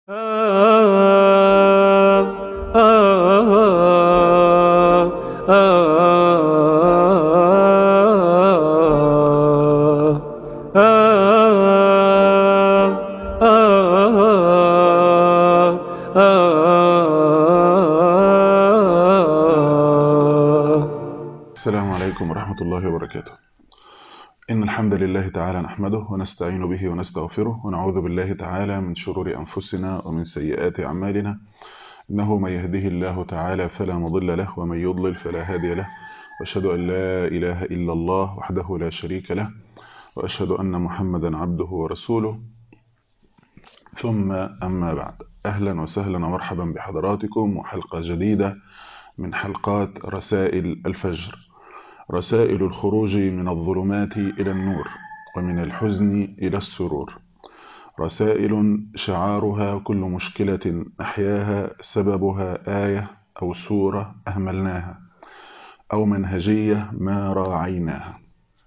السلام عليكم ورحمة الله وبركاته إن الحمد لله تعالى نحمده ونستعين به ونستغفره ونعوذ بالله تعالى من شرور أنفسنا ومن سيئات أعمالنا إنه من يهده الله تعالى فلا مضل له ومن يضلل فلا هادي له وأشهد أن لا إله إلا الله وحده لا شريك له وأشهد أن محمدا عبده ورسوله ثم أما بعد أهلا وسهلا ومرحبا بحضراتكم وحلقة جديدة من حلقات رسائل الفجر رسائل الخروج من الظلمات إلى النور ومن الحزن إلى السرور رسائل شعارها كل مشكلة أحياها سببها آية أو سورة أهملناها أو منهجية ما راعيناها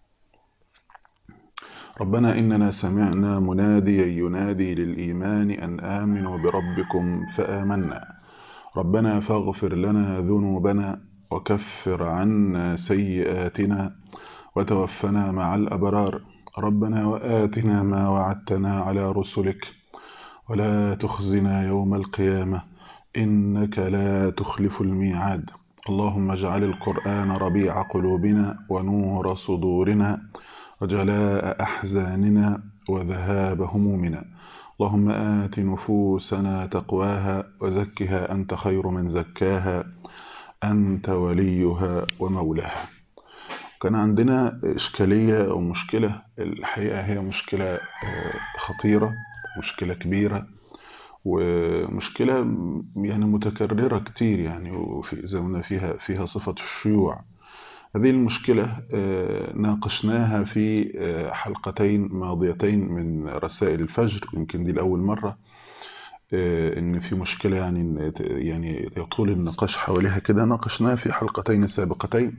ربنا إننا سمعنا مناديا ينادي للإيمان أن آمنوا بربكم فآمنا ربنا فاغفر لنا ذنوبنا وكفر عنا سيئاتنا وتوفنا مع الأبرار ربنا وآتنا ما وعدتنا على رسلك ولا تخزنا يوم القيامة إنك لا تخلف الميعاد اللهم اجعل القرآن ربيع قلوبنا ونور صدورنا وجلاء أحزاننا وذهاب همومنا اللهم آت نفوسنا تقواها وزكها أنت خير من زكاها أنت وليها ومولاها كان عندنا إشكالية أو مشكلة الحقيقة هي مشكلة خطيرة مشكلة كبيرة ومشكلة يعني متكررة كتير يعني وفي زمنا فيها فيها صفة الشيوع هذه المشكلة ناقشناها في حلقتين ماضيتين من رسائل الفجر يمكن دي الأول مرة إن في مشكلة يعني يعني يطول النقاش حواليها كده ناقشناها في حلقتين سابقتين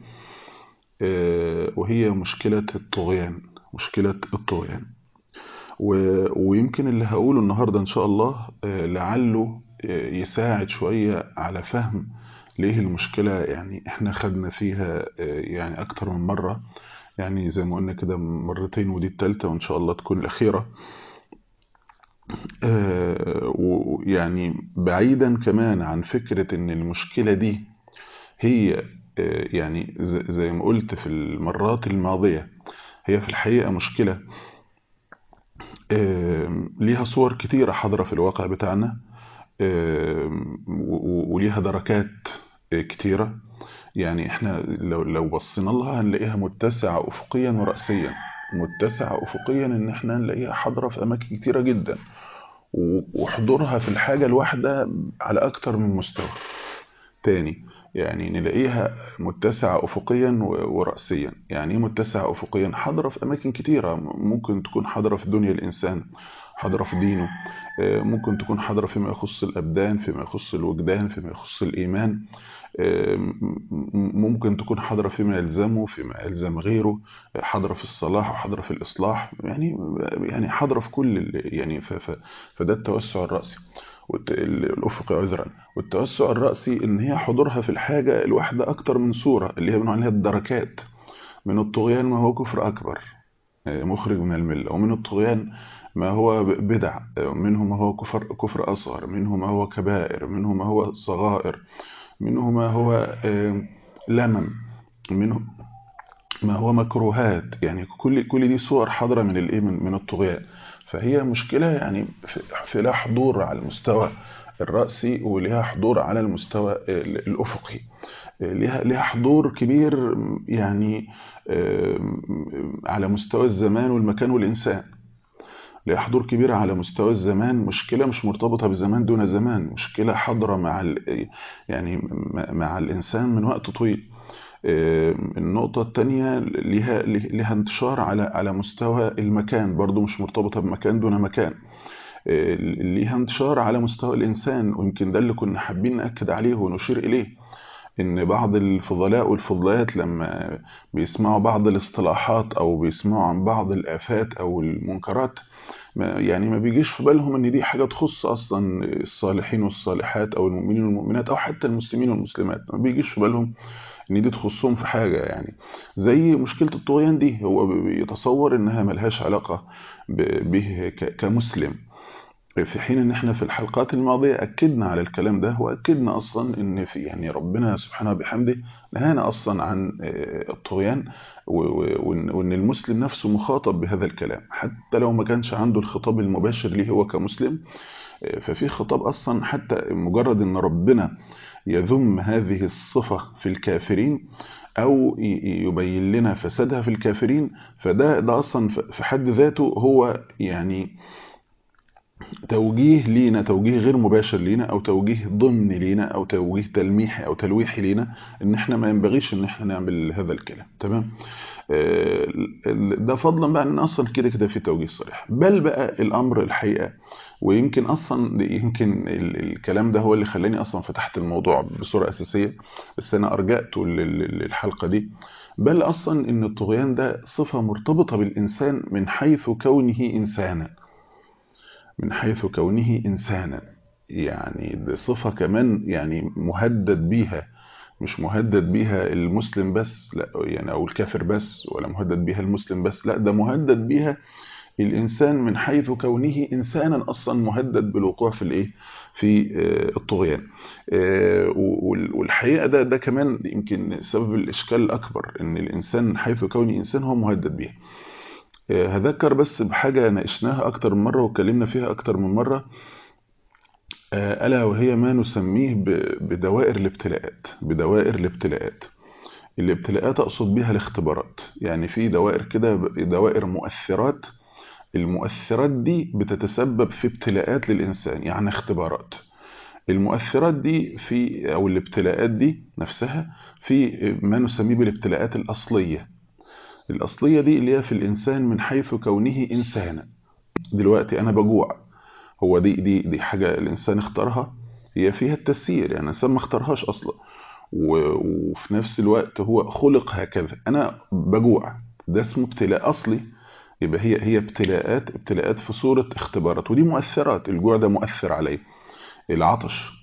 وهي مشكلة الطغيان مشكلة الطغيان ويمكن اللي هقوله النهاردة إن شاء الله لعله يساعد شوية على فهم ليه المشكلة يعني احنا خدنا فيها يعني اكتر من مرة يعني زي ما قلنا كده مرتين ودي التالتة وان شاء الله تكون الاخيرة ويعني بعيدا كمان عن فكرة ان المشكلة دي هي يعني زي ما قلت في المرات الماضية هي في الحقيقة مشكلة ليها صور كتيرة حاضرة في الواقع بتاعنا وليها دركات كتيرة يعني احنا لو لو بصينا لها هنلاقيها متسعة أفقيا ورأسيا متسعة أفقيا إن احنا نلاقيها حاضرة في أماكن كتيرة جدا وحضورها في الحاجة الواحدة على أكتر من مستوى تاني يعني نلاقيها متسعة أفقيا ورأسيا يعني ايه متسعة أفقيا حاضرة في أماكن كتيرة ممكن تكون حاضرة في دنيا الإنسان حاضرة في دينه ممكن تكون حاضرة فيما يخص الأبدان فيما يخص الوجدان فيما يخص الإيمان ممكن تكون حاضرة فيما يلزمه فيما يلزم غيره حاضرة في الصلاح وحاضرة في الإصلاح يعني يعني حاضرة في كل يعني فده التوسع الرأسي الأفقي عذرا والتوسع الرأسي إن هي حضورها في الحاجة الواحدة أكتر من صورة اللي هي بنقول عليها الدركات من الطغيان ما هو كفر أكبر مخرج من الملة ومن الطغيان ما هو بدع منه ما هو كفر, كفر أصغر منه ما هو كبائر منه ما هو صغائر منه ما هو لمم منه ما هو مكروهات يعني كل كل دي صور حاضرة من الايه من, من الطغيان فهي مشكلة يعني في لها حضور على المستوى الرأسي ولها حضور على المستوى الأفقي لها لها حضور كبير يعني على مستوى الزمان والمكان والإنسان لها حضور كبير على مستوى الزمان مشكلة مش مرتبطة بزمان دون زمان مشكلة حاضرة مع يعني مع الإنسان من وقت طويل النقطة الثانية لها لها انتشار على على مستوى المكان برضو مش مرتبطة بمكان دون مكان ليها انتشار على مستوى الإنسان ويمكن ده اللي كنا حابين نأكد عليه ونشير إليه إن بعض الفضلاء والفضلات لما بيسمعوا بعض الاصطلاحات أو بيسمعوا عن بعض الآفات أو المنكرات ما يعني ما بيجيش في بالهم ان دي حاجه تخص اصلا الصالحين والصالحات او المؤمنين والمؤمنات او حتى المسلمين والمسلمات ما بيجيش في بالهم ان دي تخصهم في حاجه يعني زي مشكله الطغيان دي هو بيتصور انها ملهاش علاقه به كمسلم في حين ان احنا في الحلقات الماضيه اكدنا على الكلام ده واكدنا اصلا ان في يعني ربنا سبحانه وبحمده نهانا اصلا عن الطغيان وان المسلم نفسه مخاطب بهذا الكلام حتى لو ما كانش عنده الخطاب المباشر ليه هو كمسلم ففي خطاب اصلا حتى مجرد ان ربنا يذم هذه الصفه في الكافرين او يبين لنا فسادها في الكافرين فده ده اصلا في حد ذاته هو يعني توجيه لينا توجيه غير مباشر لينا او توجيه ضمني لينا او توجيه تلميحي او تلويحي لينا ان احنا ما ينبغيش ان احنا نعمل هذا الكلام تمام ده فضلا بقى ان اصلا كده كده في توجيه صريح بل بقى الامر الحقيقه ويمكن اصلا يمكن الكلام ده هو اللي خلاني اصلا فتحت الموضوع بصوره اساسيه بس انا ارجعته للحلقه دي بل اصلا ان الطغيان ده صفه مرتبطه بالانسان من حيث كونه انسانا من حيث كونه إنسانا يعني دي صفة كمان يعني مهدد بيها مش مهدد بيها المسلم بس لا يعني أو الكافر بس ولا مهدد بيها المسلم بس لا ده مهدد بيها الإنسان من حيث كونه إنسانا أصلا مهدد بالوقوع في الإيه في الطغيان والحقيقة ده ده كمان يمكن سبب الإشكال الأكبر إن الإنسان من حيث كونه إنسان هو مهدد بيها هذكر بس بحاجة ناقشناها أكتر من مرة واتكلمنا فيها أكتر من مرة ألا وهي ما نسميه بدوائر الابتلاءات بدوائر الابتلاءات الابتلاءات أقصد بها الاختبارات يعني في دوائر كده دوائر مؤثرات المؤثرات دي بتتسبب في ابتلاءات للإنسان يعني اختبارات المؤثرات دي في أو الابتلاءات دي نفسها في ما نسميه بالابتلاءات الأصلية الأصلية دي اللي هي في الإنسان من حيث كونه إنسانا دلوقتي أنا بجوع هو دي دي دي حاجة الإنسان اختارها هي فيها التسيير يعني الإنسان ما اختارهاش أصلا وفي نفس الوقت هو خلق هكذا أنا بجوع ده اسمه ابتلاء أصلي يبقى هي هي ابتلاءات ابتلاءات في صورة اختبارات ودي مؤثرات الجوع ده مؤثر عليه العطش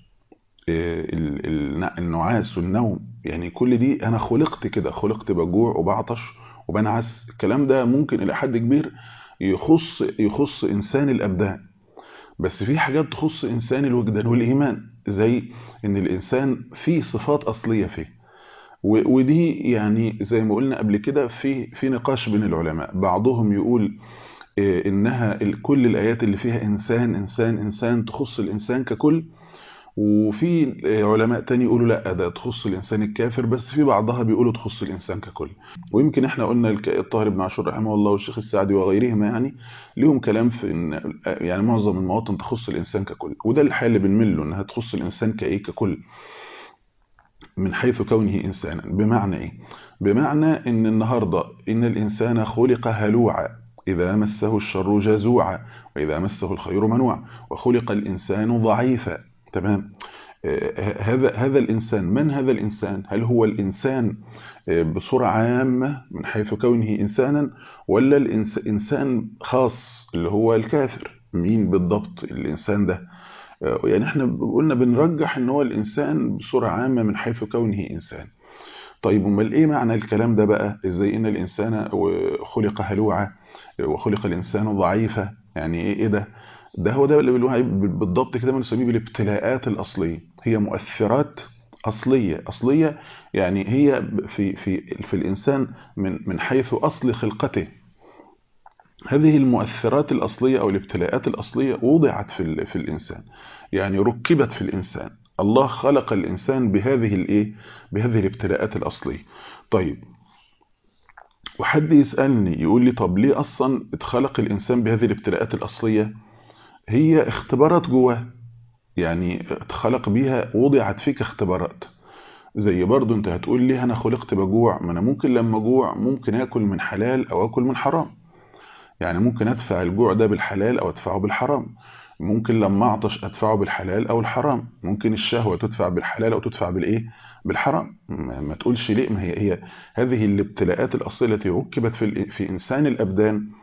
النعاس والنوم يعني كل دي أنا خلقت كده خلقت بجوع وبعطش وبنعس الكلام ده ممكن إلى حد كبير يخص يخص إنسان الأبدان بس في حاجات تخص إنسان الوجدان والإيمان زي إن الإنسان فيه صفات أصلية فيه ودي يعني زي ما قلنا قبل كده في في نقاش بين العلماء بعضهم يقول إنها كل الآيات اللي فيها إنسان إنسان إنسان تخص الإنسان ككل وفي علماء تاني يقولوا لا ده تخص الإنسان الكافر بس في بعضها بيقولوا تخص الإنسان ككل ويمكن احنا قلنا الطاهر بن عاشور رحمه الله والشيخ السعدي وغيرهما يعني ليهم كلام في إن يعني معظم المواطن تخص الإنسان ككل وده الحال اللي بنمل له إنها تخص الإنسان كإيه ككل من حيث كونه إنسانا بمعنى إيه؟ بمعنى إن النهاردة إن الإنسان خلق هلوعا إذا مسه الشر جزوعا وإذا مسه الخير منوعا وخلق الإنسان ضعيفا تمام هذا هذا الإنسان من هذا الإنسان هل هو الإنسان بصورة عامة من حيث كونه إنسانا ولا الإنسان خاص اللي هو الكافر مين بالضبط الإنسان ده يعني احنا قلنا بنرجح ان هو الإنسان بصورة عامة من حيث كونه إنسان طيب امال ايه معنى الكلام ده بقى ازاي ان الإنسان خلق هلوعا وخلق الإنسان ضعيفا يعني ايه, إيه ده ده هو ده اللي بالضبط كده بنسميه بالابتلاءات الأصلية هي مؤثرات أصلية أصلية يعني هي في في في الإنسان من من حيث أصل خلقته هذه المؤثرات الأصلية أو الابتلاءات الأصلية وضعت في في الإنسان يعني ركبت في الإنسان الله خلق الإنسان بهذه الإيه بهذه الابتلاءات الأصلية طيب وحد يسألني يقول لي طب ليه أصلا اتخلق الإنسان بهذه الابتلاءات الأصلية هي اختبارات جواه يعني اتخلق بيها وضعت فيك اختبارات زي برضو انت هتقول لي انا خلقت بجوع ما انا ممكن لما جوع ممكن اكل من حلال او اكل من حرام يعني ممكن ادفع الجوع ده بالحلال او ادفعه بالحرام ممكن لما اعطش ادفعه بالحلال او الحرام ممكن الشهوة تدفع بالحلال او تدفع بالايه بالحرام ما تقولش ليه ما هي هي هذه الابتلاءات الاصليه التي ركبت في في انسان الابدان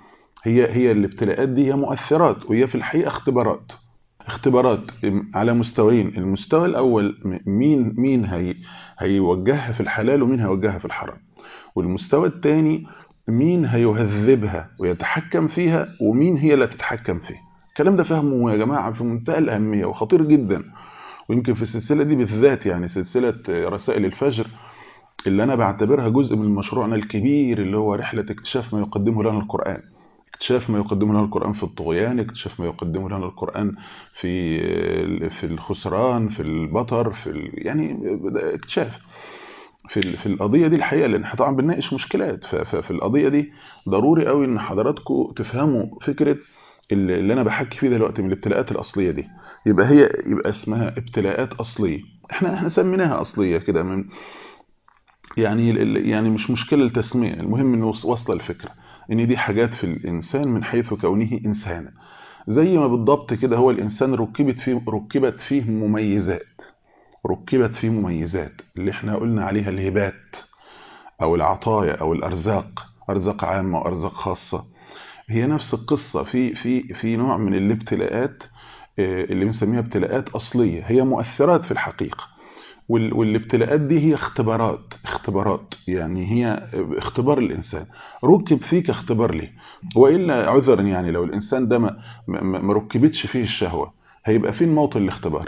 هي هي الابتلاءات دي هي مؤثرات وهي في الحقيقة اختبارات اختبارات على مستويين المستوى الأول مين مين هي هيوجهها في الحلال ومين هيوجهها في الحرام والمستوى الثاني مين هيهذبها ويتحكم فيها ومين هي اللي تتحكم فيه الكلام ده فهمه يا جماعة في منتهى الأهمية وخطير جدا ويمكن في السلسلة دي بالذات يعني سلسلة رسائل الفجر اللي أنا بعتبرها جزء من مشروعنا الكبير اللي هو رحلة اكتشاف ما يقدمه لنا القرآن اكتشاف ما يقدمه لنا القرآن في الطغيان اكتشاف ما يقدمه لنا القرآن في في الخسران في البطر في ال... يعني اكتشاف في في القضية دي الحقيقة لأن احنا طبعا بنناقش مشكلات ففي القضية دي ضروري قوي إن حضراتكم تفهموا فكرة اللي أنا بحكي فيه دلوقتي من الابتلاءات الأصلية دي يبقى هي يبقى اسمها ابتلاءات أصلية احنا احنا سميناها أصلية كده من يعني يعني مش مشكلة التسمية المهم إنه وصل الفكرة إن دي حاجات في الإنسان من حيث كونه إنسانا زي ما بالضبط كده هو الإنسان ركبت فيه ركبت فيه مميزات ركبت فيه مميزات اللي احنا قلنا عليها الهبات أو العطايا أو الأرزاق أرزاق عامة وأرزاق خاصة هي نفس القصة في في في نوع من الابتلاءات اللي بنسميها ابتلاءات أصلية هي مؤثرات في الحقيقة والابتلاءات دي هي اختبارات اختبارات يعني هي اختبار الإنسان ركب فيك اختبار ليه وإلا عذرا يعني لو الإنسان ده ما, ما ركبتش فيه الشهوة هيبقى فين موطن الاختبار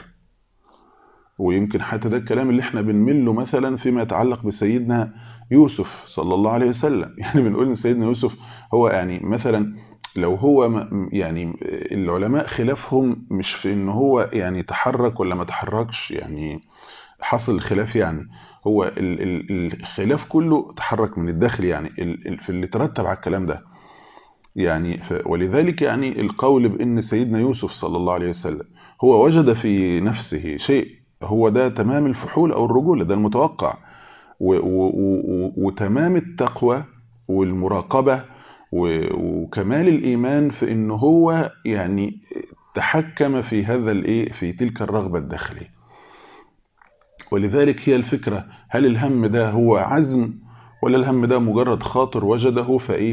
ويمكن حتى ده الكلام اللي احنا بنمله مثلا فيما يتعلق بسيدنا يوسف صلى الله عليه وسلم يعني بنقول ان سيدنا يوسف هو يعني مثلا لو هو يعني العلماء خلافهم مش في ان هو يعني تحرك ولا ما تحركش يعني حصل الخلاف يعني هو الخلاف كله تحرك من الداخل يعني في اللي ترتب على الكلام ده يعني ولذلك يعني القول بان سيدنا يوسف صلى الله عليه وسلم هو وجد في نفسه شيء هو ده تمام الفحول او الرجوله ده المتوقع وتمام التقوى والمراقبه وكمال الايمان في ان هو يعني تحكم في هذا الايه في تلك الرغبه الداخليه ولذلك هي الفكره هل الهم ده هو عزم ولا الهم ده مجرد خاطر وجده فايه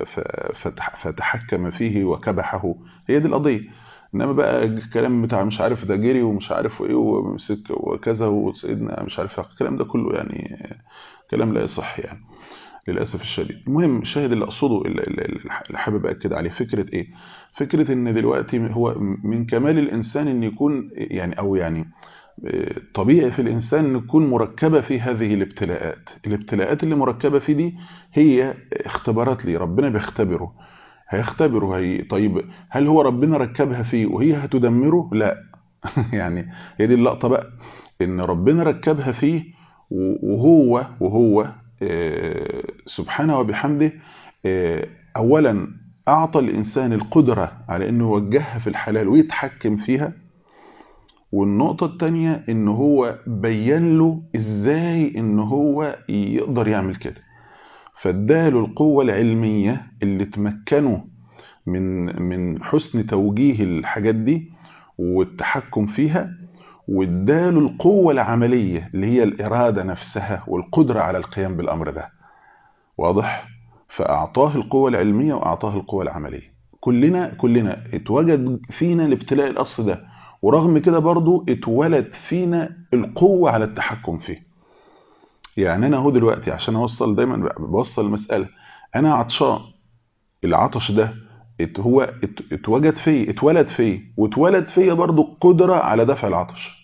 فتحكم فيه وكبحه هي دي القضيه انما بقى الكلام بتاع مش عارف ده جري ومش عارف ايه ومسك وكذا وسيدنا مش عارف الكلام ده كله يعني كلام لا يصح يعني للاسف الشديد المهم الشاهد اللي اقصده اللي حابب اكد عليه فكره ايه فكره ان دلوقتي هو من كمال الانسان ان يكون يعني او يعني طبيعي في الانسان ان تكون مركبه في هذه الابتلاءات الابتلاءات اللي مركبه في دي هي اختبارات لي ربنا بيختبره هيختبره هي طيب هل هو ربنا ركبها فيه وهي هتدمره لا يعني هي دي اللقطه بقى ان ربنا ركبها فيه وهو وهو سبحانه وبحمده اولا اعطى الانسان القدره على انه يوجهها في الحلال ويتحكم فيها والنقطه الثانيه ان هو بين له ازاي ان هو يقدر يعمل كده فاداله القوة العلمية اللي تمكنه من من حسن توجيه الحاجات دي والتحكم فيها واداله القوة العملية اللي هي الإرادة نفسها والقدرة على القيام بالأمر ده واضح فأعطاه القوة العلمية وأعطاه القوة العملية كلنا كلنا اتوجد فينا الابتلاء الأصل ده ورغم كده برضو اتولد فينا القوة على التحكم فيه يعني انا اهو دلوقتي عشان اوصل دايما بوصل المساله انا عطشان العطش ده هو اتوجد فيه اتولد فيه واتولد فيا برضو قدره على دفع العطش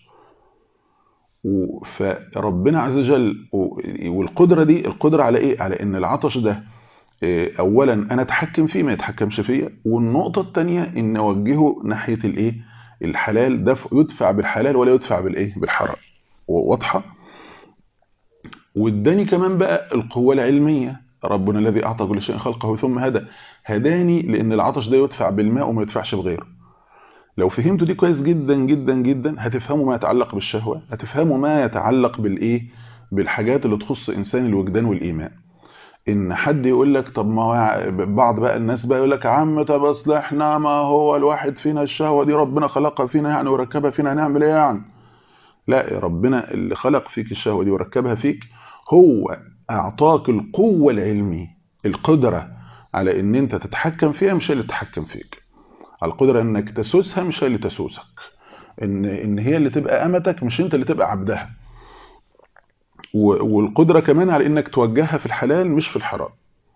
فربنا عز وجل والقدره دي القدره على ايه على ان العطش ده اولا انا اتحكم فيه ما يتحكمش فيا والنقطه الثانيه ان اوجهه ناحيه الايه الحلال دفع يدفع بالحلال ولا يدفع بالايه بالحرام واضحه واداني كمان بقى القوة العلمية ربنا الذي أعطى كل شيء خلقه ثم هدى هداني لأن العطش ده يدفع بالماء وما يدفعش بغيره لو فهمتوا دي كويس جدا جدا جدا هتفهموا ما يتعلق بالشهوة هتفهموا ما يتعلق بالإيه بالحاجات اللي تخص إنسان الوجدان والإيمان إن حد يقول لك طب ما بعض بقى الناس بقى يقول لك يا عم طب أصل إحنا ما هو الواحد فينا الشهوة دي ربنا خلقها فينا يعني وركبها فينا هنعمل إيه يعني لا ربنا اللي خلق فيك الشهوة دي وركبها فيك هو أعطاك القوة العلمية القدرة على ان انت تتحكم فيها مش هي اللي تتحكم فيك على القدرة انك تسوسها مش هي اللي تسوسك ان ان هي اللي تبقى امتك مش انت اللي تبقى عبدها والقدرة كمان على انك توجهها في الحلال مش في الحرام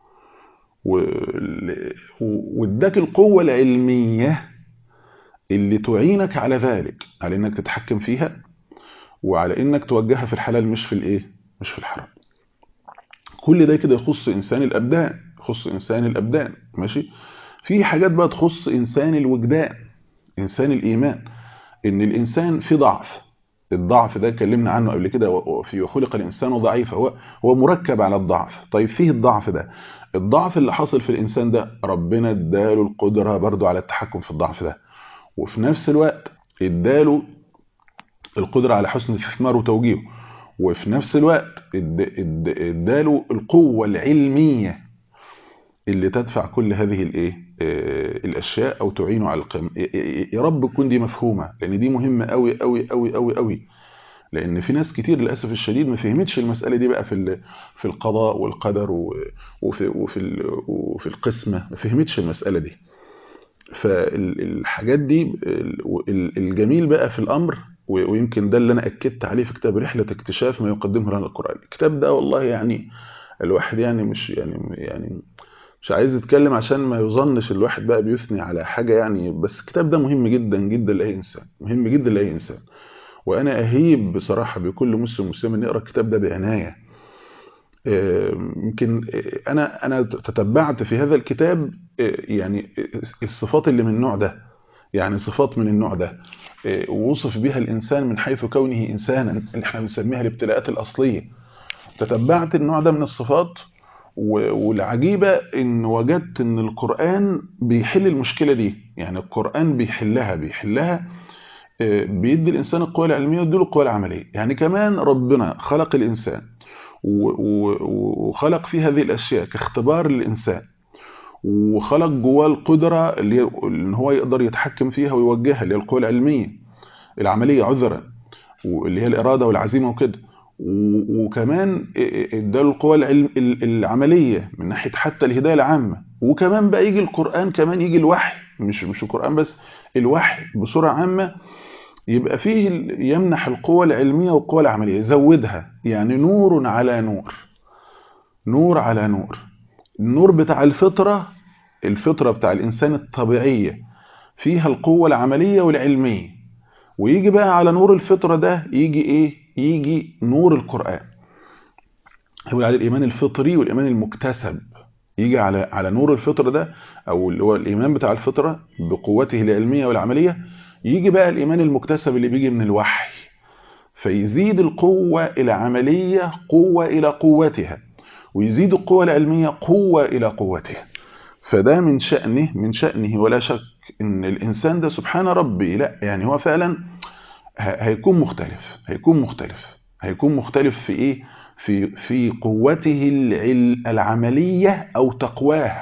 واداك القوة العلمية اللي تعينك على ذلك على انك تتحكم فيها وعلى انك توجهها في الحلال مش في الايه مش في الحرام كل ده كده يخص انسان الابدان يخص انسان الابدان ماشي في حاجات بقى تخص انسان الوجدان انسان الايمان ان الانسان في ضعف الضعف ده اتكلمنا عنه قبل كده وفي خلق الانسان ضعيفا هو هو مركب على الضعف طيب فيه الضعف ده الضعف اللي حصل في الانسان ده ربنا اداله القدره برضو على التحكم في الضعف ده وفي نفس الوقت اداله القدره على حسن الاستثمار وتوجيهه وفي نفس الوقت اداله القوه العلميه اللي تدفع كل هذه الايه الاشياء او تعينه على القيام يا رب تكون دي مفهومه لان دي مهمه قوي قوي قوي قوي قوي لان في ناس كتير للاسف الشديد ما فهمتش المساله دي بقى في في القضاء والقدر وفي وفي وفي القسمه ما فهمتش المساله دي فالحاجات دي الجميل بقى في الامر ويمكن ده اللي انا اكدت عليه في كتاب رحله اكتشاف ما يقدمه لنا القران الكتاب ده والله يعني الواحد يعني مش يعني يعني مش عايز اتكلم عشان ما يظنش الواحد بقى بيثني على حاجه يعني بس الكتاب ده مهم جدا جدا لاي انسان مهم جدا لاي انسان وانا اهيب بصراحه بكل مسلم مسلم ان يقرا الكتاب ده بعنايه يمكن انا انا تتبعت في هذا الكتاب يعني الصفات اللي من النوع ده يعني صفات من النوع ده ووصف بها الانسان من حيث كونه انسانا اللي احنا بنسميها الابتلاءات الاصليه تتبعت النوع ده من الصفات والعجيبة ان وجدت ان القرآن بيحل المشكلة دي يعني القرآن بيحلها بيحلها بيدي الإنسان القوة العلمية ويديله القوة العملية يعني كمان ربنا خلق الإنسان وخلق فيه هذه الأشياء كاختبار للإنسان وخلق جواه القدرة اللي ان هو يقدر يتحكم فيها ويوجهها اللي هي القوة العلمية العملية عذرا واللي هي الإرادة والعزيمة وكده وكمان اداله القوى العلم العمليه من ناحيه حتى الهدايه العامه وكمان بقى يجي القران كمان يجي الوحي مش مش القران بس الوحي بصوره عامه يبقى فيه يمنح القوى العلميه والقوى العمليه يزودها يعني نور على نور نور على نور النور بتاع الفطره الفطره بتاع الانسان الطبيعيه فيها القوه العمليه والعلميه ويجي بقى على نور الفطره ده يجي ايه يجي نور القرآن هو على الإيمان الفطري والإيمان المكتسب يجي على على نور الفطر ده أو اللي هو الإيمان بتاع الفطرة بقوته العلمية والعملية يجي بقى الإيمان المكتسب اللي بيجي من الوحي فيزيد القوة العملية قوة إلى قوتها ويزيد القوة العلمية قوة إلى قوتها فده من شأنه من شأنه ولا شك إن الإنسان ده سبحان ربي لا يعني هو فعلا هيكون مختلف هيكون مختلف هيكون مختلف في ايه في في قوته العمليه او تقواه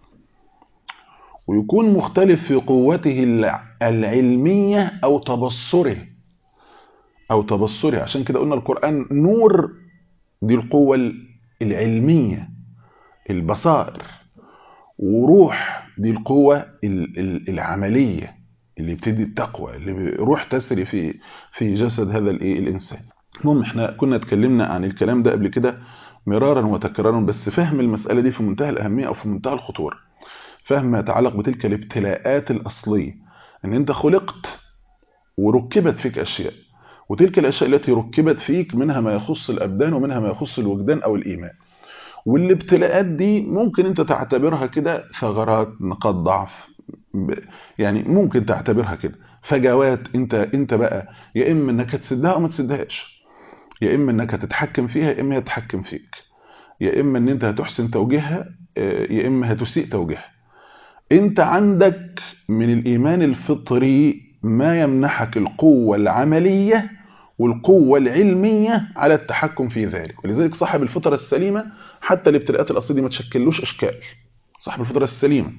ويكون مختلف في قوته العلميه او تبصره او تبصره عشان كده قلنا القران نور دي القوه العلميه البصائر وروح دي القوه العمليه اللي بتدي التقوى اللي روح تسري في في جسد هذا الايه الانسان المهم احنا كنا اتكلمنا عن الكلام ده قبل كده مرارا وتكرارا بس فهم المسألة دي في منتهى الأهمية أو في منتهى الخطورة فهم ما يتعلق بتلك الابتلاءات الأصلية ان انت خلقت وركبت فيك أشياء وتلك الأشياء التي ركبت فيك منها ما يخص الأبدان ومنها ما يخص الوجدان أو الإيمان والابتلاءات دي ممكن انت تعتبرها كده ثغرات نقاط ضعف يعني ممكن تعتبرها كده فجوات انت انت بقى يا اما انك تسدها او ما تسدهاش يا اما انك هتتحكم فيها يا اما هي تتحكم فيك يا اما ان انت هتحسن توجيهها يا اما هتسيء توجيهها انت عندك من الايمان الفطري ما يمنحك القوه العمليه والقوه العلميه على التحكم في ذلك ولذلك صاحب الفطره السليمه حتى الابتلاءات الاصليه دي ما تشكلوش اشكال صاحب الفطره السليمه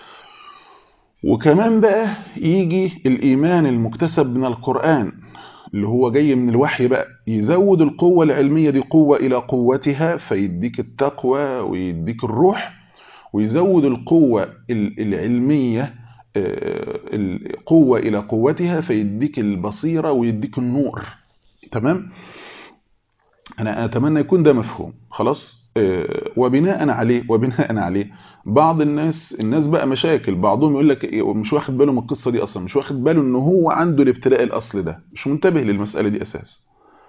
وكمان بقى يجي الإيمان المكتسب من القرآن اللي هو جاي من الوحي بقى يزود القوة العلمية دي قوة إلى قوتها فيديك التقوى ويديك الروح ويزود القوة العلمية القوة إلى قوتها فيديك البصيرة ويديك النور تمام أنا أتمنى يكون ده مفهوم خلاص وبناء عليه وبناء عليه بعض الناس الناس بقى مشاكل بعضهم يقول لك مش واخد باله من القصة دي أصلا مش واخد باله إن هو عنده الابتلاء الأصل ده مش منتبه للمسألة دي أساس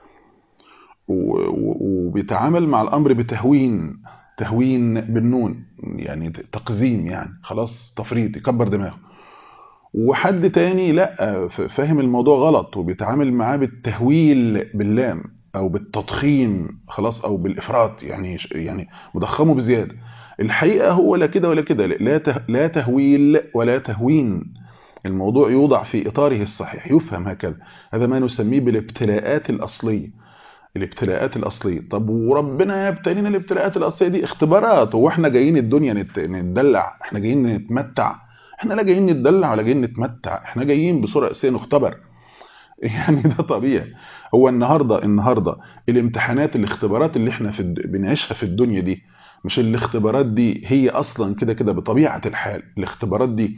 وبيتعامل مع الأمر بتهوين تهوين بالنون يعني تقزيم يعني خلاص تفريط يكبر دماغه وحد تاني لا فاهم الموضوع غلط وبيتعامل معاه بالتهويل باللام او بالتضخيم خلاص او بالافراط يعني يعني مضخمه بزياده الحقيقه هو لا كده ولا كده لا لا تهويل ولا تهوين الموضوع يوضع في اطاره الصحيح يفهم هكذا هذا ما نسميه بالابتلاءات الاصليه الابتلاءات الاصليه طب وربنا يبتلينا الابتلاءات الاصليه دي اختبارات هو احنا جايين الدنيا نتدلع احنا جايين نتمتع احنا لا جايين نتدلع ولا جايين نتمتع احنا جايين بصوره اساسيه نختبر يعني ده طبيعي هو النهارده النهارده الامتحانات الاختبارات اللي احنا في بنعيشها في الدنيا دي مش الاختبارات دي هي اصلا كده كده بطبيعه الحال الاختبارات دي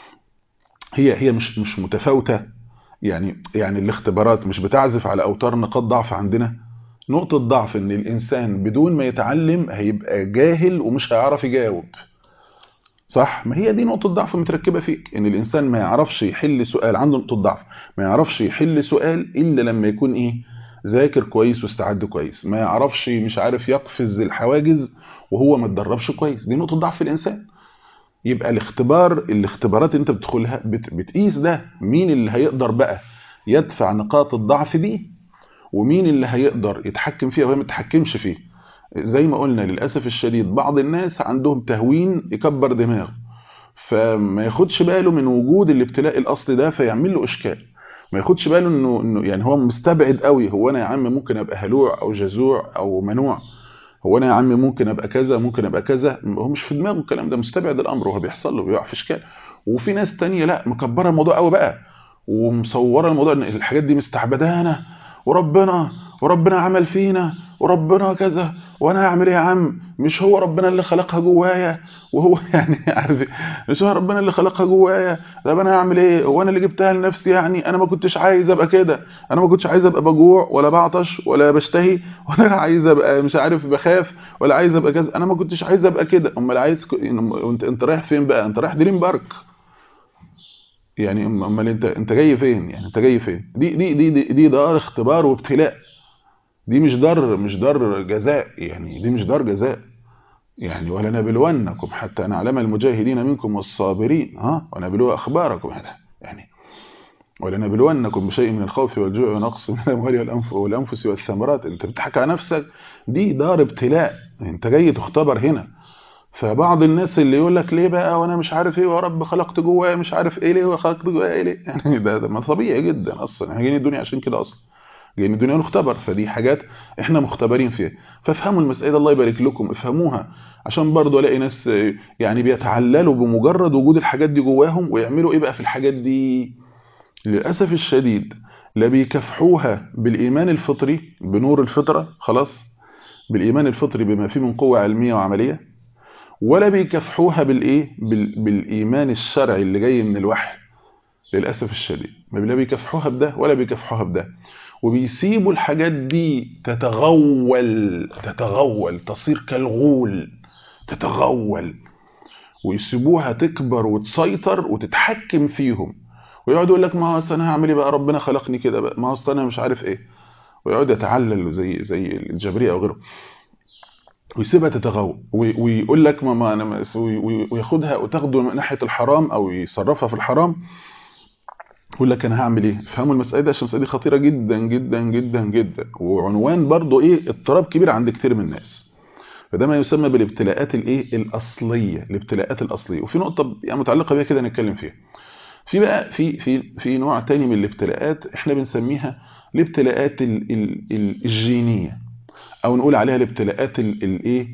هي هي مش مش متفاوته يعني يعني الاختبارات مش بتعزف على اوتار نقاط ضعف عندنا نقطه ضعف ان الانسان بدون ما يتعلم هيبقى جاهل ومش هيعرف يجاوب صح ما هي دي نقطة ضعف متركبة فيك ان الانسان ما يعرفش يحل سؤال عنده نقطة ضعف ما يعرفش يحل سؤال الا لما يكون ايه ذاكر كويس واستعد كويس ما يعرفش مش عارف يقفز الحواجز وهو ما اتدربش كويس دي نقطة ضعف في الانسان يبقى الاختبار الاختبارات اللي انت بتدخلها بت... بتقيس ده مين اللي هيقدر بقى يدفع نقاط الضعف دي ومين اللي هيقدر يتحكم فيها وهي ما تتحكمش فيه زي ما قلنا للأسف الشديد بعض الناس عندهم تهوين يكبر دماغه فما ياخدش باله من وجود الابتلاء الأصلي ده فيعمل له إشكال ما ياخدش باله انه انه يعني هو مستبعد قوي هو انا يا عم ممكن ابقى هلوع او جزوع او منوع هو انا يا عم ممكن ابقى كذا ممكن ابقى كذا هو مش في دماغه الكلام ده مستبعد الامر وهو بيحصل له بيقع في اشكال وفي ناس تانية لا مكبره الموضوع قوي بقى ومصوره الموضوع ان الحاجات دي مستعبدانا وربنا وربنا عمل فينا وربنا كذا وانا هعمل ايه يا عم مش هو ربنا اللي خلقها جوايا وهو يعني عارف مش هو ربنا اللي خلقها جوايا طب انا هعمل ايه هو انا اللي جبتها لنفسي يعني انا ما كنتش عايز ابقى كده انا ما كنتش عايز ابقى بجوع ولا بعطش ولا بشتهي ولا عايز ابقى مش عارف بخاف ولا عايز ابقى كذا انا ما كنتش عايز ابقى كده امال عايز ك... انت انت رايح فين بقى انت رايح دريم بارك يعني امال انت انت جاي فين يعني انت جاي فين دي دي دي دي, دي دار اختبار وابتلاء دي مش دار مش دار جزاء يعني دي مش دار جزاء يعني ولنبلونكم حتى نعلم المجاهدين منكم والصابرين ها ونبلو اخباركم يعني ولنبلونكم بشيء من الخوف والجوع ونقص من الاموال والانف والانفس والثمرات انت بتضحك على نفسك دي دار ابتلاء انت جاي تختبر هنا فبعض الناس اللي يقول لك ليه بقى وانا مش عارف ايه يا رب خلقت جوايا مش عارف ايه ليه وخلقت جوايا ايه ليه يعني ده, ده ما طبيعي جدا اصلا احنا جايين الدنيا عشان كده اصلا جايين الدنيا نختبر فدي حاجات احنا مختبرين فيها فافهموا المسألة الله يبارك لكم افهموها عشان برضه الاقي ناس يعني بيتعللوا بمجرد وجود الحاجات دي جواهم ويعملوا ايه بقى في الحاجات دي للاسف الشديد لا بيكافحوها بالايمان الفطري بنور الفطره خلاص بالايمان الفطري بما فيه من قوه علميه وعمليه ولا بيكافحوها بالايه بالايمان الشرعي اللي جاي من الوحي للاسف الشديد لا بيكافحوها بده ولا بيكافحوها بده وبيسيبوا الحاجات دي تتغول تتغول تصير كالغول تتغول ويسيبوها تكبر وتسيطر وتتحكم فيهم ويقعد يقول لك ما هو انا هعمل ايه بقى ربنا خلقني كده بقى ما هو انا مش عارف ايه ويقعد يتعلل زي زي الجبريه او غيره ويسيبها تتغول ويقول لك ما, ما انا وياخدها وتاخده من ناحيه الحرام او يصرفها في الحرام يقول لك انا هعمل ايه فهموا المساله دي عشان المساله دي خطيره جدا جدا جدا جدا وعنوان برضو ايه اضطراب كبير عند كتير من الناس فده ما يسمى بالابتلاءات الايه الاصليه الابتلاءات الاصليه وفي نقطه يعني متعلقه بيها كده نتكلم فيها في بقى في في في نوع تاني من الابتلاءات احنا بنسميها الابتلاءات الجينيه او نقول عليها الابتلاءات الايه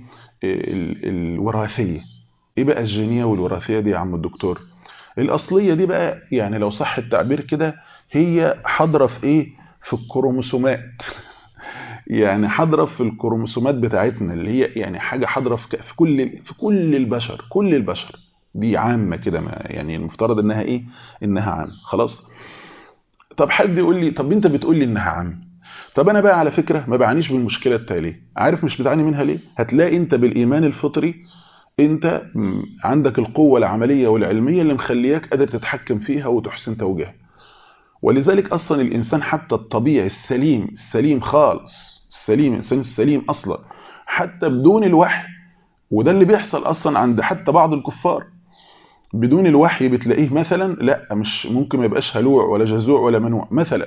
الوراثيه ايه بقى الجينيه والوراثيه دي يا عم الدكتور الاصليه دي بقى يعني لو صح التعبير كده هي حاضره في ايه في الكروموسومات يعني حاضره في الكروموسومات بتاعتنا اللي هي يعني حاجه حاضره في في كل في كل البشر كل البشر دي عامه كده ما يعني المفترض انها ايه انها عامه خلاص طب حد يقول لي طب انت بتقول لي انها عامه طب انا بقى على فكره ما بعانيش بالمشكله التاليه عارف مش بتعاني منها ليه هتلاقي انت بالايمان الفطري انت عندك القوه العمليه والعلميه اللي مخلياك قادر تتحكم فيها وتحسن توجيهها ولذلك اصلا الانسان حتى الطبيعي السليم السليم خالص السليم الانسان السليم اصلا حتى بدون الوحي وده اللي بيحصل اصلا عند حتى بعض الكفار بدون الوحي بتلاقيه مثلا لا مش ممكن ما يبقاش هلوع ولا جزوع ولا منوع مثلا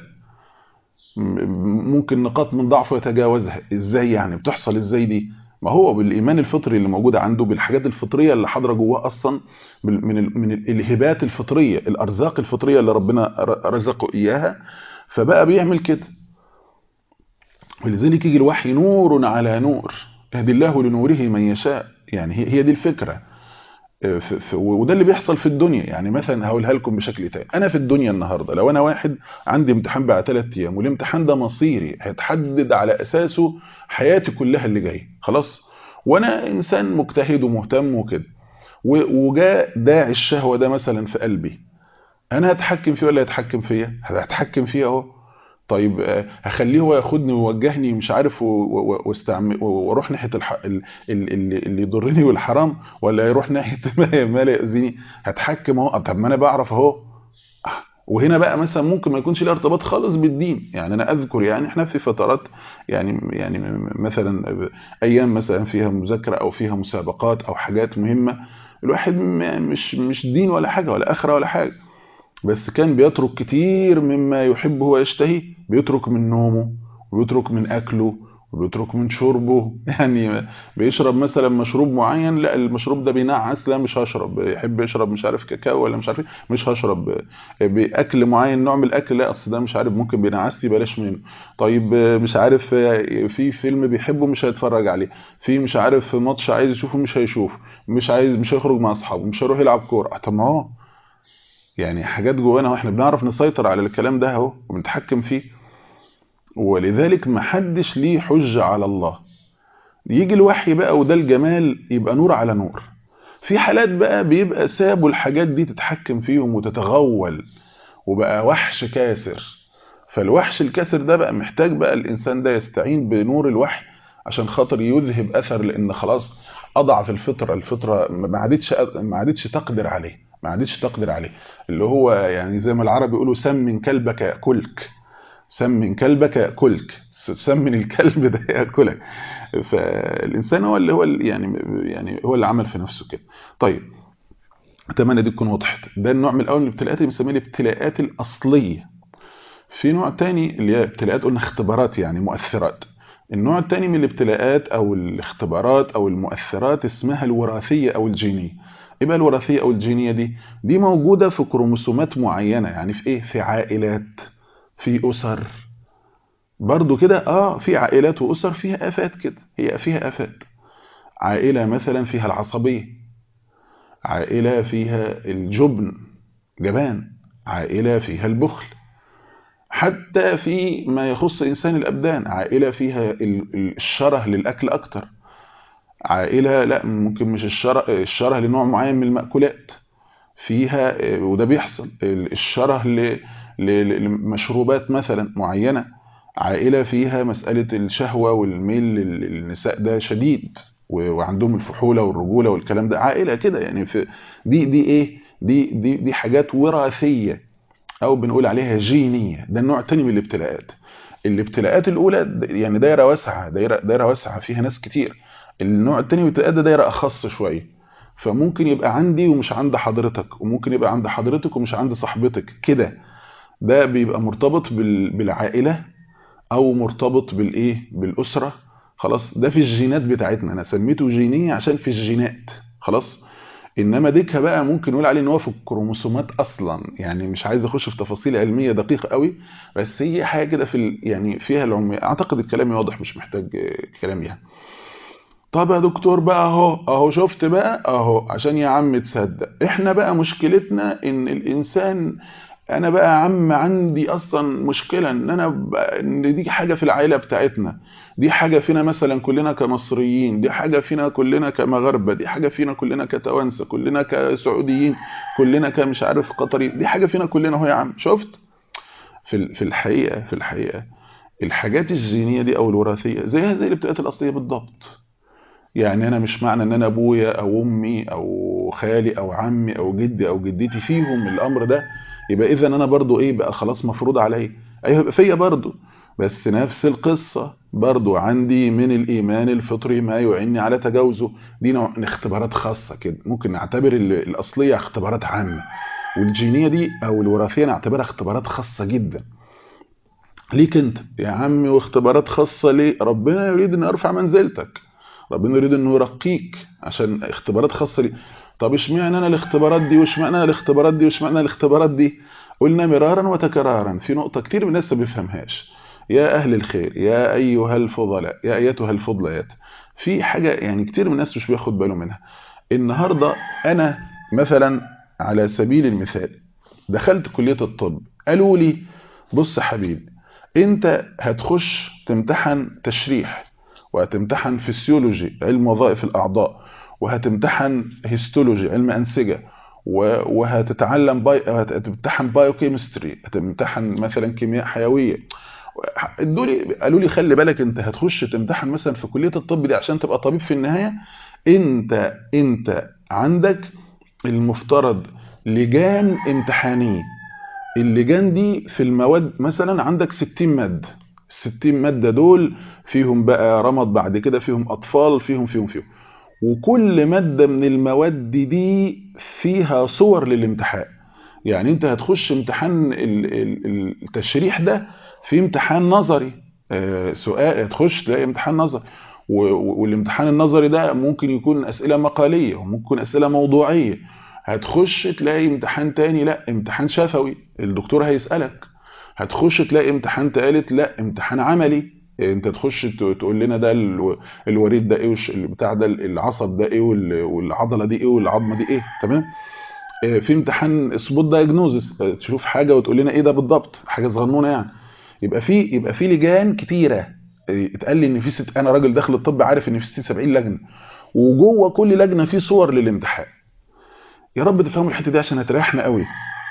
ممكن نقاط من ضعفه يتجاوزها ازاي يعني بتحصل ازاي دي ما هو بالايمان الفطري اللي موجود عنده بالحاجات الفطريه اللي حاضره جواه اصلا من من الهبات الفطريه الارزاق الفطريه اللي ربنا رزقه اياها فبقى بيعمل كده ولذلك يجي الوحي نور على نور يهدي الله لنوره من يشاء يعني هي دي الفكره وده اللي بيحصل في الدنيا يعني مثلا هقولها لكم بشكل تاني انا في الدنيا النهارده لو انا واحد عندي امتحان بعد 3 ايام والامتحان ده مصيري هيتحدد على اساسه حياتي كلها اللي جايه خلاص وانا انسان مجتهد ومهتم وكده وجاء داعي الشهوه ده مثلا في قلبي انا هتحكم فيه ولا هيتحكم فيا هتحكم فيه اهو طيب هخليه هو ياخدني ويوجهني مش عارف واستعمل واروح ناحيه الح... اللي يضرني والحرام ولا يروح ناحيه ما لا يؤذيني هتحكم اهو طب ما انا بعرف اهو وهنا بقى مثلا ممكن ما يكونش ليه ارتباط خالص بالدين يعني انا اذكر يعني احنا في فترات يعني يعني مثلا ايام مثلا فيها مذاكره او فيها مسابقات او حاجات مهمه الواحد مش مش دين ولا حاجه ولا اخره ولا حاجه بس كان بيترك كتير مما يحبه ويشتهي بيترك من نومه وبيترك من اكله وبيترك من شربه يعني بيشرب مثلا مشروب معين لا المشروب ده بينعس لا مش هشرب بيحب يشرب مش عارف كاكاو ولا مش عارف مش هشرب باكل معين نوع من الاكل لا اصل ده مش عارف ممكن بينعسني بلاش منه طيب مش عارف في فيلم بيحبه مش هيتفرج عليه في مش عارف ماتش عايز يشوفه مش هيشوفه مش عايز مش هيخرج مع اصحابه مش هيروح يلعب كوره طب ما هو يعني حاجات جوانا واحنا بنعرف نسيطر على الكلام ده اهو وبنتحكم فيه ولذلك ما حدش ليه حجة على الله يجي الوحي بقى وده الجمال يبقى نور على نور في حالات بقى بيبقى سابوا الحاجات دي تتحكم فيهم وتتغول وبقى وحش كاسر فالوحش الكاسر ده بقى محتاج بقى الإنسان ده يستعين بنور الوحي عشان خاطر يذهب أثر لأن خلاص أضعف الفطرة الفطرة ما عادتش ما عادتش تقدر عليه ما عادتش تقدر عليه اللي هو يعني زي ما العرب يقولوا سمن كلبك يأكلك سمن كلبك يأكلك سمن الكلب ده يأكلك فالإنسان هو اللي هو يعني يعني هو اللي عمل في نفسه كده طيب اتمنى دي تكون وضحت ده النوع من الاول من الابتلاءات اللي بنسميها الابتلاءات الاصليه في نوع تاني اللي هي ابتلاءات قلنا اختبارات يعني مؤثرات النوع الثاني من الابتلاءات او الاختبارات او المؤثرات اسمها الوراثيه او الجينيه ايه بقى الوراثيه او الجينيه دي دي موجوده في كروموسومات معينه يعني في ايه في عائلات في اسر برضو كده اه في عائلات واسر فيها افات كده هي فيها افات عائله مثلا فيها العصبيه عائله فيها الجبن جبان عائله فيها البخل حتى في ما يخص إنسان الأبدان عائلة فيها الشره للأكل أكتر عائلة لا ممكن مش الشره, الشره لنوع معين من المأكولات فيها وده بيحصل الشره لمشروبات مثلا معينة عائلة فيها مسألة الشهوة والميل للنساء ده شديد وعندهم الفحولة والرجولة والكلام ده عائلة كده يعني في دي دي ايه دي دي دي حاجات وراثيه او بنقول عليها جينيه ده النوع الثاني من الابتلاءات الابتلاءات الاولى يعني دايره واسعه دايره دايره واسعه فيها ناس كتير النوع الثاني من الابتلاءات ده دايره اخص شويه فممكن يبقى عندي ومش عند حضرتك وممكن يبقى عند حضرتك ومش عند صاحبتك كده ده بيبقى مرتبط بالعائله او مرتبط بالايه بالاسره خلاص ده في الجينات بتاعتنا انا سميته جينيه عشان في الجينات خلاص انما ديكها بقى ممكن نقول عليه ان هو في الكروموسومات اصلا يعني مش عايز اخش في تفاصيل علميه دقيقه قوي بس هي حاجه كده في ال... يعني فيها العلميه اعتقد الكلام واضح مش محتاج كلام يعني طب يا دكتور بقى اهو اهو شفت بقى اهو عشان يا عم تصدق احنا بقى مشكلتنا ان الانسان انا بقى يا عم عندي اصلا مشكله ان انا ب... ان دي حاجه في العائله بتاعتنا دي حاجه فينا مثلا كلنا كمصريين دي حاجه فينا كلنا كمغاربه دي حاجه فينا كلنا كتوانسه كلنا كسعوديين كلنا كمش عارف قطري دي حاجه فينا كلنا اهو يا عم شفت في في الحقيقه في الحقيقه الحاجات الجينيه دي او الوراثيه زيها زي الابتلاءات الاصليه بالضبط يعني انا مش معنى ان انا ابويا او امي او خالي او عمي او جدي او جدتي فيهم الامر ده يبقى اذا انا برضو ايه بقى خلاص مفروض عليا ايوه يبقى فيا برضو بس نفس القصة برضو عندي من الإيمان الفطري ما يعني على تجاوزه دي نوع اختبارات خاصة كده ممكن نعتبر الأصلية اختبارات عامة والجينية دي أو الوراثية نعتبرها اختبارات خاصة جدا ليك انت يا عمي واختبارات خاصة ليه ربنا يريد ان يرفع منزلتك ربنا يريد انه يرقيك عشان اختبارات خاصة ليه طب اشمعنى انا الاختبارات دي واشمعنى انا الاختبارات دي واشمعنى الاختبارات دي قلنا مرارا وتكرارا في نقطة كتير من الناس ما بيفهمهاش يا أهل الخير يا أيها الفضلاء يا أيتها الفضليات في حاجة يعني كتير من الناس مش بياخد باله منها النهاردة أنا مثلا على سبيل المثال دخلت كلية الطب قالوا لي بص حبيبي انت هتخش تمتحن تشريح وهتمتحن فسيولوجي علم وظائف الأعضاء وهتمتحن هيستولوجي علم أنسجة وهتتعلم باي... هتمتحن بايوكيمستري هتمتحن مثلا كيمياء حيويه ادوا لي قالوا لي خلي بالك انت هتخش تمتحن مثلا في كليه الطب دي عشان تبقى طبيب في النهايه انت انت عندك المفترض لجان امتحانيه اللجان دي في المواد مثلا عندك 60 ماده ال 60 ماده دول فيهم بقى رمض بعد كده فيهم اطفال فيهم فيهم فيهم وكل مادة من المواد دي فيها صور للامتحان يعني انت هتخش امتحان التشريح ده في امتحان نظري سؤال هتخش تلاقي امتحان نظري والامتحان النظري ده ممكن يكون اسئله مقاليه وممكن يكون اسئله موضوعيه هتخش تلاقي امتحان تاني لا امتحان شفوي الدكتور هيسالك هتخش تلاقي امتحان تالت لا امتحان عملي انت تخش تقول لنا ده الوريد ده ايه بتاع ده العصب ده ايه والعضله دي ايه والعظمه دي ايه تمام في امتحان سبوت دايجنوزس تشوف حاجه وتقول لنا ايه ده بالضبط حاجه صغنونه يعني يبقى في يبقى في لجان كتيره اتقال لي ان في ست انا راجل داخل الطب عارف ان في 60 70 لجنه وجوه كل لجنه في صور للامتحان يا رب تفهموا الحته دي عشان هتريحنا قوي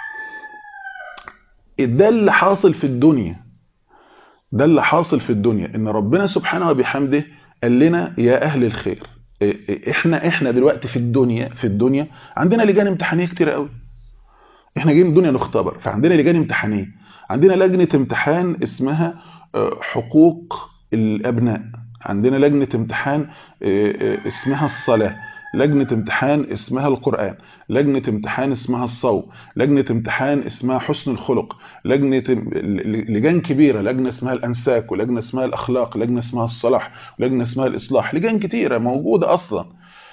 ده اللي حاصل في الدنيا ده اللي حاصل في الدنيا ان ربنا سبحانه وبحمده قال لنا يا اهل الخير احنا احنا دلوقتي في الدنيا في الدنيا عندنا لجان امتحانيه كتير قوي احنا جايين الدنيا نختبر فعندنا لجان امتحانيه عندنا لجنه امتحان اسمها حقوق الابناء عندنا لجنه امتحان اسمها الصلاه لجنه امتحان اسمها القران لجنه امتحان اسمها الصوم لجنه امتحان اسمها حسن الخلق لجنه لجان كبيره لجنه اسمها الانساك ولجنه اسمها الاخلاق لجنه اسمها الصلاح ولجنه اسمها الاصلاح لجان كتيره موجوده اصلا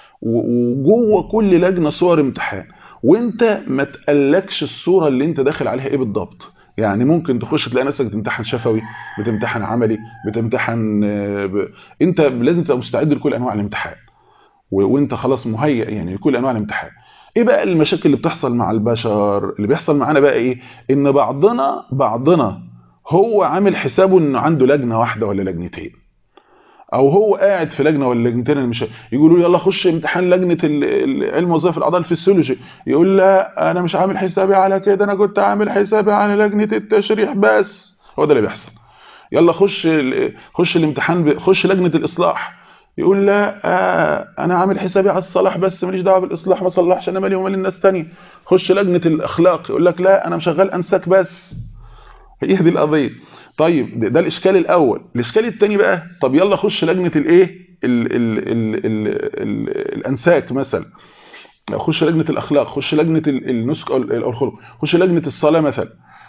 وجوه كل لجنه صور امتحان وانت ما تقلكش الصوره اللي انت داخل عليها ايه بالضبط يعني ممكن تخش تلاقي نفسك بتمتحن شفوي بتمتحن عملي بتمتحن ب... انت لازم تبقى مستعد لكل انواع الامتحان و... وانت خلاص مهيئ يعني لكل انواع الامتحان ايه بقى المشاكل اللي بتحصل مع البشر اللي بيحصل معانا بقى ايه ان بعضنا بعضنا هو عامل حسابه انه عنده لجنه واحده ولا لجنتين او هو قاعد في لجنه ولا لجنتين مش يقولوا له يلا خش امتحان لجنه علم وظائف الاعضاء الفسيولوجي يقول لا انا مش عامل حسابي على كده انا كنت عامل حسابي على لجنه التشريح بس هو ده اللي بيحصل يلا خش خش الامتحان خش لجنه الاصلاح يقول لا آه انا عامل حسابي على الصلاح بس ماليش دعوه بالاصلاح ما صلحش انا مالي ومال الناس تاني خش لجنه الاخلاق يقول لك لا انا مشغل انساك بس هي دي القضيه طيب ده, ده الاشكال الاول الاشكال الثاني بقى طب يلا خش لجنه الايه ال ال ال ال ال الانساك مثلا خش لجنه الاخلاق خش لجنه النسك او الخلق خش لجنه الصلاه مثلا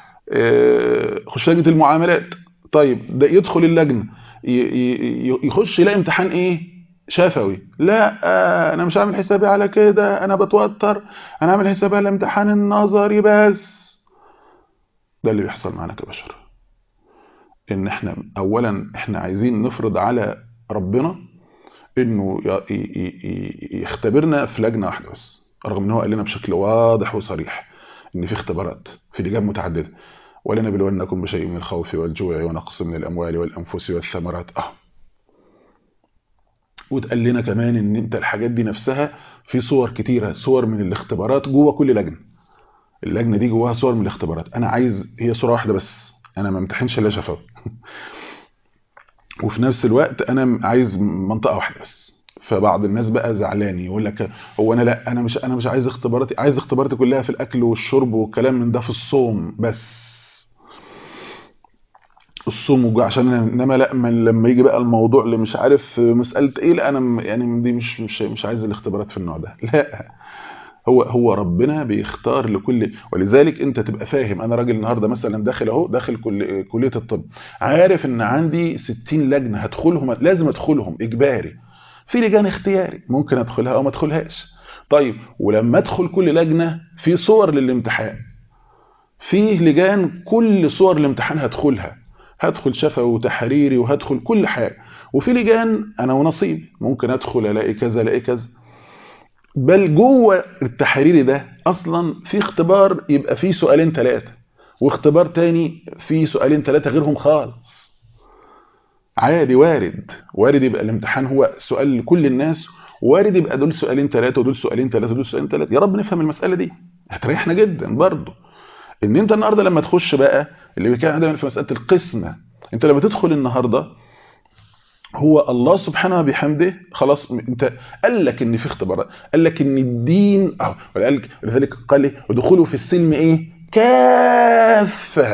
خش لجنه المعاملات طيب ده يدخل اللجنه يخش يلاقي امتحان ايه شفوي لا آه انا مش عامل حسابي على كده انا بتوتر انا عامل حسابي على الامتحان النظري بس ده اللي بيحصل معانا كبشر ان احنا اولا احنا عايزين نفرض على ربنا انه يختبرنا في لجنه واحده بس رغم ان هو قال لنا بشكل واضح وصريح ان في اختبارات في لجان متعدده ولنبلونكم بشيء من الخوف والجوع ونقص من الاموال والانفس والثمرات اه وتقال لنا كمان ان انت الحاجات دي نفسها في صور كتيره صور من الاختبارات جوه كل لجنه اللجنه دي جواها صور من الاختبارات انا عايز هي صوره واحده بس انا ما امتحنش الا شفوي وفي نفس الوقت انا عايز منطقه واحده بس فبعض الناس بقى زعلان يقول لك هو انا لا انا مش انا مش عايز اختباراتي عايز اختباراتي كلها في الاكل والشرب والكلام من ده في الصوم بس الصوم وجوع عشان انما لا من لما يجي بقى الموضوع اللي مش عارف مساله ايه لا انا يعني دي مش مش مش عايز الاختبارات في النوع ده لا هو هو ربنا بيختار لكل ولذلك انت تبقى فاهم انا راجل النهارده مثلا داخل اهو داخل كل كليه الطب عارف ان عندي 60 لجنه هدخلهم لازم ادخلهم اجباري في لجان اختياري ممكن ادخلها او ما ادخلهاش طيب ولما ادخل كل لجنه في صور للامتحان في لجان كل صور الامتحان هدخلها هدخل شفوي وتحريري وهدخل كل حاجه وفي لجان انا ونصيبي ممكن ادخل الاقي كذا الاقي كذا بل جوه التحريري ده اصلا في اختبار يبقى فيه سؤالين ثلاثه واختبار تاني فيه سؤالين ثلاثه غيرهم خالص عادي وارد وارد يبقى الامتحان هو سؤال لكل الناس وارد يبقى دول سؤالين ثلاثه ودول سؤالين ثلاثه ودول سؤالين ثلاثه يا رب نفهم المساله دي هتريحنا جدا برضه ان انت النهارده لما تخش بقى اللي بيتكلم دايما في مساله القسمه انت لما تدخل النهارده هو الله سبحانه بحمده خلاص انت قال لك ان في اختبارات قال لك ان الدين اه ولذلك لذلك قال ادخلوا في السلم ايه كافه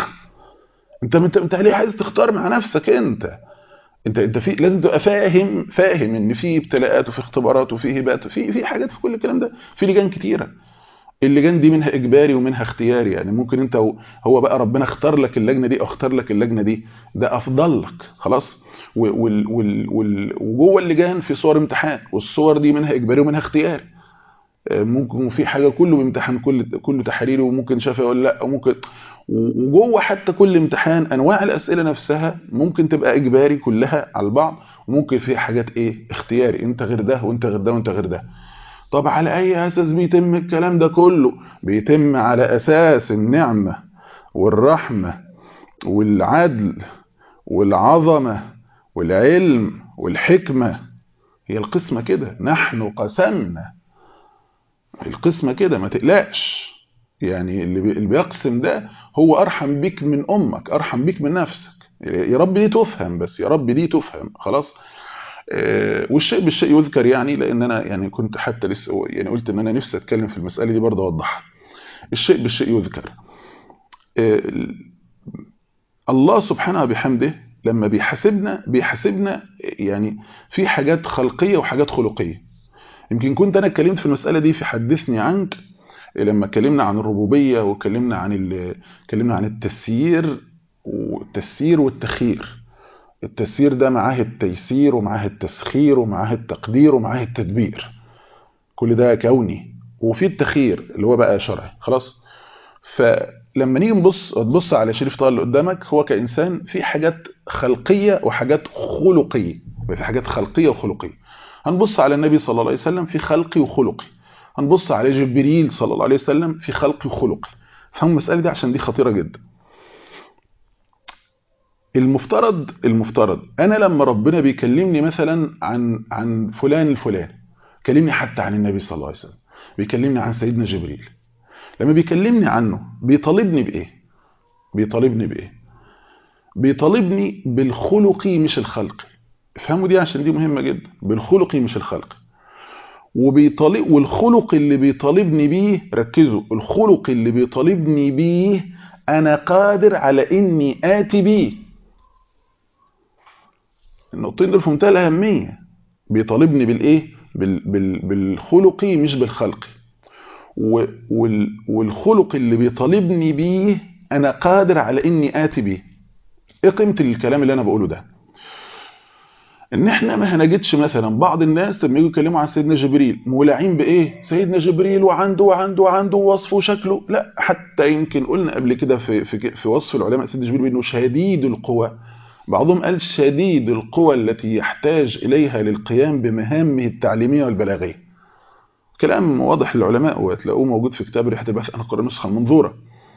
انت انت انت ليه عايز تختار مع نفسك انت انت انت في لازم تبقى فاهم فاهم ان في ابتلاءات وفي اختبارات وفي هبات وفي في حاجات في كل الكلام ده في لجان كتيره اللجان دي منها اجباري ومنها اختياري يعني ممكن انت هو بقى ربنا اختار لك اللجنه دي او اختار لك اللجنه دي ده افضل لك خلاص وال وال وال وجوه اللجان في صور امتحان والصور دي منها اجباري ومنها اختياري ممكن في حاجه كله بامتحان كل كله تحريري وممكن شافعي ولا لا وممكن وجوه حتى كل امتحان انواع الاسئله نفسها ممكن تبقى اجباري كلها على البعض وممكن في حاجات ايه اختياري انت غير ده وانت غير ده وانت غير ده طب على اي اساس بيتم الكلام ده كله بيتم على اساس النعمه والرحمه والعدل والعظمه والعلم والحكمه هي القسمه كده نحن قسمنا القسمه كده ما تقلقش يعني اللي بيقسم ده هو ارحم بيك من امك ارحم بيك من نفسك يا رب دي تفهم بس يا رب دي تفهم خلاص والشيء بالشيء يذكر يعني لان انا يعني كنت حتى لسه يعني قلت ان انا نفسي اتكلم في المساله دي برضه اوضحها الشيء بالشيء يذكر الله سبحانه بحمده لما بيحاسبنا بيحاسبنا يعني في حاجات خلقيه وحاجات خلقيه يمكن كنت انا اتكلمت في المساله دي في حدثني عنك لما اتكلمنا عن الربوبيه واتكلمنا عن اتكلمنا عن التسيير والتسيير والتخيير التسيير ده معاه التيسير ومعاه التسخير ومعاه التقدير ومعاه التدبير كل ده كوني وفي التخيير اللي هو بقى شرعي خلاص فلما نيجي نبص تبص على شريف طه اللي قدامك هو كإنسان في حاجات خلقية وحاجات خلقية في حاجات خلقية وخلقية هنبص على النبي صلى الله عليه وسلم في خلقي وخلقي هنبص على جبريل صلى الله عليه وسلم في خلقي وخلقي فهم المسألة دي عشان دي خطيرة جدا المفترض المفترض انا لما ربنا بيكلمني مثلا عن عن فلان الفلاني كلمني حتى عن النبي صلى الله عليه وسلم بيكلمني عن سيدنا جبريل لما بيكلمني عنه بيطالبني بايه بيطالبني بايه بيطالبني بالخلقي مش الخلقي افهموا دي عشان دي مهمه جدا بالخلقي مش الخلقي وبيطالب والخلق اللي بيطالبني بيه ركزوا الخلق اللي بيطالبني بيه انا قادر على اني اتي بيه النقطتين دول في منتهى الاهميه بيطالبني بالايه بال بال بالخلقي مش بالخلقي وال والخلق اللي بيطالبني بيه انا قادر على اني اتي بيه ايه قيمه الكلام اللي انا بقوله ده ان احنا ما هنجدش مثلا بعض الناس لما يجوا يتكلموا عن سيدنا جبريل مولعين بايه سيدنا جبريل وعنده وعنده وعنده وصفه وشكله لا حتى يمكن قلنا قبل كده في في في وصف العلماء سيدنا جبريل انه شديد القوى بعضهم قال شديد القوى التي يحتاج اليها للقيام بمهامه التعليميه والبلاغيه كلام واضح للعلماء وهتلاقوه موجود في كتاب ريحه البحث عن القران النسخه المنظوره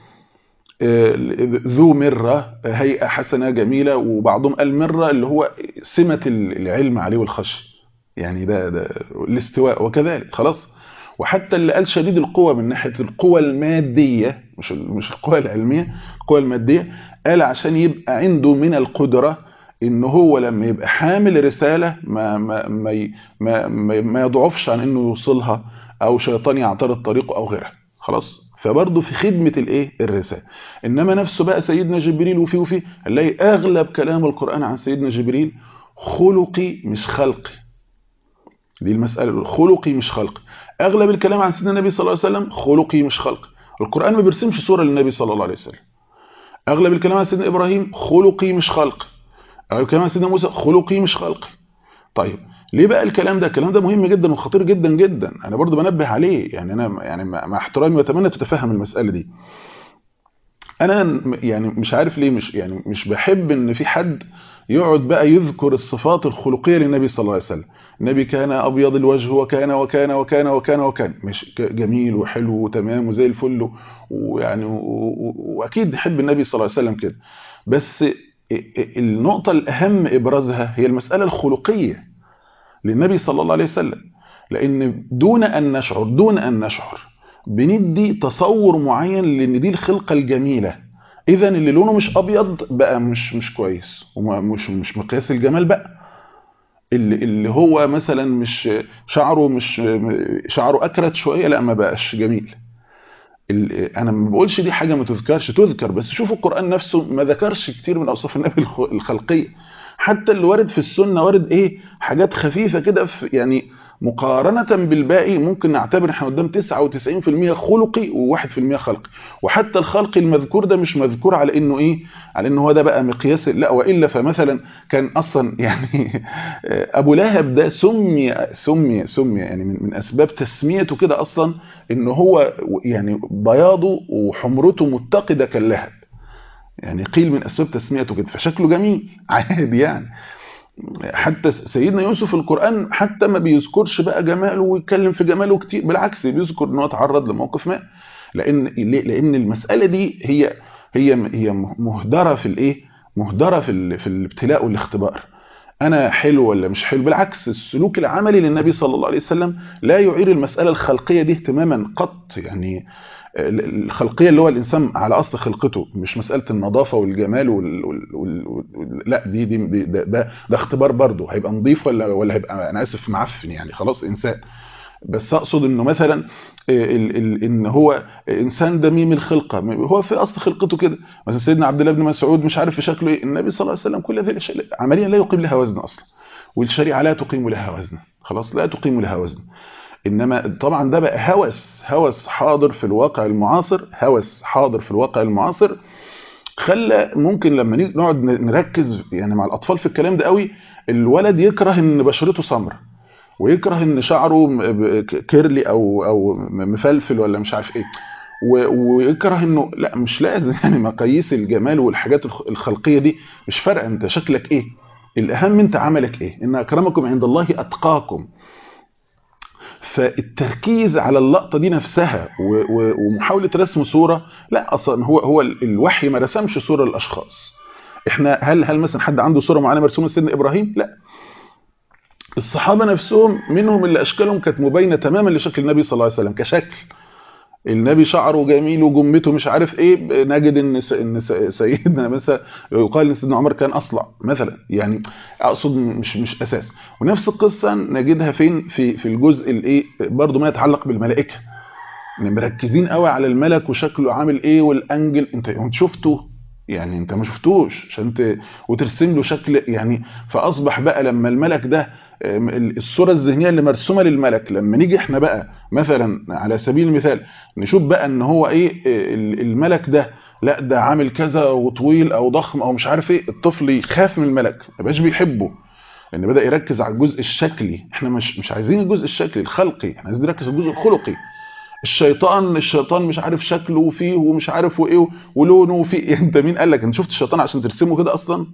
ذو مرة هيئة حسنة جميلة وبعضهم قال مرة اللي هو سمة العلم عليه والخشية يعني ده, ده الاستواء وكذلك خلاص وحتى اللي قال شديد القوة من ناحية القوة المادية مش مش القوة العلمية القوة المادية قال عشان يبقى عنده من القدرة ان هو لما يبقى حامل رسالة ما ما ما ما, ما, ما يضعفش عن انه يوصلها او شيطان يعترض طريقه او غيرها خلاص فبرضه في خدمة الايه الرسالة انما نفسه بقى سيدنا جبريل وفي وفي هنلاقي اغلب كلام القرآن عن سيدنا جبريل خلقي مش خلقي دي المسألة خلقي مش خلقي اغلب الكلام عن سيدنا النبي صلى الله عليه وسلم خلقي مش خلقي القرآن ما بيرسمش صورة للنبي صلى الله عليه وسلم اغلب الكلام عن سيدنا ابراهيم خلقي مش خلقي اغلب الكلام عن سيدنا موسى خلقي مش خلقي طيب ليه بقى الكلام ده الكلام ده مهم جدا وخطير جدا جدا انا برضو بنبه عليه يعني انا يعني مع احترامي واتمنى تتفهم المساله دي انا يعني مش عارف ليه مش يعني مش بحب ان في حد يقعد بقى يذكر الصفات الخلقيه للنبي صلى الله عليه وسلم النبي كان ابيض الوجه وكان وكان وكان وكان وكان مش جميل وحلو وتمام وزي الفل ويعني واكيد نحب النبي صلى الله عليه وسلم كده بس النقطه الاهم ابرازها هي المساله الخلقيه للنبي صلى الله عليه وسلم لان دون ان نشعر دون ان نشعر بندي تصور معين لان دي الخلقه الجميله اذا اللي لونه مش ابيض بقى مش مش كويس ومش مش مقياس الجمال بقى اللي اللي هو مثلا مش شعره مش شعره اكرت شويه لا ما بقاش جميل انا ما بقولش دي حاجه ما تذكرش تذكر بس شوفوا القران نفسه ما ذكرش كتير من اوصاف النبي الخلقيه حتى اللي وارد في السنه وارد ايه حاجات خفيفه كده يعني مقارنه بالباقي ممكن نعتبر احنا قدام 99% خلقي و1% خلقي وحتى الخلق المذكور ده مش مذكور على انه ايه على انه هو ده بقى مقياس لا والا فمثلا كان اصلا يعني ابو لهب ده سمي سمي سمي يعني من, من اسباب تسميته كده اصلا ان هو يعني بياضه وحمرته متقده كاللهب يعني قيل من اسباب تسميته كده فشكله جميل عادي يعني حتى سيدنا يوسف القرآن حتى ما بيذكرش بقى جماله ويتكلم في جماله كتير بالعكس بيذكر ان هو اتعرض لموقف ما لان لان المسألة دي هي هي هي مهدرة في الايه مهدرة في في الابتلاء والاختبار انا حلو ولا مش حلو بالعكس السلوك العملي للنبي صلى الله عليه وسلم لا يعير المسألة الخلقية دي اهتماما قط يعني الخلقيه اللي هو الانسان على اصل خلقته مش مساله النظافه والجمال وال... وال... وال... لا دي دي, دي ده, ده ده اختبار برضه هيبقى نظيف ولا ولا هيبقى انا اسف معفن يعني خلاص انسان بس اقصد انه مثلا ال... ال... ان هو انسان دميم الخلقه هو في اصل خلقته كده مثلا سيدنا عبد الله بن مسعود مش عارف في شكله ايه النبي صلى الله عليه وسلم كل هذه الاشياء عمليا لا يقيم لها وزن اصلا والشريعه لا تقيم لها وزنا خلاص لا تقيم لها وزن انما طبعا ده بقى هوس هوس حاضر في الواقع المعاصر هوس حاضر في الواقع المعاصر خلى ممكن لما نقعد نركز يعني مع الاطفال في الكلام ده قوي الولد يكره ان بشرته سمر ويكره ان شعره كيرلي او او مفلفل ولا مش عارف ايه ويكره انه لا مش لازم يعني مقاييس الجمال والحاجات الخلقيه دي مش فارقه انت شكلك ايه الاهم انت عملك ايه ان اكرمكم عند الله اتقاكم فالتركيز على اللقطة دي نفسها ومحاولة رسم صورة لا أصلا هو هو الوحي ما رسمش صورة للأشخاص احنا هل هل مثلا حد عنده صورة معينة مرسومة سيدنا إبراهيم لا الصحابة نفسهم منهم اللي أشكالهم كانت مبينة تماما لشكل النبي صلى الله عليه وسلم كشكل النبي شعره جميل وجمته مش عارف ايه نجد ان ان سيدنا مثلا يقال ان سيدنا عمر كان اصلع مثلا يعني اقصد مش مش اساس ونفس القصه نجدها فين في في الجزء الايه برضه ما يتعلق بالملائكه مركزين قوي على الملك وشكله عامل ايه والانجل انت انت شفته يعني انت ما شفتوش عشان انت وترسم له شكل يعني فاصبح بقى لما الملك ده الصورة الذهنية اللي مرسومة للملك لما نيجي احنا بقى مثلا على سبيل المثال نشوف بقى ان هو ايه الملك ده لا ده عامل كذا وطويل او ضخم او مش عارف ايه الطفل يخاف من الملك ما بقاش بيحبه لان بدا يركز على الجزء الشكلي احنا مش مش عايزين الجزء الشكلي الخلقي احنا عايزين نركز على الجزء الخلقي الشيطان الشيطان مش عارف شكله وفيه ومش عارف وايه ولونه وفيه انت مين قال لك انت شفت الشيطان عشان ترسمه كده اصلا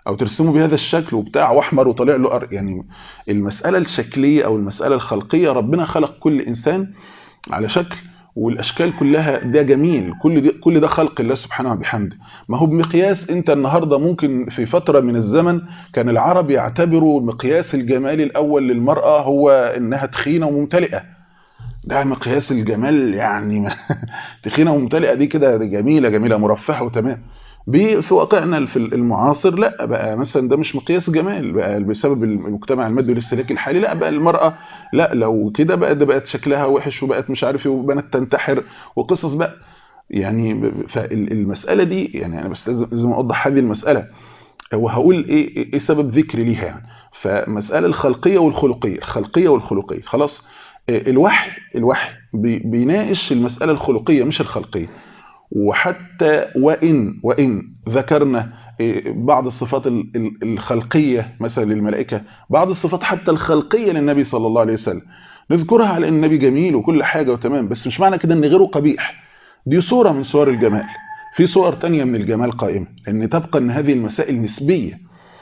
او ترسمه بهذا الشكل وبتاع واحمر وطالع له أر... يعني المساله الشكليه او المساله الخلقيه ربنا خلق كل انسان على شكل والاشكال كلها ده جميل كل ده كل ده خلق الله سبحانه وبحمده ما هو بمقياس انت النهارده ممكن في فتره من الزمن كان العرب يعتبروا مقياس الجمال الاول للمراه هو انها تخينه وممتلئه ده مقياس الجمال يعني تخينه وممتلئه دي كده جميله جميله مرفهه وتمام في واقعنا في المعاصر لا بقى مثلا ده مش مقياس جمال بقى بسبب المجتمع المادي والاستهلاكي الحالي لا بقى المرأة لا لو كده بقى ده بقت شكلها وحش وبقت مش عارف ايه وبنات تنتحر وقصص بقى يعني فالمسألة دي يعني انا بس لازم اوضح هذه المسألة وهقول ايه ايه سبب ذكري ليها يعني فمسألة الخلقية والخلقية الخلقية والخلقية خلاص الوحي الوحي بيناقش المسألة الخلقية مش الخلقية وحتى وإن وإن ذكرنا بعض الصفات الخلقية مثلا للملائكة بعض الصفات حتى الخلقية للنبي صلى الله عليه وسلم نذكرها على ان النبي جميل وكل حاجة وتمام بس مش معنى كده ان غيره قبيح دي صورة من صور الجمال في صور تانية من الجمال قائمة لان تبقى ان هذه المسائل نسبية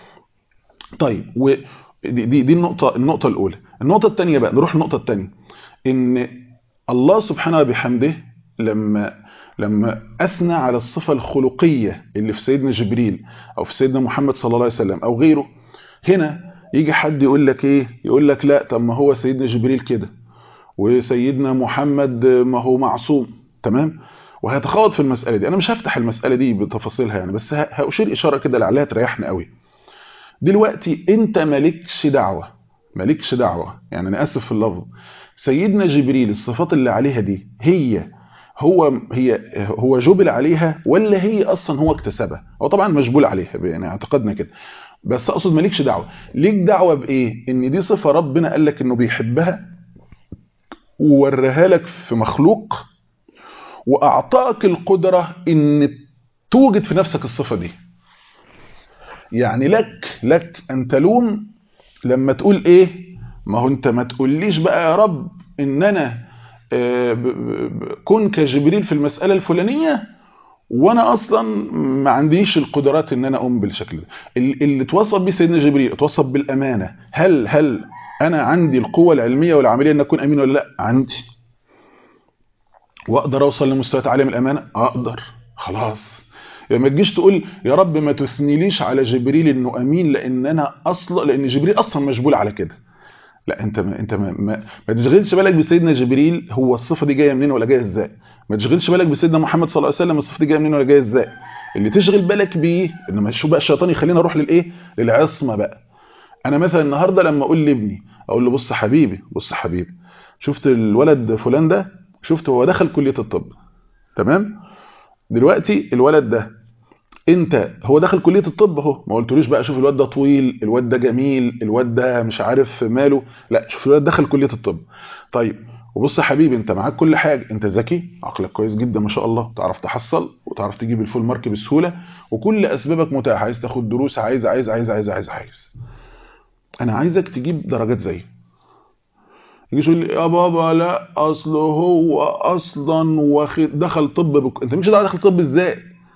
طيب ودي دي, دي النقطة النقطة الأولى النقطة الثانية بقى نروح النقطة الثانية ان الله سبحانه وبحمده لما لما أثنى على الصفة الخلقية اللي في سيدنا جبريل أو في سيدنا محمد صلى الله عليه وسلم أو غيره هنا يجي حد يقول لك إيه يقول لك لا طب ما هو سيدنا جبريل كده وسيدنا محمد ما هو معصوم تمام وهيتخوض في المسألة دي أنا مش هفتح المسألة دي بتفاصيلها يعني بس هأشير إشارة كده لعلها تريحنا قوي دلوقتي أنت مالكش دعوة مالكش دعوة يعني أنا آسف في اللفظ سيدنا جبريل الصفات اللي عليها دي هي هو هي هو جبل عليها ولا هي اصلا هو اكتسبها هو طبعا مجبول عليها يعني اعتقدنا كده بس اقصد مالكش دعوه ليك دعوه بايه ان دي صفه ربنا قال لك انه بيحبها ووريها لك في مخلوق واعطاك القدره ان توجد في نفسك الصفه دي يعني لك لك ان تلوم لما تقول ايه ما هو انت ما تقوليش بقى يا رب ان انا كن كجبريل في المسألة الفلانية وانا اصلا ما عنديش القدرات ان انا اقوم بالشكل ده اللي اتوصف بيه سيدنا جبريل اتوصف بالامانة هل هل انا عندي القوة العلمية والعملية ان اكون امين ولا لا عندي واقدر اوصل لمستويات عالية من الامانة اقدر خلاص يعني ما تجيش تقول يا رب ما تثنيليش على جبريل انه امين لان انا اصلا لان جبريل اصلا مجبول على كده لا انت ما انت ما, ما, ما تشغلش بالك بسيدنا جبريل هو الصفه دي جايه منين ولا جايه ازاي ما تشغلش بالك بسيدنا محمد صلى الله عليه وسلم الصفه دي جايه منين ولا جايه ازاي اللي تشغل بالك بيه انما شو بقى الشيطان يخلينا اروح للايه للعصمه بقى انا مثلا النهارده لما اقول لابني اقول له بص حبيبي بص حبيبي شفت الولد فلان ده شفت هو دخل كليه الطب تمام دلوقتي الولد ده انت هو دخل كليه الطب اهو ما قلتلوش بقى شوف الواد ده طويل الواد ده جميل الواد ده مش عارف ماله لا شوف الواد دخل كليه الطب طيب وبص يا حبيبي انت معاك كل حاجه انت ذكي عقلك كويس جدا ما شاء الله تعرف تحصل وتعرف تجيب الفول مارك بسهوله وكل اسبابك متاحه عايز تاخد دروس عايز عايز عايز عايز عايز عايز انا عايزك تجيب درجات زي يجي يقول لي يا بابا لا اصل هو اصلا واخد دخل طب بك... انت مش دخل طب ازاي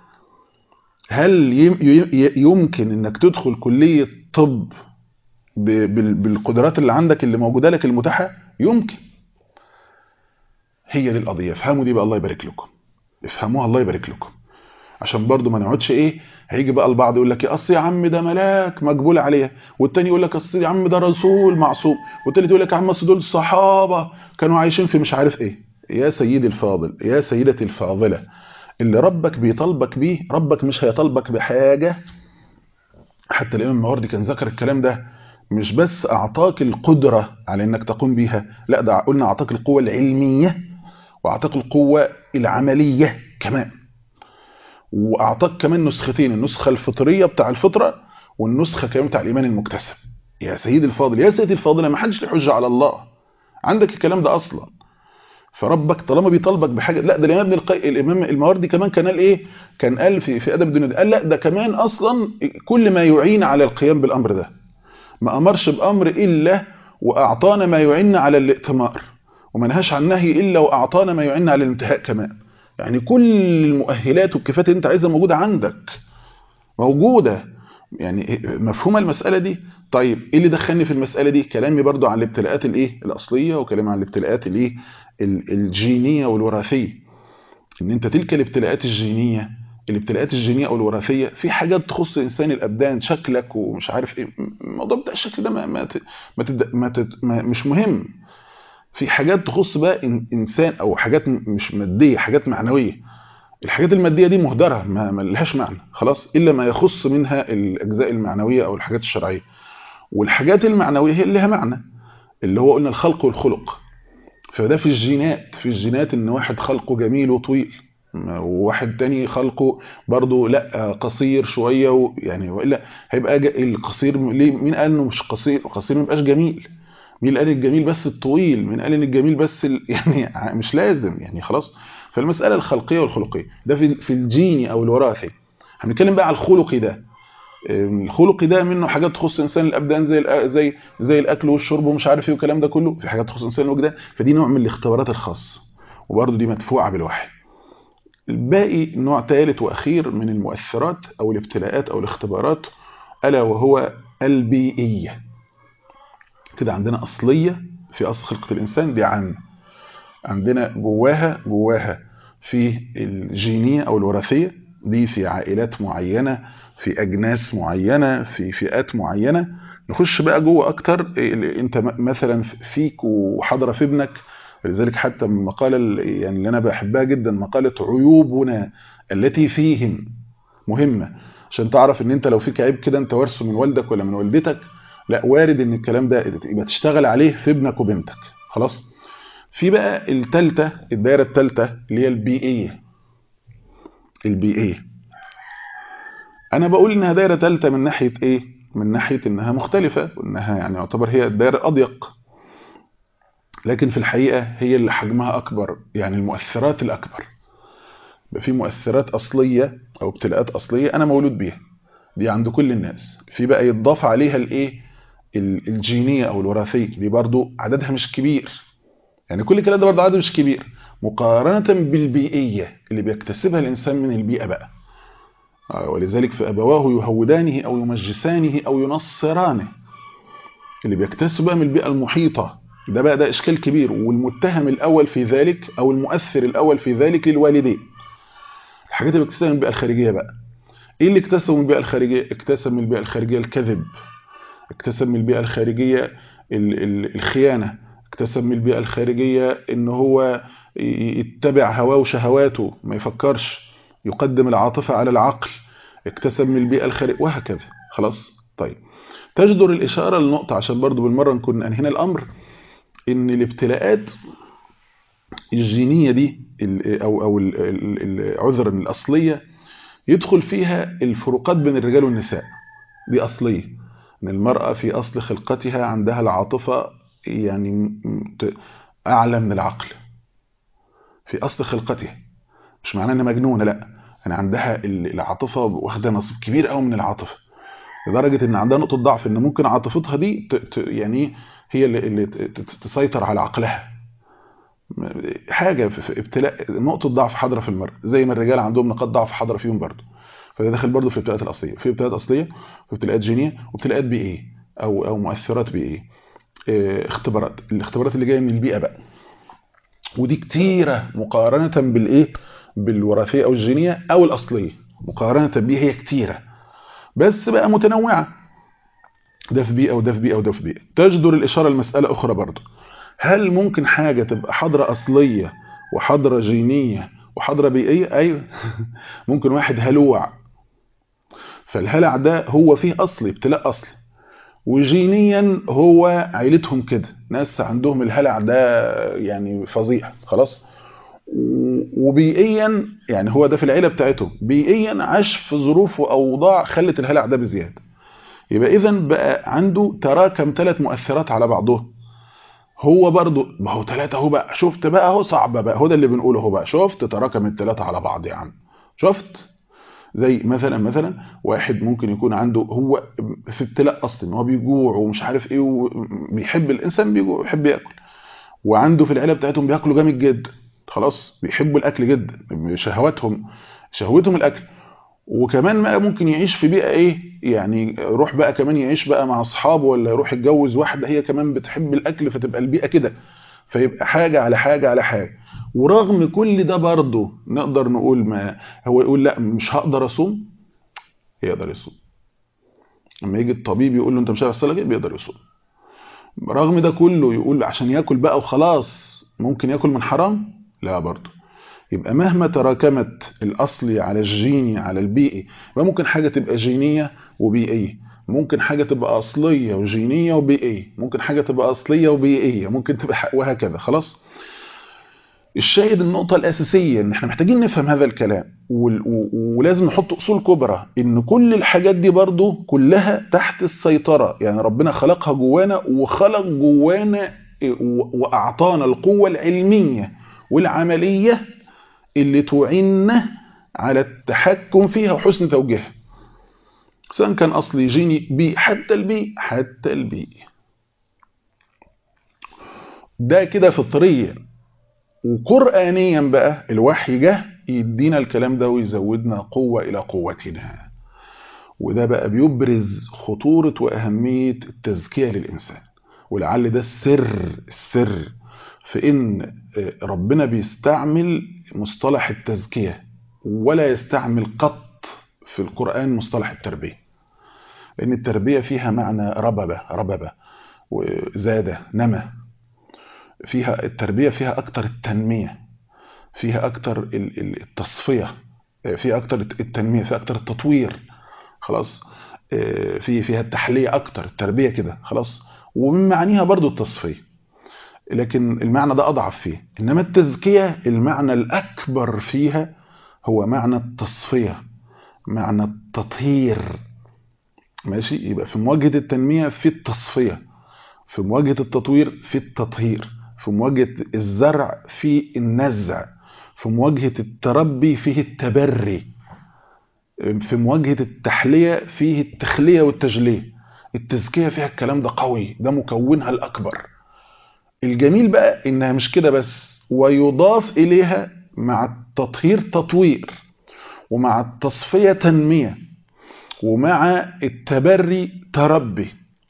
هل يمكن انك تدخل كلية طب بالقدرات اللي عندك اللي موجودة لك المتاحة يمكن هي دي القضية افهموا دي بقى الله يبارك لكم افهموها الله يبارك لكم عشان برضو ما نقعدش ايه هيجي بقى البعض يقول لك اصل يا عم ده ملاك مقبول عليه والتاني يقول لك اصل يا عم ده رسول معصوم والتالت يقول لك يا عم اصل دول الصحابه كانوا عايشين في مش عارف ايه يا سيدي الفاضل يا سيدتي الفاضله اللي ربك بيطالبك بيه ربك مش هيطالبك بحاجه حتى الامام الماوردي كان ذكر الكلام ده مش بس اعطاك القدره على انك تقوم بيها لا ده قلنا اعطاك القوه العلميه واعطاك القوه العمليه كمان واعطاك كمان نسختين النسخه الفطريه بتاع الفطره والنسخه كمان بتاع الايمان المكتسب يا سيدي الفاضل يا سيدي الفاضل ما حدش له حجه على الله عندك الكلام ده اصلا فربك طالما بيطالبك بحاجه لا ده الامام ابن القي... الامام الماوردي كمان كان قال ايه كان قال في في ادب الدنيا قال لا ده كمان اصلا كل ما يعين على القيام بالامر ده ما امرش بامر الا واعطانا ما يعين على الائتمار وما نهاش عن نهي الا واعطانا ما يعين على الانتهاء كمان يعني كل المؤهلات والكفات اللي انت عايزها موجوده عندك موجوده يعني مفهومه المساله دي طيب ايه اللي دخلني في المساله دي كلامي برضو عن الابتلاءات الايه الاصليه وكلامي عن الابتلاءات الايه الجينيه والوراثيه ان انت تلك الابتلاءات الجينيه الابتلاءات الجينيه او الوراثيه في حاجات تخص انسان الابدان شكلك ومش عارف ايه الموضوع بتاع الشكل ده ما ما, ما, تد... ما, تد... ما مش مهم في حاجات تخص بقى انسان او حاجات مش ماديه حاجات معنويه الحاجات الماديه دي مهدره ما, ما لهاش معنى خلاص الا ما يخص منها الاجزاء المعنويه او الحاجات الشرعيه والحاجات المعنويه هي اللي لها معنى اللي هو قلنا الخلق والخلق فده في الجينات في الجينات ان واحد خلقه جميل وطويل وواحد تاني خلقه برضه لا قصير شويه يعني والا هيبقى القصير ليه مين قال انه مش قصير القصير ما يبقاش جميل مين قال الجميل بس الطويل مين قال ان الجميل بس ال... يعني مش لازم يعني خلاص فالمساله الخلقيه والخلقيه ده في في الجيني او الوراثي هنتكلم بقى على الخلقي ده الخلقي ده منه حاجات تخص انسان الابدان زي زي زي الاكل والشرب ومش عارف ايه والكلام ده كله في حاجات تخص انسان الوجدان فدي نوع من الاختبارات الخاصه وبرده دي مدفوعه بالوحي الباقي نوع ثالث واخير من المؤثرات او الابتلاءات او الاختبارات الا وهو البيئيه كده عندنا اصليه في اصل خلقه الانسان دي عامه عندنا جواها جواها في الجينيه او الوراثيه دي في عائلات معينه في اجناس معينه في فئات معينه نخش بقى جوه اكتر انت مثلا فيك وحاضره في ابنك ولذلك حتى من المقاله يعني اللي انا بحبها جدا مقاله عيوبنا التي فيهم مهمه عشان تعرف ان انت لو فيك عيب كده انت وارثه من والدك ولا من والدتك لا وارد ان الكلام ده يبقى تشتغل عليه في ابنك وبنتك خلاص في بقى الثالثه الدايره الثالثه اللي هي البيئيه البيئيه انا بقول انها دايره ثالثه من ناحيه ايه من ناحيه انها مختلفه وانها يعني يعتبر هي الدايره الاضيق لكن في الحقيقه هي اللي حجمها اكبر يعني المؤثرات الاكبر يبقى في مؤثرات اصليه او ابتلاءات اصليه انا مولود بيها دي عند كل الناس في بقى يتضاف عليها الايه الجينيه او الوراثيه دي برضو عددها مش كبير يعني كل الكلام ده برضو عدد مش كبير مقارنه بالبيئيه اللي بيكتسبها الانسان من البيئه بقى ولذلك فأبواه يهودانه أو يمجسانه أو ينصرانه اللي بيكتسب من البيئة المحيطة ده بقى ده إشكال كبير والمتهم الأول في ذلك أو المؤثر الأول في ذلك للوالدين الحاجات اللي بيكتسبها من البيئة الخارجية بقى إيه اللي اكتسب من البيئة الخارجية اكتسب من البيئة الخارجية الكذب اكتسب من البيئة الخارجية الخيانة اكتسب من البيئة الخارجية إن هو يتبع هواه وشهواته ما يفكرش يقدم العاطفة على العقل اكتسب من البيئة الخارجية وهكذا خلاص طيب تجدر الإشارة لنقطة عشان برضو بالمرة نكون أنهينا الأمر إن الابتلاءات الجينية دي أو أو العذر الأصلية يدخل فيها الفروقات بين الرجال والنساء دي أصلية إن المرأة في أصل خلقتها عندها العاطفة يعني أعلى من العقل في أصل خلقتها مش معناه انها مجنونه لا يعني عندها العاطفه واخده نصيب كبير قوي من العاطفه لدرجه ان عندها نقطه ضعف ان ممكن عاطفتها دي ت... ت... يعني هي اللي, اللي تسيطر على عقلها حاجه في ابتلاء نقطه ضعف حاضره في المرء زي ما الرجال عندهم نقاط ضعف حاضره فيهم برضه فده داخل برضه في الابتلاءات الاصليه في ابتلاءات اصليه في ابتلاءات جينيه وابتلاءات بيئيه او او مؤثرات بيئيه اختبارات الاختبارات اللي جايه من البيئه بقى ودي كتيره مقارنه بالايه بالوراثيه او الجينيه او الاصليه مقارنه بيها هي كتيره بس بقى متنوعه ده في بيئه وده في بيئه وده في بيئه تجدر الاشاره لمساله اخرى برضه هل ممكن حاجه تبقى حضره اصليه وحضره جينيه وحضره بيئيه ايوه ممكن واحد هلوع فالهلع ده هو فيه اصلي ابتلاء اصلي وجينيا هو عيلتهم كده ناس عندهم الهلع ده يعني فظيع خلاص وبيئيا يعني هو ده في العيله بتاعته بيئيا عاش في ظروف واوضاع خلت الهلع ده بزياده يبقى اذا بقى عنده تراكم ثلاث مؤثرات على بعضهم هو برضه ما هو ثلاثه اهو بقى شفت بقى اهو صعبه بقى هو ده اللي بنقوله اهو بقى شفت تراكم الثلاثه على بعض يا عم شفت زي مثلا مثلا واحد ممكن يكون عنده هو في ابتلاء اصلا ان هو بيجوع ومش عارف ايه وبيحب الانسان بيجوع ويحب ياكل وعنده في العيله بتاعتهم بياكلوا جامد جدا خلاص بيحبوا الاكل جدا شهواتهم شهوتهم الاكل وكمان بقى ممكن يعيش في بيئه ايه يعني يروح بقى كمان يعيش بقى مع اصحابه ولا يروح يتجوز واحده هي كمان بتحب الاكل فتبقى البيئه كده فيبقى حاجه على حاجه على حاجه ورغم كل ده برضه نقدر نقول ما هو يقول لا مش هقدر اصوم يقدر يصوم لما يجي الطبيب يقول له انت مش عارف الصلاه دي بيقدر يصوم رغم ده كله يقول عشان ياكل بقى وخلاص ممكن ياكل من حرام لا برضه يبقى مهما تراكمت الاصلي على الجيني على البيئي يبقى ممكن حاجه تبقى جينيه وبيئيه ممكن حاجه تبقى اصليه وجينيه وبيئيه ممكن حاجه تبقى اصليه وبيئيه ممكن تبقى وهكذا خلاص الشاهد النقطة الأساسية إن إحنا محتاجين نفهم هذا الكلام ولازم نحط أصول كبرى إن كل الحاجات دي برضو كلها تحت السيطرة يعني ربنا خلقها جوانا وخلق جوانا وأعطانا القوة العلمية والعملية اللي تعيننا على التحكم فيها وحسن توجيهها سواء كان أصلي جيني بي حتى البي حتى البي ده كده فطريا وقرآنيا بقى الوحي جه يدينا الكلام ده ويزودنا قوة إلى قوتنا وده بقى بيبرز خطورة وأهمية التزكية للإنسان ولعل ده السر السر في إن ربنا بيستعمل مصطلح التزكية ولا يستعمل قط في القرآن مصطلح التربية لأن التربية فيها معنى رببة رببة وزادة نمى فيها التربية فيها أكتر التنمية فيها أكتر التصفية فيها أكتر التنمية فيها أكتر التطوير خلاص في فيها التحلية أكتر التربية كده خلاص ومن معانيها برضو التصفية لكن المعنى ده أضعف فيه إنما التزكية المعنى الأكبر فيها هو معنى التصفية معنى التطهير ماشي يبقى في مواجهة التنمية في التصفية في مواجهة التطوير في التطهير في مواجهة الزرع في النزع في مواجهة التربي فيه التبري في مواجهة التحلية فيه التخلية والتجلية التزكية فيها الكلام ده قوي ده مكونها الأكبر الجميل بقى إنها مش كده بس ويضاف إليها مع التطهير تطوير ومع التصفية تنمية ومع التبري تربي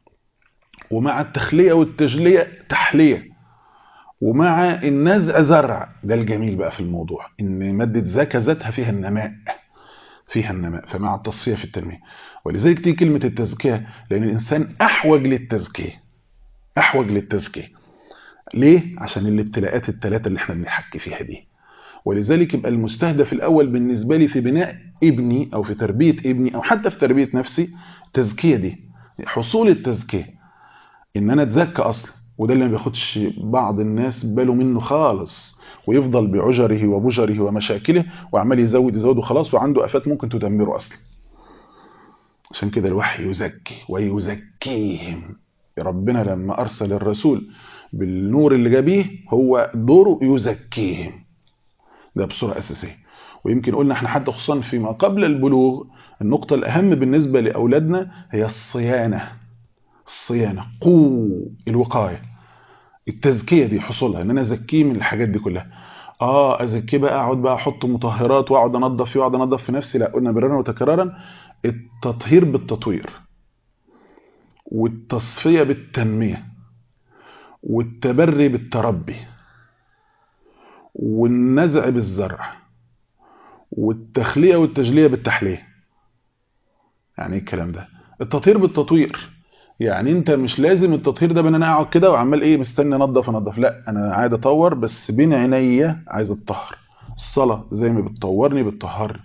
ومع التخلية والتجلية تحلية ومع النزع زرع ده الجميل بقى في الموضوع ان مادة زكاة ذاتها فيها النماء فيها النماء فمع التصفية في التنمية ولذلك دي كلمة التزكية لأن الإنسان أحوج للتزكية أحوج للتزكية ليه؟ عشان الابتلاءات الثلاثة اللي احنا بنحكي فيها دي ولذلك يبقى المستهدف الأول بالنسبة لي في بناء ابني أو في تربية ابني أو حتى في تربية نفسي التزكية دي حصول التزكية إن أنا أتزكى أصلا وده اللي ما بياخدش بعض الناس باله منه خالص ويفضل بعجره وبجره ومشاكله وعمال يزود يزود وخلاص وعنده آفات ممكن تدمره أصلا عشان كده الوحي يزكي ويزكيهم ربنا لما أرسل الرسول بالنور اللي جابيه هو دوره يزكيهم ده بصورة أساسية ويمكن قلنا احنا حتى خصوصا فيما قبل البلوغ النقطة الأهم بالنسبة لأولادنا هي الصيانة الصيانة قو الوقاية التزكية دي حصولها ان انا ازكيه من الحاجات دي كلها اه ازكيه بقى اقعد بقى احط مطهرات واقعد انضف فيه واقعد انضف في نفسي لا قلنا مرارا وتكرارا التطهير بالتطوير والتصفية بالتنمية والتبري بالتربي والنزع بالزرع والتخلية والتجلية بالتحلية يعني ايه الكلام ده التطهير بالتطوير يعني انت مش لازم التطهير ده بان انا اقعد كده وعمال ايه مستني انضف انضف لا انا عايز اطور بس بين عينيا عايز اتطهر الصلاه زي ما بتطورني بتطهرني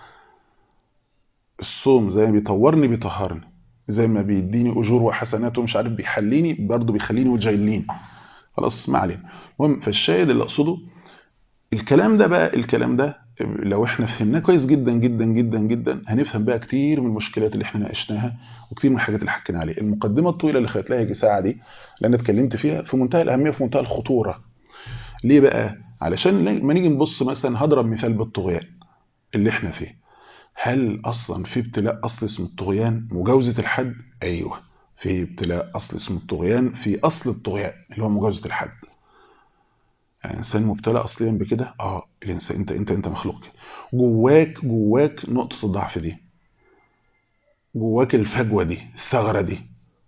الصوم زي ما بيطورني بيطهرني زي ما بيديني اجور وحسنات ومش عارف بيحليني برضه بيخليني وجايلين خلاص ما علينا المهم فالشاهد اللي اقصده الكلام ده بقى الكلام ده لو احنا فهمناه كويس جدا جدا جدا جدا هنفهم بقى كتير من المشكلات اللي احنا ناقشناها وكتير من الحاجات اللي حكينا عليها المقدمه الطويله اللي خدت لها يجي ساعه دي اللي انا اتكلمت فيها في منتهى الاهميه وفي منتهى الخطوره ليه بقى علشان لما نيجي نبص مثلا هضرب مثال بالطغيان اللي احنا فيه هل اصلا في ابتلاء اصل اسمه الطغيان مجاوزه الحد ايوه في ابتلاء اصل اسمه الطغيان في اصل الطغيان اللي هو مجاوزه الحد يعني انسان مبتلى اصليا بكده اه الانسان انت انت انت مخلوق كده جواك جواك نقطه الضعف دي جواك الفجوه دي الثغره دي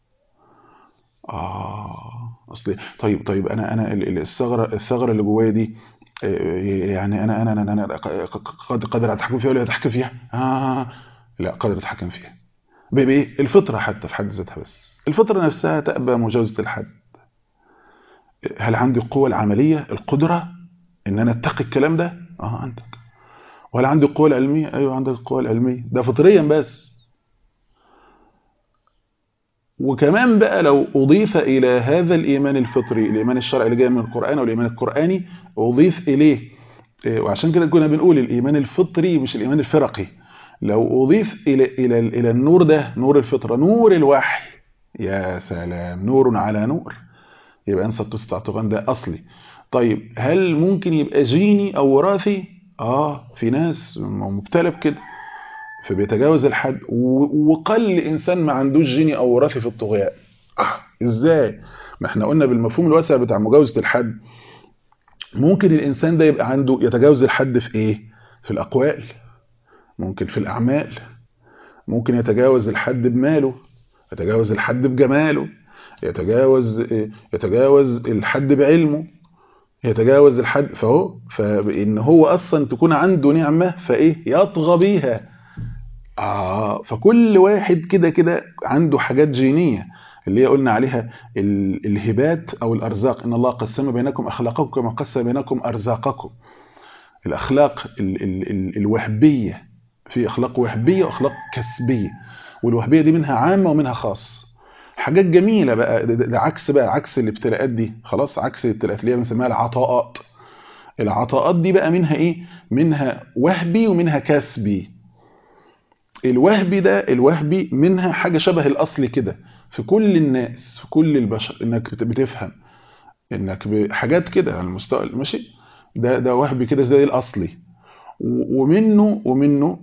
اه اصلي طيب طيب انا انا الثغره الثغره اللي جوايا دي يعني انا انا انا, أنا قادر قادر اتحكم فيها ولا اتحكم فيها آه لا قادر اتحكم فيها بايه الفطره حتى في حد ذاتها بس الفطره نفسها تأبى مجاوزه الحد هل عندي القوه العمليه القدره ان انا اتقي الكلام ده اه عندك ولا عندي القوه العلميه ايوه عندك القوه العلميه ده فطريا بس وكمان بقى لو أضيف إلى هذا الإيمان الفطري الإيمان الشرعي اللي جاي من القرآن أو الإيمان القرآني أضيف إليه وعشان كده كنا بنقول الإيمان الفطري مش الإيمان الفرقي لو أضيف إلى إلى إلى النور ده نور الفطرة نور الوحي يا سلام نور على نور يبقى انسى قصة اعتقان ده أصلي طيب هل ممكن يبقى جيني أو وراثي؟ آه في ناس مبتلى بكده فبيتجاوز الحد وقل انسان ما عندوش جيني او وراثي في الطغيان آه. ازاي ما احنا قلنا بالمفهوم الواسع بتاع مجاوزه الحد ممكن الانسان ده يبقى عنده يتجاوز الحد في ايه في الاقوال ممكن في الاعمال ممكن يتجاوز الحد بماله يتجاوز الحد بجماله يتجاوز يتجاوز الحد بعلمه يتجاوز الحد فهو فان هو اصلا تكون عنده نعمه فايه يطغى بيها آه فكل واحد كده كده عنده حاجات جينية اللي هي قلنا عليها الهبات أو الأرزاق إن الله قسم بينكم أخلاقكم كما قسم بينكم أرزاقكم الأخلاق ال ال ال الوهبية في أخلاق وهبية وأخلاق كسبية والوهبية دي منها عامة ومنها خاص حاجات جميلة بقى ده, ده عكس بقى عكس الابتلاءات دي خلاص عكس الابتلاءات اللي هي بنسميها العطاءات العطاءات دي بقى منها ايه منها وهبي ومنها كسبي الوهبي ده الوهبي منها حاجة شبه الأصل كده في كل الناس في كل البشر انك بتفهم انك حاجات كده على المستوى ماشي ده ده وهبي كده زي الاصلي ومنه ومنه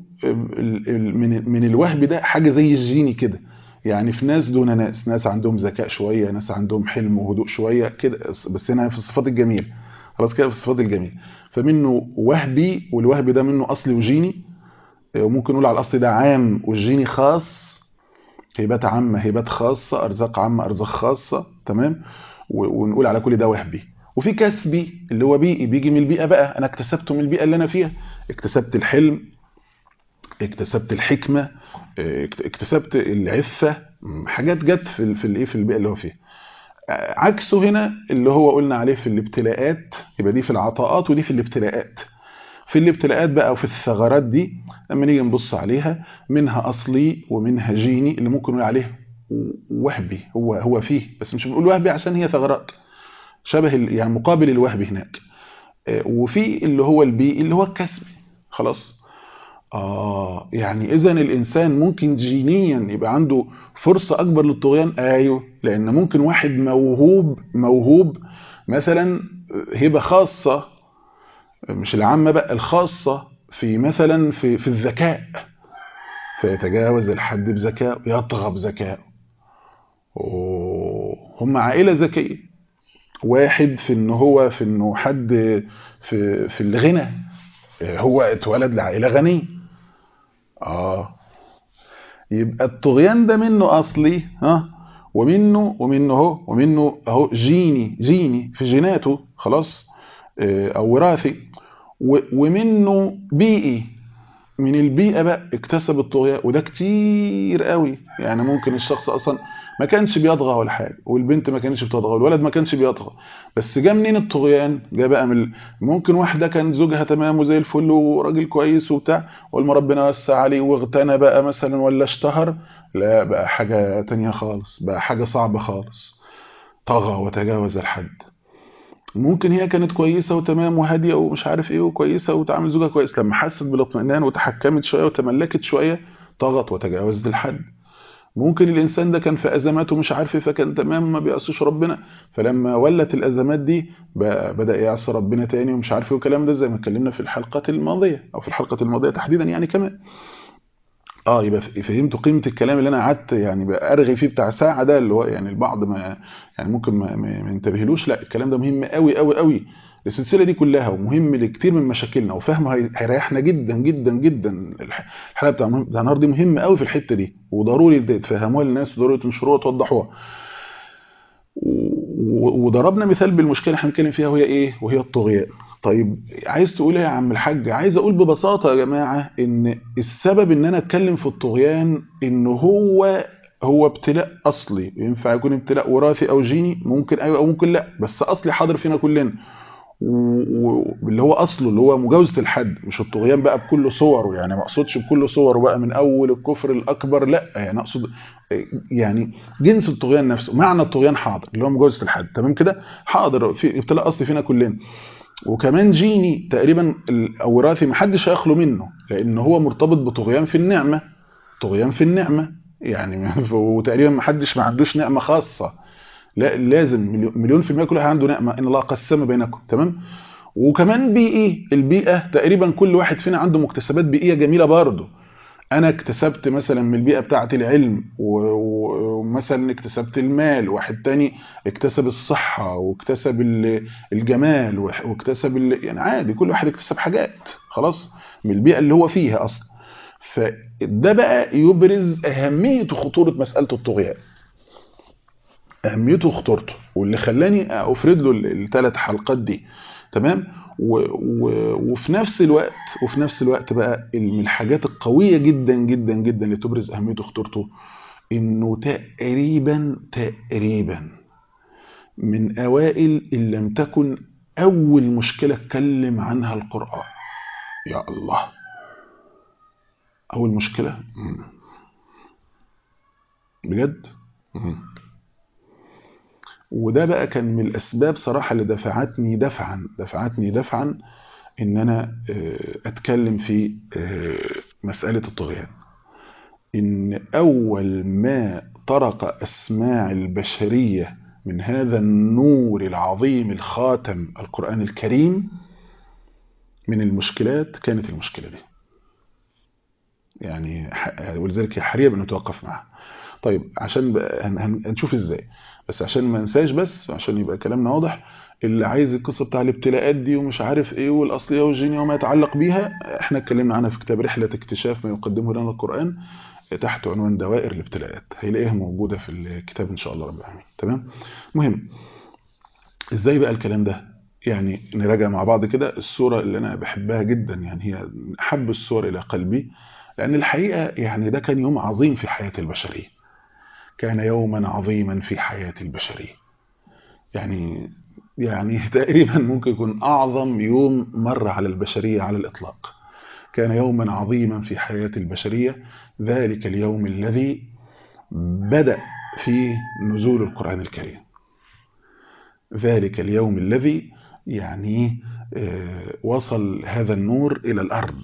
من من الوهب ده حاجه زي الجيني كده يعني في ناس دون ناس ناس عندهم ذكاء شويه ناس عندهم حلم وهدوء شويه كده بس هنا في الصفات الجميله خلاص كده في الصفات الجميله فمنه وهبي والوهبي ده منه اصلي وجيني وممكن نقول على الاصل ده عام والجيني خاص هبات عامه هبات خاصه ارزاق عامه ارزاق خاصه تمام ونقول على كل ده وهبي وفي كسبي اللي هو بيئي بيجي من البيئه بقى انا اكتسبته من البيئه اللي انا فيها اكتسبت الحلم اكتسبت الحكمه اكتسبت العفه حاجات جت في في الايه في البيئه اللي هو فيها عكسه هنا اللي هو قلنا عليه في الابتلاءات يبقى دي في العطاءات ودي في الابتلاءات في الابتلاءات بقى وفي الثغرات دي لما نيجي نبص عليها منها اصلي ومنها جيني اللي ممكن نقول عليه وهبي هو هو فيه بس مش بنقول وهبي عشان هي ثغرات شبه يعني مقابل الوهبي هناك وفي اللي هو البيئي اللي هو الكسبي خلاص اه يعني اذا الانسان ممكن جينيا يبقى عنده فرصه اكبر للطغيان ايوه لان ممكن واحد موهوب موهوب مثلا هبه خاصه مش العامه بقى الخاصه في مثلا في في الذكاء فيتجاوز الحد بذكاء يطغى بذكاء هم عائله ذكيه واحد في ان هو في انه حد في في الغنى هو اتولد لعائله غنيه اه يبقى الطغيان ده منه اصلي ها ومنه ومنه اهو ومنه اهو جيني جيني في جيناته خلاص او وراثي ومنه بيئي من البيئه بقى اكتسب الطغيان وده كتير قوي يعني ممكن الشخص اصلا ما كانش بيطغى ولا حاجه والبنت ما كانتش بتطغى والولد ما كانش بيطغى بس جه منين الطغيان جه بقى من ممكن واحده كان زوجها تمام وزي الفل وراجل كويس وبتاع والما ربنا وسع عليه واغتنى بقى مثلا ولا اشتهر لا بقى حاجه تانية خالص بقى حاجه صعبه خالص طغى وتجاوز الحد ممكن هي كانت كويسه وتمام وهاديه ومش عارف ايه وكويسه وتعامل زوجها كويس لما حست بالاطمئنان وتحكمت شويه وتملكت شويه طغت وتجاوزت الحد ممكن الانسان ده كان في ازمات ومش عارف فكان تمام ما بيعصيش ربنا فلما ولت الازمات دي بدا يعصي ربنا تاني ومش عارف ايه والكلام ده زي ما اتكلمنا في الحلقات الماضيه او في الحلقه الماضيه تحديدا يعني كمان اه يبقى فهمتوا قيمه الكلام اللي انا قعدت يعني ارغي فيه بتاع ساعه ده اللي هو يعني البعض ما يعني ممكن ما, ما ينتبهلوش لا الكلام ده مهم قوي قوي قوي السلسله دي كلها ومهم لكتير من مشاكلنا وفهمه هي- هيريحنا جدا جدا جدا الح- الحلقه بتاع بتاع النهارده دي مهمه قوي في الحته دي وضروري تفهموها للناس وضروري تنشروها وتوضحوها و- وضربنا مثال بالمشكله اللي احنا بنتكلم فيها وهي ايه وهي الطغيان طيب عايز تقول ايه يا عم الحاج عايز اقول ببساطه يا جماعه ان السبب ان انا اتكلم في الطغيان ان هو هو ابتلاء اصلي ينفع يكون ابتلاء وراثي او جيني ممكن ايوه او ممكن لا بس اصلي حاضر فينا كلنا واللي هو اصله اللي هو مجاوزه الحد مش الطغيان بقى بكل صوره يعني ما اقصدش بكل صوره بقى من اول الكفر الاكبر لا يعني اقصد يعني جنس الطغيان نفسه معنى الطغيان حاضر اللي هو مجاوزه الحد تمام كده حاضر في ابتلاء اصلي فينا كلنا وكمان جيني تقريبا ال- او وراثي محدش هيخلو منه لان هو مرتبط بطغيان في النعمه طغيان في النعمه يعني وتقريبا محدش ما عندوش نعمه خاصه لا لازم مليون- مليون في المية كل واحد عنده نعمة إن الله قسم بينكم تمام وكمان بيئي البيئة تقريبا كل واحد فينا عنده مكتسبات بيئية جميلة برضه أنا اكتسبت مثلا من البيئة بتاعة العلم و- و- ومثلا اكتسبت المال واحد تاني اكتسب الصحة واكتسب ال- الجمال وح- واكتسب ال- يعني عادي كل واحد اكتسب حاجات خلاص من البيئة اللي هو فيها أصلا فده بقى يبرز أهمية وخطورة مسألة الطغيان اهميته وخطورته واللي خلاني افرد له الثلاث حلقات دي تمام و و وفي نفس الوقت وفي نفس الوقت بقى من الحاجات القويه جدا جدا جدا اللي تبرز اهميته وخطورته انه تقريبا تقريبا من اوائل ان لم تكن اول مشكله اتكلم عنها القران يا الله اول مشكله مم. بجد مم. وده بقى كان من الاسباب صراحه اللي دفعتني دفعا دفعتني دفعا ان انا آه، اتكلم في آه، مساله الطغيان ان اول ما طرق اسماع البشريه من هذا النور العظيم الخاتم القران الكريم من المشكلات كانت المشكله دي يعني ح- ولذلك هي حريه بان نتوقف معها طيب عشان بقى هن- هن- هنشوف ازاي بس عشان ما انساش بس عشان يبقى كلامنا واضح اللي عايز القصه بتاع الابتلاءات دي ومش عارف ايه والاصليه والجينيه وما يتعلق بيها احنا اتكلمنا عنها في كتاب رحله اكتشاف ما يقدمه لنا القران تحت عنوان دوائر الابتلاءات هيلاقيها موجوده في الكتاب ان شاء الله رب العالمين تمام مهم ازاي بقى الكلام ده يعني نراجع مع بعض كده الصوره اللي انا بحبها جدا يعني هي من احب الصور الى قلبي لان الحقيقه يعني ده كان يوم عظيم في حياه البشريه كان يوما عظيما في حياة البشرية يعني يعني تقريبا ممكن يكون أعظم يوم مر على البشرية على الإطلاق كان يوما عظيما في حياة البشرية ذلك اليوم الذي بدأ فيه نزول القرآن الكريم ذلك اليوم الذي يعني آه، وصل هذا النور إلى الأرض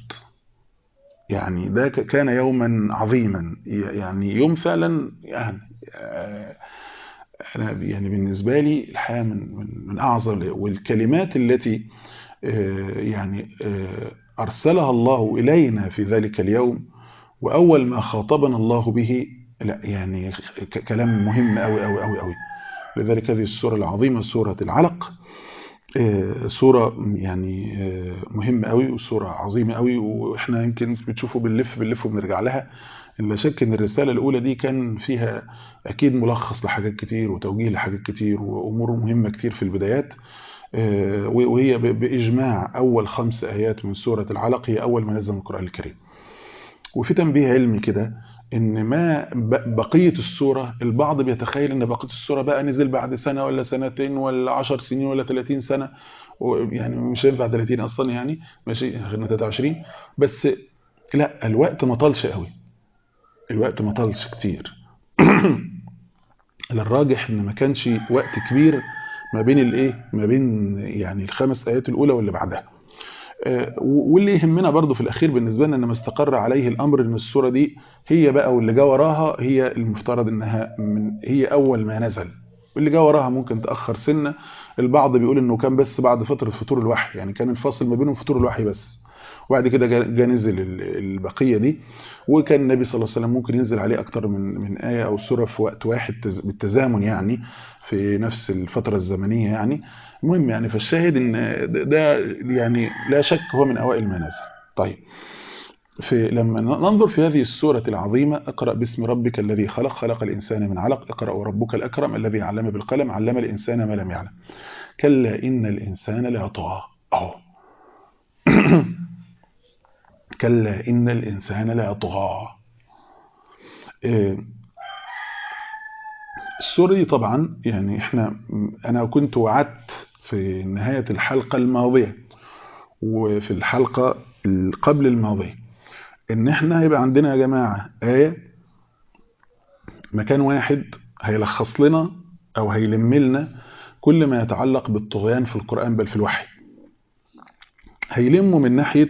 يعني ده ك- كان يوما عظيما يعني يوم فعلا يعني آه، انا يعني بالنسبه لي الحقيقه من من من اعظم والكلمات التي آه، يعني آه، ارسلها الله الينا في ذلك اليوم واول ما خاطبنا الله به لا يعني ك- كلام مهم قوي قوي قوي قوي لذلك هذه السوره العظيمه سوره العلق آه، صورة يعني آه، مهمة قوي وصورة عظيمة قوي واحنا يمكن بتشوفوا بنلف بنلف وبنرجع لها لا شك ان الرسالة الاولى دي كان فيها اكيد ملخص لحاجات كتير وتوجيه لحاجات كتير وامور مهمة كتير في البدايات آه، وهي ب- باجماع اول خمس ايات من سورة العلق هي اول ما نزل من القرآن الكريم وفي تنبيه علمي كده ان ما ب- بقيه السوره البعض بيتخيل ان بقيه السوره بقى نزل بعد سنه ولا سنتين ولا 10 سنين ولا 30 سنه يعني مش هينفع 30 اصلا يعني ماشي اخرنا 23 بس لا الوقت ما طالش قوي الوقت ما طالش كتير الراجح ان ما كانش وقت كبير ما بين الايه ما بين يعني الخمس ايات الاولى واللي بعدها آه، واللي يهمنا برضو في الاخير بالنسبه لنا ان ما استقر عليه الامر ان السوره دي هي بقى واللي جه وراها هي المفترض انها من هي اول ما نزل واللي جه وراها ممكن تاخر سنه البعض بيقول انه كان بس بعد فتره فتور الوحي يعني كان الفاصل ما بينهم فتور الوحي بس وبعد كده جاء نزل البقيه دي وكان النبي صلى الله عليه وسلم ممكن ينزل عليه اكتر من من ايه او سوره في وقت واحد بالتزامن يعني في نفس الفتره الزمنيه يعني المهم يعني فالشاهد ان ده يعني لا شك هو من اوائل ما نزل طيب في لما ننظر في هذه السورة العظيمة اقرأ باسم ربك الذي خلق خلق الإنسان من علق اقرأ وربك الأكرم الذي علم بالقلم علم الإنسان ما لم يعلم كلا إن الإنسان ليطغى أهو كلا إن الإنسان ليطغى السورة دي طبعا يعني احنا أنا كنت وعدت في نهاية الحلقة الماضية وفي الحلقة قبل الماضية ان احنا هيبقى عندنا يا جماعة آية مكان واحد هيلخص لنا او هيلم لنا كل ما يتعلق بالطغيان في القرآن بل في الوحي هيلمه من ناحية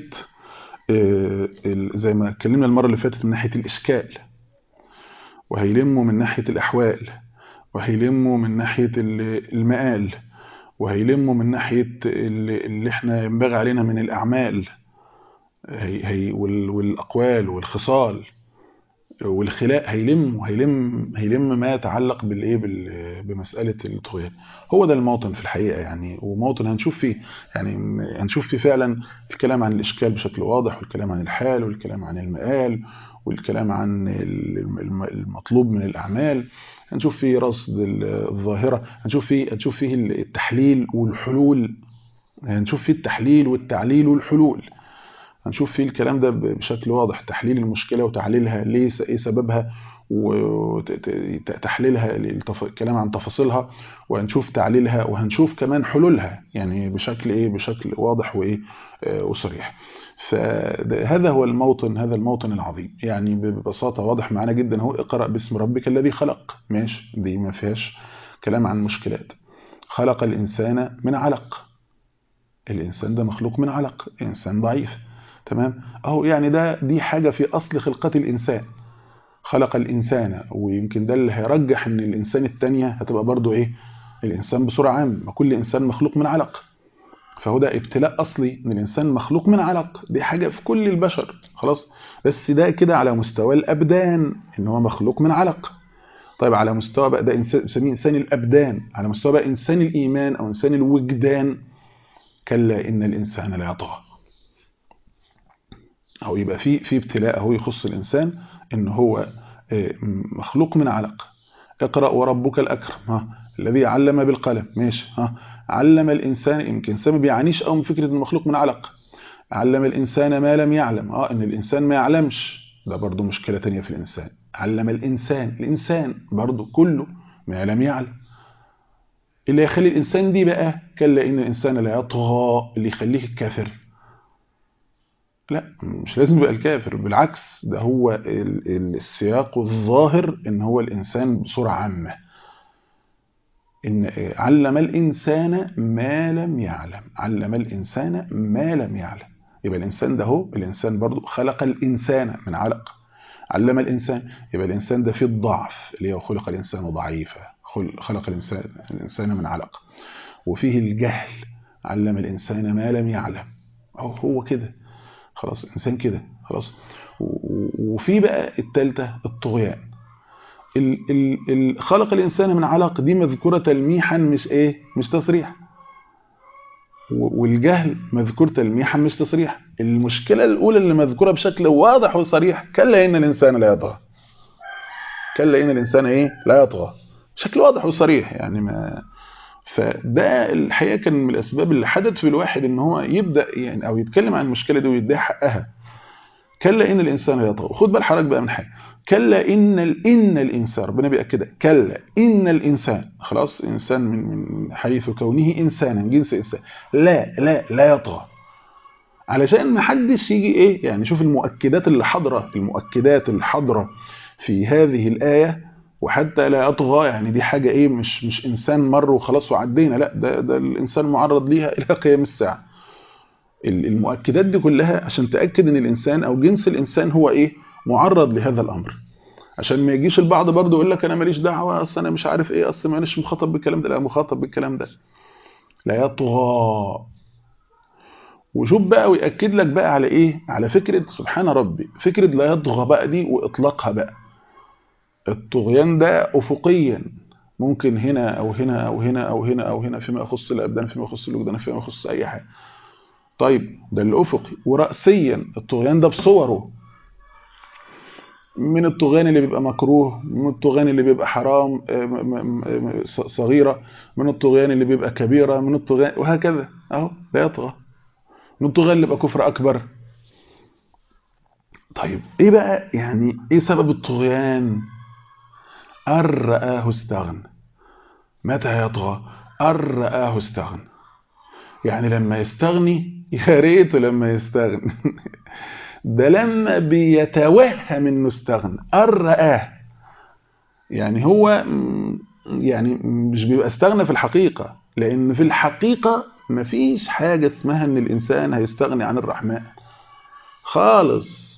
زي ما اتكلمنا المرة اللي فاتت من ناحية الإشكال وهيلمه من ناحية الأحوال وهيلمه من ناحية المآل وهيلمه من ناحية اللي احنا ينبغي علينا من الأعمال هي هي والأقوال والخصال والخلاء هيلم هيلم هيلم ما يتعلق بالايه بمساله الطغيان هو ده الموطن في الحقيقه يعني وموطن هنشوف فيه يعني هنشوف فيه فعلا الكلام عن الاشكال بشكل واضح والكلام عن الحال والكلام عن المآل والكلام عن المطلوب من الاعمال هنشوف فيه رصد الظاهره هنشوف فيه هنشوف فيه التحليل والحلول هنشوف فيه التحليل والتعليل والحلول هنشوف فيه الكلام ده بشكل واضح تحليل المشكلة وتعليلها ليه ايه سببها وتحليلها الكلام عن تفاصيلها وهنشوف تعليلها وهنشوف كمان حلولها يعني بشكل ايه بشكل واضح وايه وصريح فهذا هو الموطن هذا الموطن العظيم يعني ببساطة واضح معانا جدا هو اقرأ باسم ربك الذي خلق ماشي دي ما فيهاش كلام عن مشكلات خلق الإنسان من علق الإنسان ده مخلوق من علق إنسان ضعيف تمام اهو يعني ده دي حاجة في أصل خلقة الإنسان خلق الإنسان ويمكن ده اللي هيرجح ان الإنسان التانية هتبقى برضو ايه الإنسان بصورة عامة كل إنسان مخلوق من علق فهو ده ابتلاء أصلي ان الإنسان مخلوق من علق دي حاجة في كل البشر خلاص بس ده كده على مستوى الأبدان ان هو مخلوق من علق طيب على مستوى بقى ده بنسميه إنسان الأبدان على مستوى بقى إنسان الإيمان أو إنسان الوجدان كلا إن الإنسان لا يطغى أو يبقى في في ابتلاء هو يخص الإنسان إن هو مخلوق من علق اقرأ وربك الأكرم ها الذي علم بالقلم ماشي ها علم الإنسان يمكن الإنسان ما بيعانيش أو من فكرة المخلوق من علق علم الإنسان ما لم يعلم اه إن الإنسان ما يعلمش ده برضو مشكلة تانية في الإنسان علم الإنسان الإنسان برضو كله ما لم يعلم اللي يخلي الإنسان دي بقى كلا إن الإنسان لا يطغى اللي يخليه الكافر لا مش لازم يبقى الكافر بالعكس ده هو السياق الظاهر ان هو الانسان بصورة عامة إن علم الإنسان ما لم يعلم علم الإنسان ما لم يعلم يبقى الإنسان ده هو الإنسان برضو خلق الإنسان من علق علم الإنسان يبقى الإنسان ده فيه الضعف اللي هو خلق الإنسان ضعيفا خلق الإنسان, الإنسان من علق وفيه الجهل علم الإنسان ما لم يعلم هو هو كده خلاص الإنسان كده خلاص وفي بقى التالتة الطغيان ال ال ال خلق الإنسان من علق دي مذكورة تلميحا مش إيه مش تصريح والجهل مذكور تلميحا مش تصريح المشكلة الأولى اللي مذكورة بشكل واضح وصريح كلا إن الإنسان لا يطغى كلا إن الإنسان إيه لا يطغى بشكل واضح وصريح يعني ما فده الحقيقة كان من الأسباب اللي حدث في الواحد إن هو يبدأ يعني أو يتكلم عن المشكلة دي ويديها حقها كلا إن الإنسان لا يطغى خد بال حضرتك بقى من حاجة كلا إن إن الإنسان ربنا بيأكدها كلا إن الإنسان خلاص إنسان من من حيث كونه إنسانا جنس إنسان لا لا لا يطغى علشان ما حدش يجي إيه يعني شوف المؤكدات اللي حاضرة المؤكدات اللي حاضرة في هذه الآية وحتى لا يطغى يعني دي حاجة إيه مش مش إنسان مر وخلاص وعدينا لا ده ده الإنسان معرض ليها إلى قيام الساعة المؤكدات دي كلها عشان تأكد إن الإنسان أو جنس الإنسان هو إيه معرض لهذا الامر عشان ما يجيش البعض برضه يقول لك انا ماليش دعوه اصل انا مش عارف ايه اصل مانيش مخاطب بالكلام ده لا مخاطب بالكلام ده لا يطغى وشوف بقى ويأكد لك بقى على ايه على فكرة سبحان ربي فكرة لا يطغى بقى دي واطلاقها بقى الطغيان ده افقيا ممكن هنا او هنا او هنا او هنا او هنا فيما يخص الابدان فيما يخص الوجدان فيما يخص اي حاجه طيب ده الافقي وراسيا الطغيان ده بصوره من الطغيان اللي بيبقى مكروه من الطغيان اللي بيبقى حرام صغيره من الطغيان اللي بيبقى كبيره من الطغيان وهكذا اهو لا يطغى من الطغيان اللي بيبقى كفر اكبر طيب ايه بقى يعني ايه سبب الطغيان أن رآه استغنى متى يطغى أن رآه استغنى يعني لما يستغني يا ريته لما يستغني ده لما بيتوهم انه استغنى أن رآه يعني هو يعني مش بيبقى استغنى في الحقيقة لأن في الحقيقة مفيش حاجة اسمها ان الإنسان هيستغني عن الرحمن خالص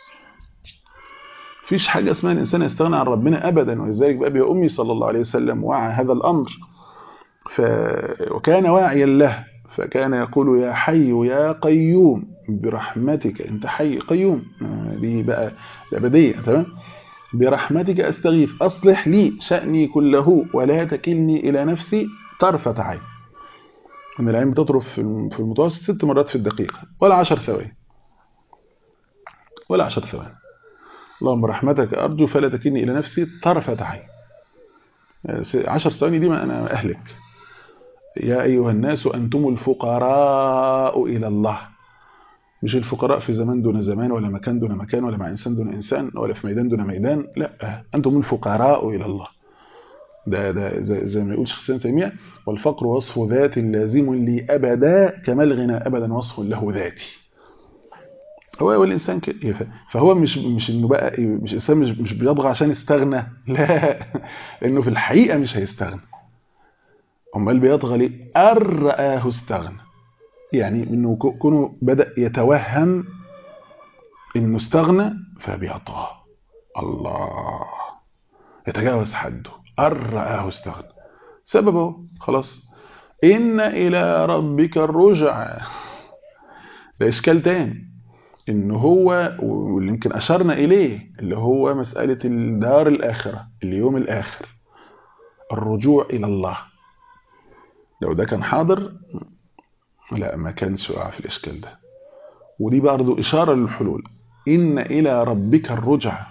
فيش حاجة اسمها الإنسان يستغنى عن ربنا أبدا ولذلك بأبي أمي صلى الله عليه وسلم وعى هذا الأمر ف... وكان واعيا له فكان يقول يا حي يا قيوم برحمتك أنت حي قيوم دي بقى الأبدية تمام برحمتك أستغيث أصلح لي شأني كله ولا تكلني إلى نفسي طرفة عين أن العين بتطرف في المتوسط ست مرات في الدقيقة ولا عشر ثواني ولا عشر ثواني اللهم رحمتك أرجو فلا تكلني إلى نفسي طرفة عين عشر ثواني دي ما أنا أهلك يا أيها الناس أنتم الفقراء إلى الله مش الفقراء في زمان دون زمان ولا مكان دون مكان ولا مع إنسان دون إنسان ولا في ميدان دون ميدان لا أنتم الفقراء إلى الله ده ده زي, زي ما يقول شيخ الإسلام تيمية والفقر وصف ذات لازم لي أبدا كما الغنى أبدا وصف له ذاتي هو والإنسان كده فهو مش مش إنه بقى مش إنسان مش مش بيطغى عشان يستغنى لا لأنه في الحقيقة مش هيستغنى أمال بيطغى ليه أن رآه استغنى يعني إنه كونه بدأ يتوهم إنه استغنى فبيطغى الله يتجاوز حده أن رآه استغنى سببه خلاص إن إلى ربك الرجع ده إشكال تاني إن هو واللي يمكن أشرنا إليه اللي هو مسألة الدار الآخرة اليوم الآخر الرجوع إلى الله لو ده كان حاضر لا ما كانش وقع في الإشكال ده ودي برضو إشارة للحلول إن إلى ربك الرجع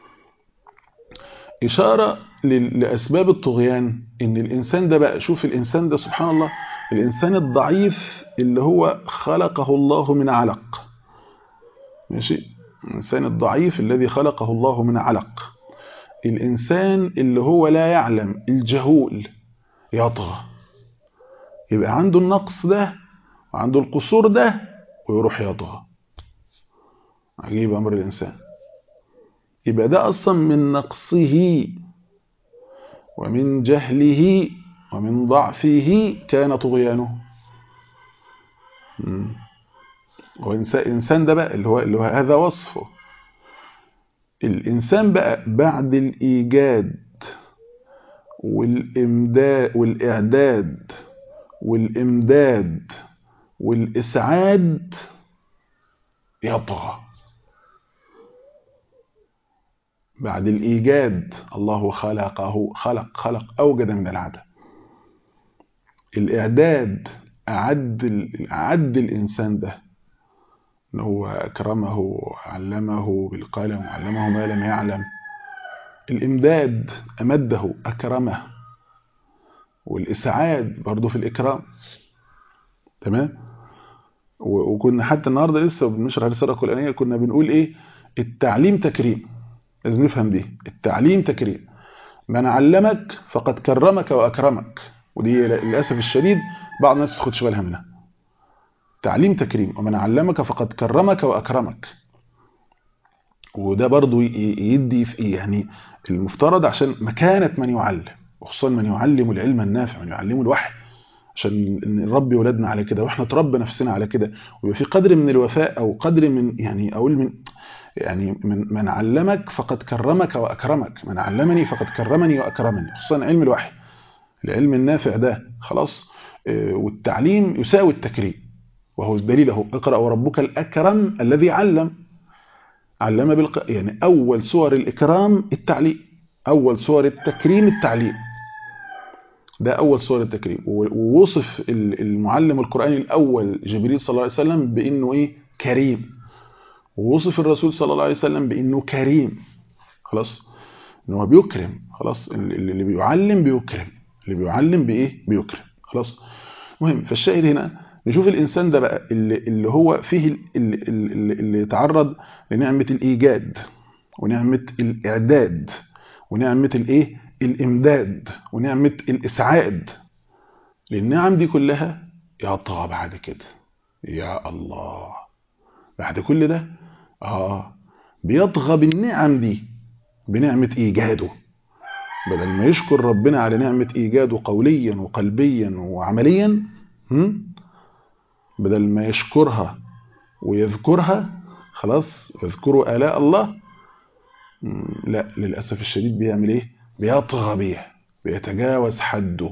إشارة لأسباب الطغيان إن الإنسان ده بقى شوف الإنسان ده سبحان الله الإنسان الضعيف اللي هو خلقه الله من علق ماشي الإنسان الضعيف الذي خلقه الله من علق الإنسان اللي هو لا يعلم الجهول يطغى يبقى عنده النقص ده وعنده القصور ده ويروح يطغى عجيب أمر الإنسان يبقى ده أصلا من نقصه ومن جهله ومن ضعفه كان طغيانه هو الإنسان ده بقى اللي هو, اللي هو هذا وصفه الإنسان بقى بعد الإيجاد والإمداد والإعداد والإمداد والإسعاد يطغى بعد الإيجاد الله خلقه خلق خلق أوجد من العدم الإعداد أعد أعد الإنسان ده إن هو أكرمه وعلمه بالقلم وعلمه ما لم يعلم الإمداد أمده أكرمه والإسعاد برضه في الإكرام تمام وكنا حتى النهاردة لسه بنشرح الرسالة القرآنية كنا بنقول إيه التعليم تكريم لازم نفهم دي التعليم تكريم من علمك فقد كرمك وأكرمك ودي للأسف الشديد بعض الناس ما تاخدش بالها منها تعليم تكريم ومن علمك فقد كرمك وأكرمك وده برضو يدي في إيه يعني المفترض عشان مكانة من يعلم وخصوصا من يعلم العلم النافع من يعلم الوحي عشان نربي ولادنا على كده واحنا تربى نفسنا على كده ويبقى في قدر من الوفاء او قدر من يعني اقول من يعني من من علمك فقد كرمك واكرمك من علمني فقد كرمني واكرمني خصوصا علم الوحي العلم النافع ده خلاص والتعليم يساوي التكريم وهو الدليل اهو اقرأ وربك الأكرم الذي علم علم بالق... يعني أول صور الإكرام التعليم أول صور التكريم التعليم ده أول صور التكريم ووصف المعلم القرآني الأول جبريل صلى الله عليه وسلم بأنه إيه كريم ووصف الرسول صلى الله عليه وسلم بأنه كريم خلاص إنه بيكرم خلاص اللي بيعلم بيكرم اللي بيعلم بإيه بيكرم خلاص مهم فالشاهد هنا نشوف الإنسان ده بقى اللي, اللي هو فيه اللي, اللي, اللي تعرض لنعمة الإيجاد ونعمة الإعداد ونعمة الإيه الإمداد ونعمة الإسعاد للنعم دي كلها يطغى بعد كده يا الله بعد كل ده آه بيطغى بالنعم دي بنعمة إيجاده بدل ما يشكر ربنا على نعمة إيجاده قوليا وقلبيا وعمليا هم؟ بدل ما يشكرها ويذكرها خلاص يذكروا آلاء الله لا للأسف الشديد بيعمل إيه بيطغى بيها بيتجاوز حده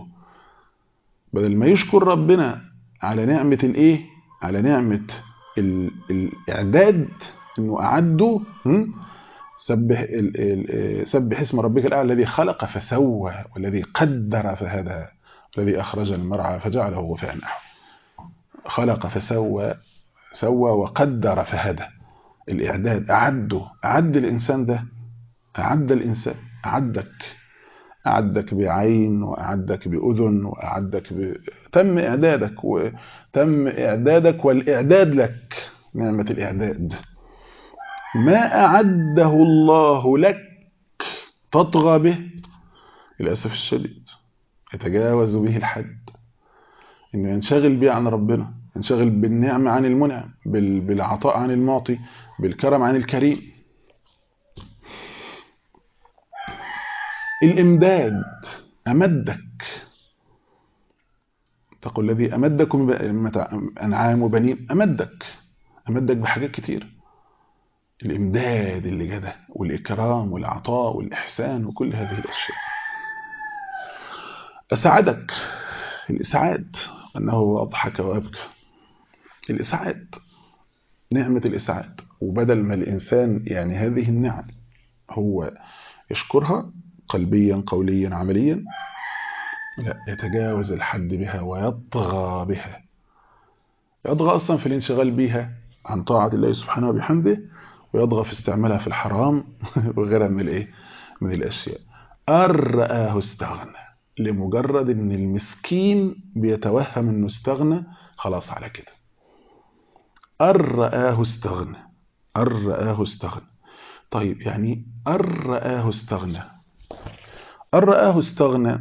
بدل ما يشكر ربنا على نعمة الإيه على نعمة ال... الإعداد إنه أعده سبح ال... سبح اسم ربك الأعلى الذي خلق فسوى والذي قدر فهدى الذي أخرج المرعى فجعله غثاء نحو خلق فسوى سوى وقدر فهدى الإعداد أعده أعد الإنسان ده أعد الإنسان أعدك أعدك بعين وأعدك بأذن وأعدك ب... تم إعدادك وتم إعدادك والإعداد لك نعمة الإعداد ما أعده الله لك تطغى به للأسف الشديد يتجاوز به الحد إنه ينشغل به عن ربنا ينشغل بالنعمة عن المنعم بالعطاء عن المعطي بالكرم عن الكريم الإمداد أمدك تقول الذي أمدكم أنعام وبنين أمدك أمدك بحاجات كتير الإمداد اللي جده والإكرام والعطاء والإحسان وكل هذه الأشياء أسعدك الإسعاد أنه أضحك وأبكى الإسعاد نعمة الإسعاد وبدل ما الإنسان يعني هذه النعم هو يشكرها قلبيا قوليا عمليا لا يتجاوز الحد بها ويطغى بها يطغى أصلا في الانشغال بها عن طاعة الله سبحانه وبحمده ويطغى في استعمالها في الحرام وغيرها من الايه من الاشياء أرآه استغنى لمجرد ان المسكين بيتوهم انه استغنى خلاص على كده أرآه استغنى أرآه استغنى طيب يعني أرآه استغنى أرآه استغنى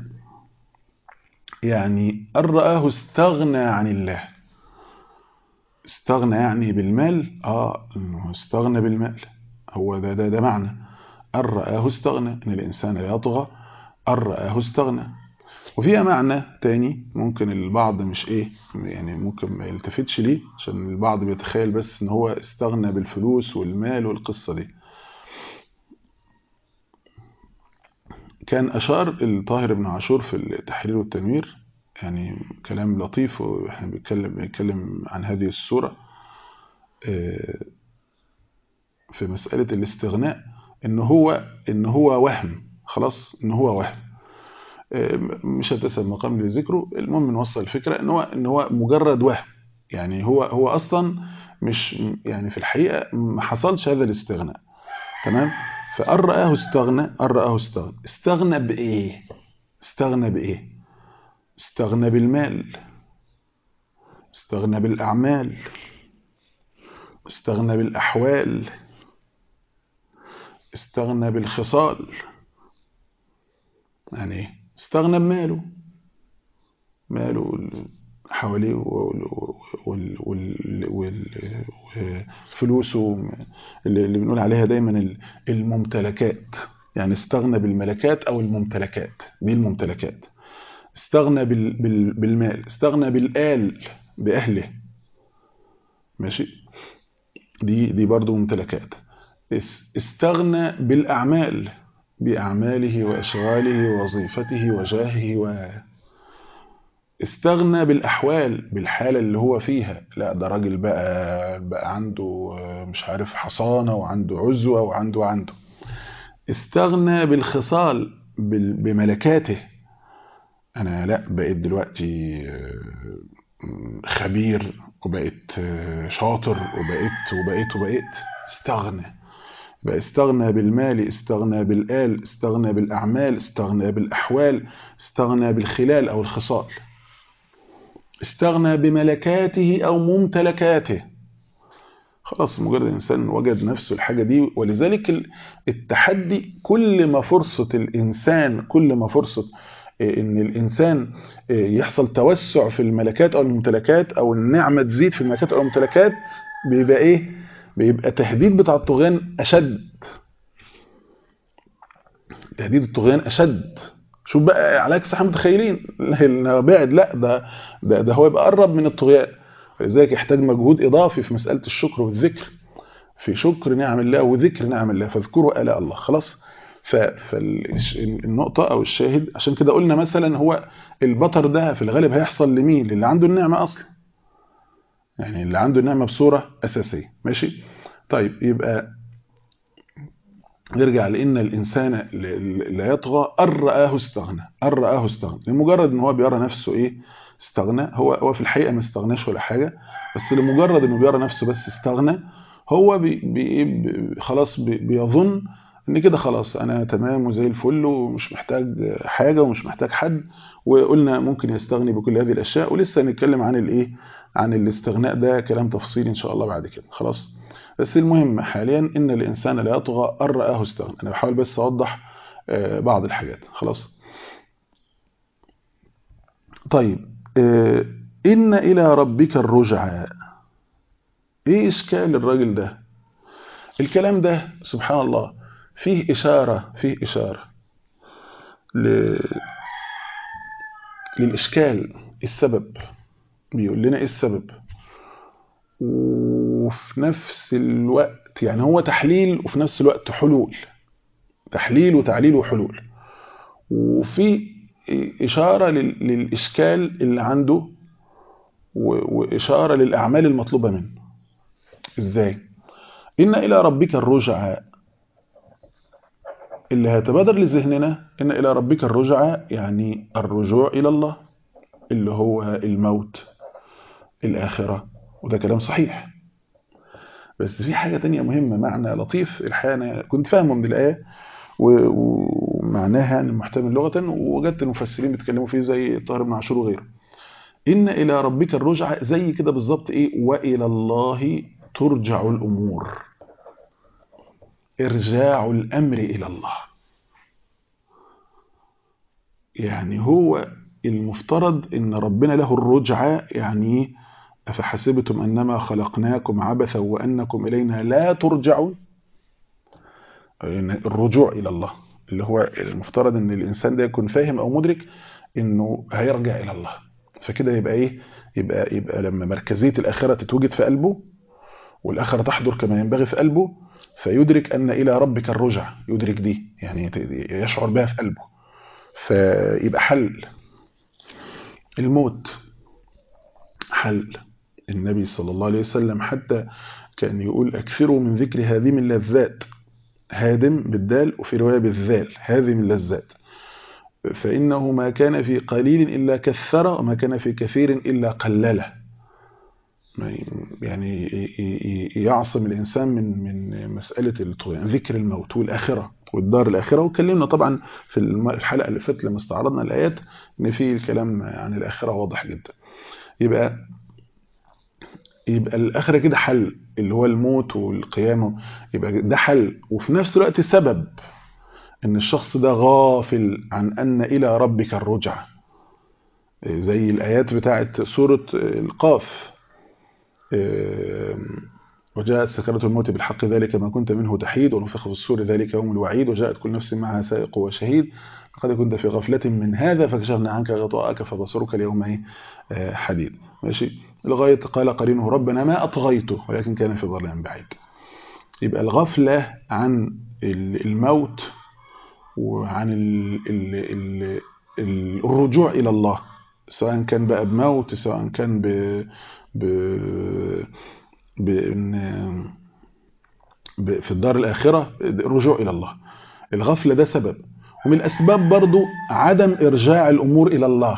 يعني أرآه استغنى عن الله استغنى يعني بالمال اه انه استغنى بالمال هو ده ده ده معنى أرآه استغنى ان الانسان لا يطغى أرآه استغنى وفيها معنى تاني ممكن البعض مش ايه يعني ممكن ما يلتفتش ليه عشان البعض بيتخيل بس ان هو استغنى بالفلوس والمال والقصة دي كان أشار الطاهر بن عاشور في التحرير والتنوير يعني كلام لطيف واحنا بنتكلم بنتكلم عن هذه السورة في مسألة الاستغناء ان هو ان هو وهم خلاص ان هو وهم مش هتسأل مقام لذكره المهم نوصل الفكرة ان هو ان هو مجرد وهم يعني هو هو اصلا مش يعني في الحقيقة ما حصلش هذا الاستغناء تمام فأرآه استغنى أرآه استغنى استغنى بإيه استغنى بإيه استغنى بالمال استغنى بالأعمال استغنى بالأحوال استغنى بالخصال يعني استغنى بماله ماله حواليه وفلوسه اللي بنقول عليها دايما الممتلكات يعني استغنى بالملكات أو الممتلكات دي الممتلكات استغنى بالمال استغنى بالآل بأهله ماشي دي دي برضو ممتلكات استغنى بالأعمال بأعماله وأشغاله ووظيفته وجاهه و استغنى بالأحوال بالحالة اللي هو فيها لا ده راجل بقى بقى عنده مش عارف حصانة وعنده عزوة وعنده وعنده استغنى بالخصال بملكاته أنا لا بقيت دلوقتي خبير وبقيت شاطر وبقيت وبقيت وبقيت استغنى بقى استغنى بالمال استغنى بالآل استغنى بالأعمال استغنى بالأحوال استغنى بالخلال أو الخصال استغنى بملكاته أو ممتلكاته خلاص مجرد الإنسان وجد نفسه الحاجة دي ولذلك التحدي كل ما فرصة الإنسان كل ما فرصة ان الانسان يحصل توسع في الملكات او الممتلكات او النعمه تزيد في الملكات او الممتلكات بيبقى ايه بيبقى تهديد بتاع الطغيان اشد تهديد الطغيان اشد شوف بقى على عكس احنا متخيلين بعد لا ده, ده ده هو يبقى قرب من الطغيان فلذلك يحتاج مجهود اضافي في مساله الشكر والذكر في شكر نعم الله وذكر نعم الله فاذكروا الاء الله خلاص فالنقطة أو الشاهد عشان كده قلنا مثلا هو البطر ده في الغالب هيحصل لمين للي عنده النعمة أصلا يعني اللي عنده النعمة بصورة أساسية ماشي طيب يبقى نرجع لأن الإنسان لا يطغى أن رآه استغنى أن رآه استغنى لمجرد أن هو بيرى نفسه إيه استغنى هو هو في الحقيقة ما استغناش ولا حاجة بس لمجرد أنه بيرى نفسه بس استغنى هو بي بي خلاص بي بيظن ان كده خلاص انا تمام وزي الفل ومش محتاج حاجه ومش محتاج حد وقلنا ممكن يستغني بكل هذه الاشياء ولسه هنتكلم عن الايه عن الاستغناء ده كلام تفصيلي ان شاء الله بعد كده خلاص بس المهم حاليا ان الانسان لا يطغى ان راه استغنى انا بحاول بس اوضح بعض الحاجات خلاص طيب ان الى ربك الرجعى ايه اشكال الراجل ده الكلام ده سبحان الله فيه إشارة فيه إشارة ل... للإشكال السبب بيقول لنا إيه السبب وفي نفس الوقت يعني هو تحليل وفي نفس الوقت حلول تحليل وتعليل وحلول وفي إشارة لل... للإشكال اللي عنده و... وإشارة للأعمال المطلوبة منه إزاي؟ إن إلى ربك الرجعى اللي هيتبادر لذهننا إن إلى ربك الرجعى يعني الرجوع إلى الله اللي هو الموت الآخرة وده كلام صحيح بس في حاجة تانية مهمة معنى لطيف الحقيقة أنا كنت فاهمه من الآية ومعناها يعني محتمل لغة ووجدت المفسرين بيتكلموا فيه زي طاهر بن عاشور وغيره إن إلى ربك الرجعى زي كده بالظبط إيه وإلى الله ترجع الأمور إرجاع الأمر إلى الله يعني هو المفترض إن ربنا له الرجعة يعني أفحسبتم أنما خلقناكم عبثا وأنكم إلينا لا ترجعون الرجوع إلى الله اللي هو المفترض أن الإنسان ده يكون فاهم أو مدرك أنه هيرجع إلى الله فكده يبقى إيه يبقى, يبقى لما مركزية الآخرة تتوجد في قلبه والآخرة تحضر كما ينبغي في قلبه فيدرك أن إلى ربك الرجع يدرك دي يعني يشعر بها في قلبه فيبقى حل الموت حل النبي صلى الله عليه وسلم حتى كان يقول أكثروا من ذكر هذه اللذات هادم بالدال وفي رواية بالذال هذه من اللذات فإنه ما كان في قليل إلا كثر وما كان في كثير إلا قلله يعني يعصم الإنسان من من مسألة الطغيان ذكر الموت والآخرة والدار الآخرة وكلمنا طبعا في الحلقة اللي فاتت لما استعرضنا الآيات إن في الكلام عن الآخرة واضح جدا يبقى يبقى الآخرة كده حل اللي هو الموت والقيامة يبقى ده حل وفي نفس الوقت سبب إن الشخص ده غافل عن أن إلى ربك الرجعة زي الآيات بتاعت سورة القاف وجاءت سكرة الموت بالحق ذلك ما كنت منه تحيد ونفخ في الصور ذلك يوم الوعيد وجاءت كل نفس معها سائق وشهيد لقد كنت في غفلة من هذا فكشفنا عنك غطاءك فبصرك اليوم حديد ماشي لغاية قال قرينه ربنا ما أطغيته ولكن كان في ظلام بعيد يبقى الغفلة عن الموت وعن ال ال ال الرجوع إلى الله سواء كان بقى بموت سواء كان ب ب بإن ب... في الدار الآخرة الرجوع إلى الله الغفلة ده سبب ومن الأسباب برضو عدم إرجاع الأمور إلى الله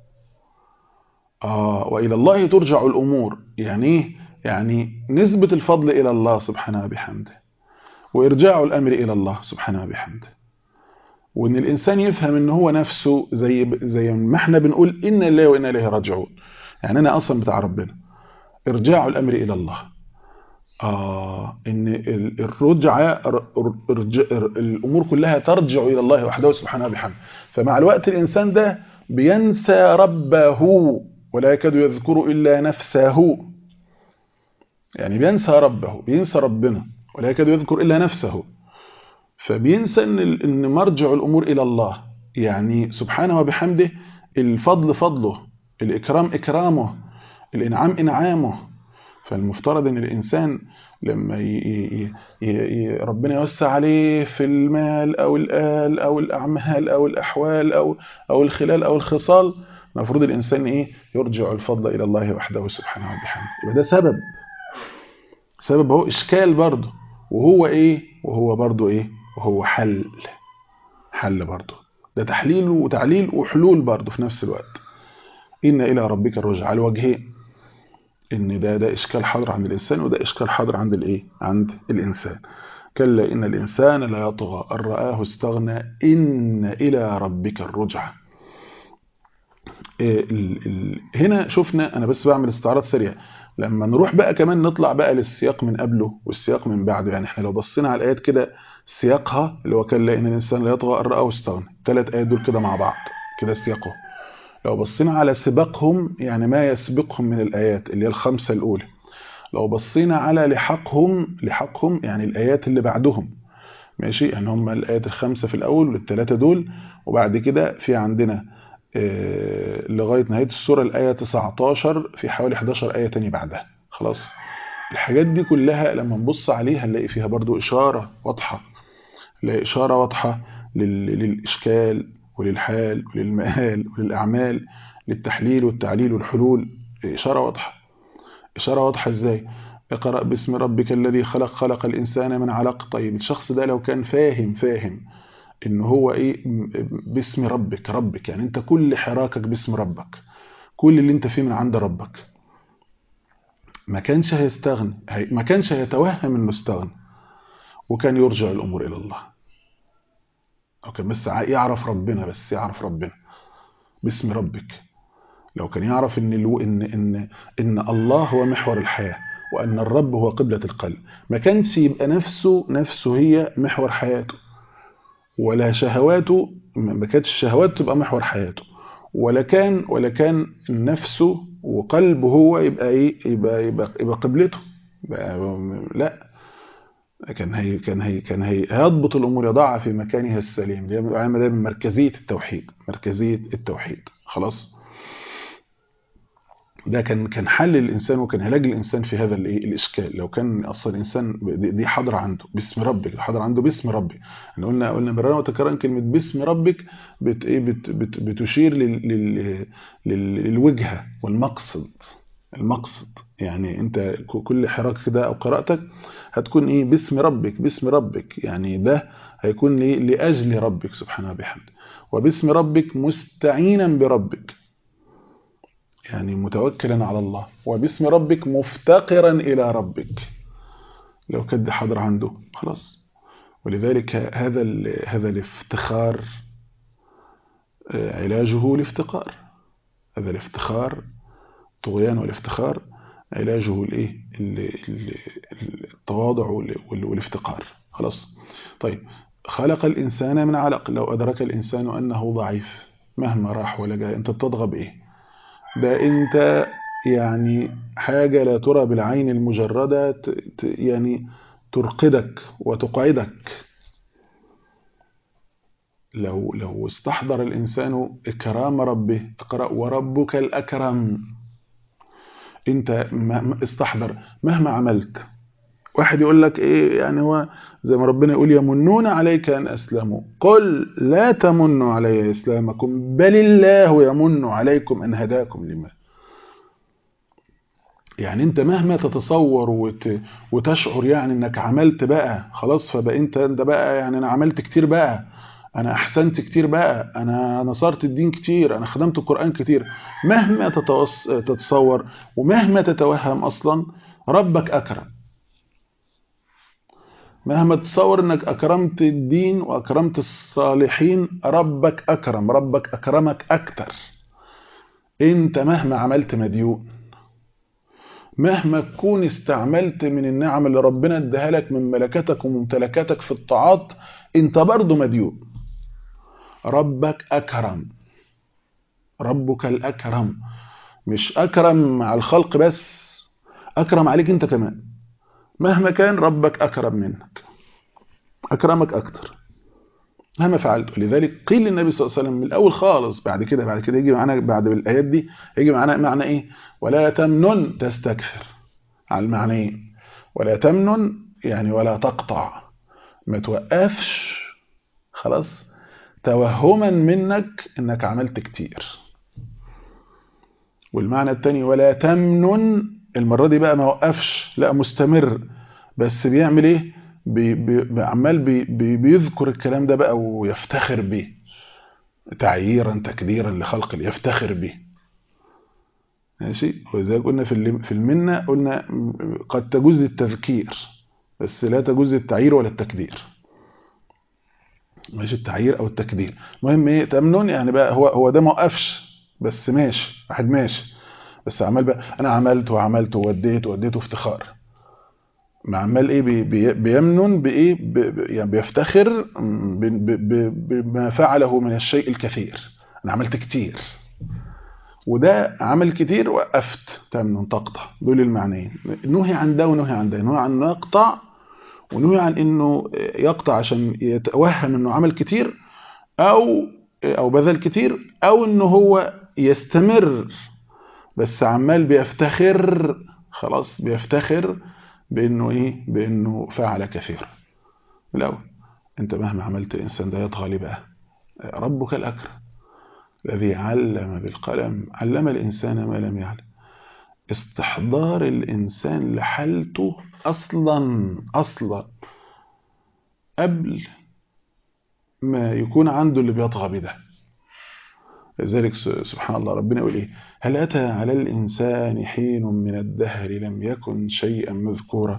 آه وإلى الله ترجع الأمور يعني إيه؟ يعني نسبة الفضل إلى الله سبحانه وبحمده وإرجاع الأمر إلى الله سبحانه وبحمده وإن الإنسان يفهم إن هو نفسه زي زي ما احنا بنقول إن الله وإنا إليه راجعون يعني أنا أصلا بتاع ربنا إرجاع الأمر إلى الله آه إن الرجعة الأمور كلها ترجع إلى الله وحده سبحانه وبحمده فمع الوقت الإنسان ده بينسى ربه ولا يكاد يذكر إلا نفسه يعني بينسى ربه بينسى ربنا ولا يكاد يذكر إلا نفسه فبينسى إن, إن مرجع الأمور إلى الله يعني سبحانه وبحمده الفضل فضله الإكرام إكرامه الإنعام إنعامه فالمفترض ان الانسان لما ي... ي... ي... ربنا يوسع عليه في المال او الآل او الاعمال او الاحوال او او الخلال او الخصال المفروض الانسان ايه يرجع الفضل الى الله وحده سبحانه وبحمده يبقى ده سبب سبب هو اشكال برضه وهو ايه وهو برضه ايه وهو حل حل برضه ده تحليل وتعليل وحلول برضه في نفس الوقت ان الى ربك الرجع على الوجهين ان ده ده اشكال حاضر عند الانسان وده اشكال حاضر عند الايه عند الانسان كلا ان الانسان لا يطغى ان رآه استغنى ان الى ربك الرجعى ال ال هنا شفنا انا بس بعمل استعراض سريع لما نروح بقى كمان نطلع بقى للسياق من قبله والسياق من بعده يعني احنا لو بصينا على الايات كده سياقها اللي هو كلا ان الانسان لا يطغى ان رآه استغنى الثلاث ايات دول كده مع بعض كده سياقهم لو بصينا على سباقهم يعني ما يسبقهم من الآيات اللي هي الخمسة الأولى لو بصينا على لحقهم لحقهم يعني الآيات اللي بعدهم ماشي يعني هم الآيات الخمسة في الأول والثلاثة دول وبعد كده في عندنا آه لغاية نهاية السورة الآية 19 في حوالي 11 آية تاني بعدها خلاص الحاجات دي كلها لما نبص عليها نلاقي فيها برضو إشارة واضحة نلاقي إشارة واضحة للإشكال وللحال وللمآل وللأعمال للتحليل والتعليل والحلول إشارة واضحة إشارة واضحة إزاي اقرأ باسم ربك الذي خلق خلق الإنسان من علق طيب الشخص ده لو كان فاهم فاهم إن هو إيه باسم ربك ربك يعني أنت كل حراكك باسم ربك كل اللي أنت فيه من عند ربك ما كانش هيستغني ما كانش هيتوهم إنه استغنى وكان يرجع الأمور إلى الله أو كان بس يعرف ربنا بس يعرف ربنا باسم ربك لو كان يعرف إن, الو... إن, إن, إن الله هو محور الحياة وأن الرب هو قبلة القلب ما كانش يبقى نفسه نفسه هي محور حياته ولا شهواته ما كانتش الشهوات تبقى محور حياته ولا كان ولا كان نفسه وقلبه هو يبقى ايه يبقى يبقى, يبقى قبلته يبقى لا كان هي كان هي كان هي هيضبط الامور يضعها في مكانها السليم دي ده من مركزيه التوحيد مركزيه التوحيد خلاص ده كان كان حل الانسان وكان علاج الانسان في هذا الايه الاشكال لو كان اصلا الانسان دي حاضره عنده باسم ربك حاضر عنده باسم ربي احنا قلنا قلنا مرارا وتكرارا كلمه باسم ربك بت ايه بت بت بتشير لل لل للوجهه والمقصد المقصد يعني انت كل حراك كده او قراءتك هتكون ايه باسم ربك باسم ربك يعني ده هيكون ليه لاجل ربك سبحانه وبحمده وباسم ربك مستعينا بربك يعني متوكلا على الله وباسم ربك مفتقرا الى ربك لو كد حاضر عنده خلاص ولذلك هذا هذا الافتخار علاجه الافتقار هذا الافتخار الطغيان والافتخار علاجه الايه التواضع والافتقار خلاص طيب خلق الانسان من علق لو ادرك الانسان انه ضعيف مهما راح ولا جاء انت بتضغى بايه ده انت يعني حاجة لا ترى بالعين المجردة يعني ترقدك وتقعدك لو لو استحضر الإنسان إكرام ربه اقرأ وربك الأكرم انت استحضر مهما عملت واحد يقول لك ايه يعني هو زي ما ربنا يقول يمنون عليك ان اسلموا قل لا تمنوا علي اسلامكم بل الله يمن عليكم ان هداكم لما يعني انت مهما تتصور وت... وتشعر يعني انك عملت بقى خلاص فبقى انت انت بقى يعني انا عملت كتير بقى انا احسنت كتير بقى انا نصرت الدين كتير انا خدمت القرآن كتير مهما تتوص... تتصور ومهما تتوهم اصلا ربك اكرم مهما تصور انك اكرمت الدين واكرمت الصالحين ربك اكرم ربك اكرمك اكتر انت مهما عملت مديون مهما تكون استعملت من النعم اللي ربنا اداها لك من ملكاتك وممتلكاتك في الطاعات انت برضه مديون ربك اكرم ربك الاكرم مش اكرم مع الخلق بس اكرم عليك انت كمان مهما كان ربك أكرم منك أكرمك أكتر مهما فعلت ولذلك قيل للنبي صلى الله عليه وسلم من الأول خالص بعد كده بعد كده يجي معانا بعد الآيات دي يجي معانا معنى إيه ولا تمنن تستكثر على المعنيين ولا تمنن يعني ولا تقطع ما توقفش خلاص توهما منك انك عملت كتير والمعنى الثاني ولا تمنن المرة دي بقى ما وقفش لا مستمر بس بيعمل ايه بي بي عمال بي بي بيذكر الكلام ده بقى ويفتخر به تعييرا تكديرا لخلق يفتخر به ماشي وزي قلنا في في المنة قلنا قد تجوز التذكير بس لا تجوز التعيير ولا التكدير ماشي التعيير او التكدير المهم ايه تمنون يعني بقى هو هو ده ما وقفش بس ماشي واحد ماشي بس عمال بقى انا عملت وعملت ووديت ووديت افتخار ما عمال ايه بي بي بيمنن بايه بي يعني بيفتخر بما فعله من الشيء الكثير انا عملت كتير وده عمل كتير وقفت تمنن تقطع دول المعنيين نهي عن ده ونهي عن ده نهي عن انه يقطع ونهي عن انه يقطع عشان يتوهم انه عمل كتير او او بذل كتير او انه هو يستمر بس عمال بيفتخر خلاص بيفتخر بانه ايه بانه فعل كثير الاول انت مهما عملت الانسان ده يطغى ليه بقى ربك الاكرم الذي علم بالقلم علم الانسان ما لم يعلم استحضار الانسان لحالته اصلا اصلا قبل ما يكون عنده اللي بيطغى بده لذلك سبحان الله ربنا يقول ايه هل أتى على الإنسان حين من الدهر لم يكن شيئا مذكورا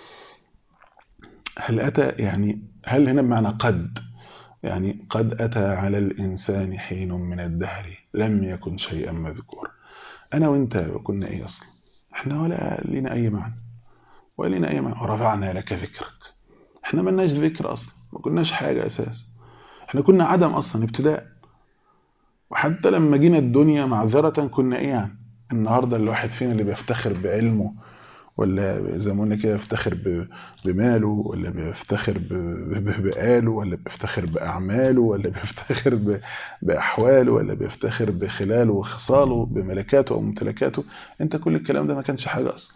هل أتى يعني هل هنا بمعنى قد يعني قد أتى على الإنسان حين من الدهر لم يكن شيئا مذكورا أنا وإنت كنا إيه أصلا إحنا ولا لنا أي معنى ولا لنا أي معنى ورفعنا لك ذكرك إحنا ملناش ذكر أصلا ما كناش حاجة أساس إحنا كنا عدم أصلا ابتداء وحتى لما جينا الدنيا معذرة كنا ايه يعني النهاردة الواحد فينا اللي بيفتخر بعلمه ولا زي ما قلنا كده يفتخر بماله ولا بيفتخر بآله ولا بيفتخر بأعماله ولا بيفتخر بأحواله ولا بيفتخر بخلاله وخصاله بملكاته وممتلكاته انت كل الكلام ده ما كانش حاجة أصلا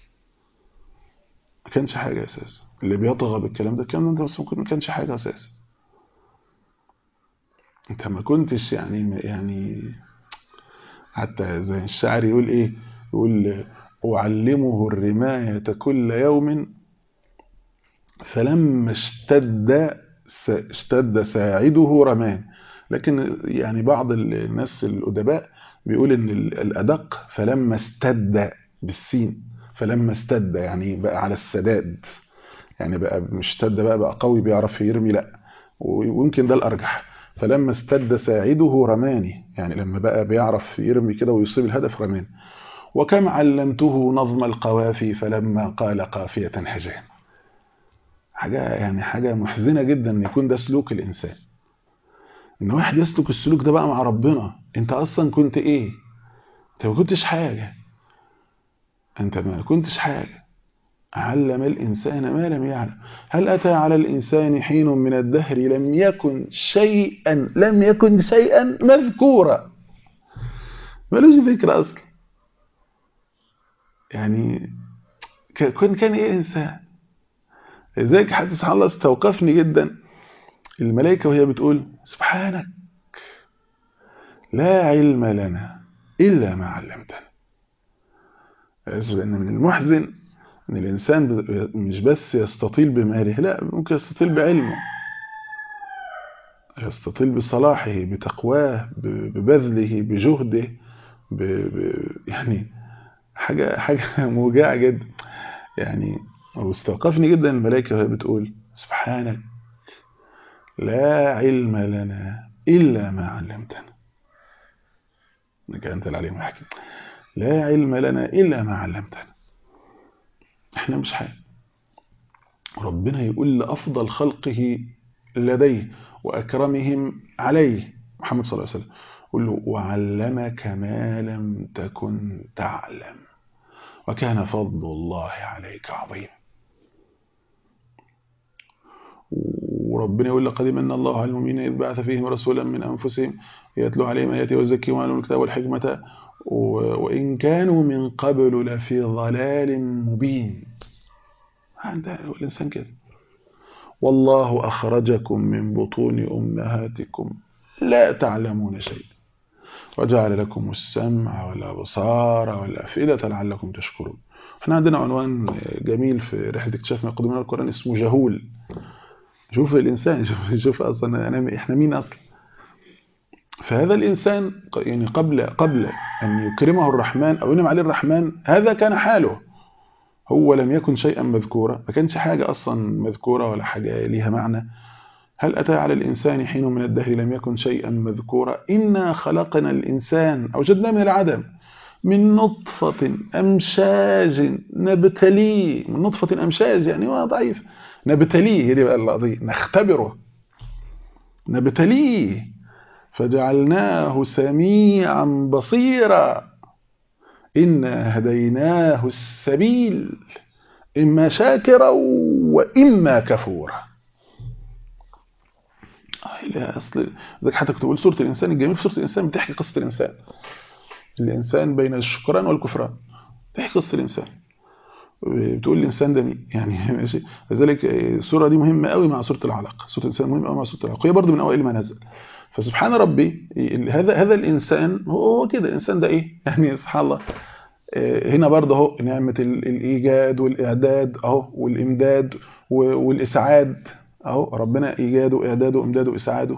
ما كانش حاجة أساسا اللي بيطغى بالكلام ده الكلام ده ما كانش حاجة أساسا انت ما كنتش يعني يعني حتى زي الشاعر يقول ايه يقول أعلمه الرماية كل يوم فلما اشتد اشتد ساعده رمان لكن يعني بعض الناس الأدباء بيقول ان الأدق فلما استد بالسين فلما استد يعني بقى على السداد يعني بقى مش اشتد بقى بقى قوي بيعرف يرمي لا ويمكن ده الأرجح فلما استد ساعده رماني يعني لما بقى بيعرف يرمي كده ويصيب الهدف رماني وكم علمته نظم القوافي فلما قال قافية حزان حاجة يعني حاجة محزنة جدا ان يكون ده سلوك الإنسان ان واحد يسلك السلوك ده بقى مع ربنا انت اصلا كنت ايه انت ما كنتش حاجة انت ما كنتش حاجة علم الإنسان ما لم يعلم هل أتى على الإنسان حين من الدهر لم يكن شيئا لم يكن شيئا مذكورا ملوش ذكر أصلا يعني كان كان إيه إنسان لذلك حتى سبحان الله استوقفني جدا الملائكة وهي بتقول سبحانك لا علم لنا إلا ما علمتنا لأن من المحزن أن الإنسان مش بس يستطيل بماله لا ممكن يستطيل بعلمه يستطيل بصلاحه بتقواه ببذله بجهده ب... ب... يعني حاجة حاجة موجعة جدا يعني واستوقفني جدا الملائكة وهي بتقول سبحانك لا علم لنا إلا ما علمتنا انك انت العليم الحكيم لا علم لنا الا ما علمتنا احنا مش حاجه ربنا يقول لافضل خلقه لديه واكرمهم عليه محمد صلى الله عليه وسلم يقول له وعلمك ما لم تكن تعلم وكان فضل الله عليك عظيما وربنا يقول لقد من الله على المؤمنين إذ بعث فيهم رسولا من أنفسهم يتلو عليهم آياته ويزكيهم ويعلمهم الكتاب والحكمة وإن كانوا من قبل لفي ضلال مبين عند الإنسان كده والله أخرجكم من بطون أمهاتكم لا تعلمون شيء وجعل لكم السمع والأبصار والأفئدة لعلكم تشكرون احنا عندنا عنوان جميل في رحلة اكتشاف ما يقدمون القرآن اسمه جهول شوف الإنسان شوف, شوف أصلا أنا إحنا مين أصلا فهذا الإنسان يعني قبل قبل أن يكرمه الرحمن أو ينعم عليه الرحمن هذا كان حاله هو لم يكن شيئا مذكورا ما كانش حاجة أصلا مذكورة ولا حاجة ليها معنى هل أتى على الإنسان حين من الدهر لم يكن شيئا مذكورا إنا خلقنا الإنسان أوجدنا من العدم من نطفة أمشاج نبتليه من نطفة أمشاج يعني هو ضعيف نبتليه دي بقى القضية نختبره نبتليه فجعلناه سميعا بصيرا إنا هديناه السبيل إما شاكرا وإما كفورا لا أصل ذلك حتى كنت بقول سورة الإنسان الجميل في سورة الإنسان بتحكي قصة الإنسان الإنسان بين الشكران والكفران تحكي قصة الإنسان بتقول الإنسان ده مين يعني ماشي لذلك السورة دي مهمة قوي مع سورة العلق سورة الإنسان مهمة قوي مع سورة العلق هي برضه من أوائل ما نزل فسبحان ربي هذا هذا الإنسان هو كده الإنسان ده إيه يعني سبحان الله هنا برضه اهو نعمة الإيجاد والإعداد أهو والإمداد والإسعاد أهو ربنا إيجاده إعداده إمداده إسعاده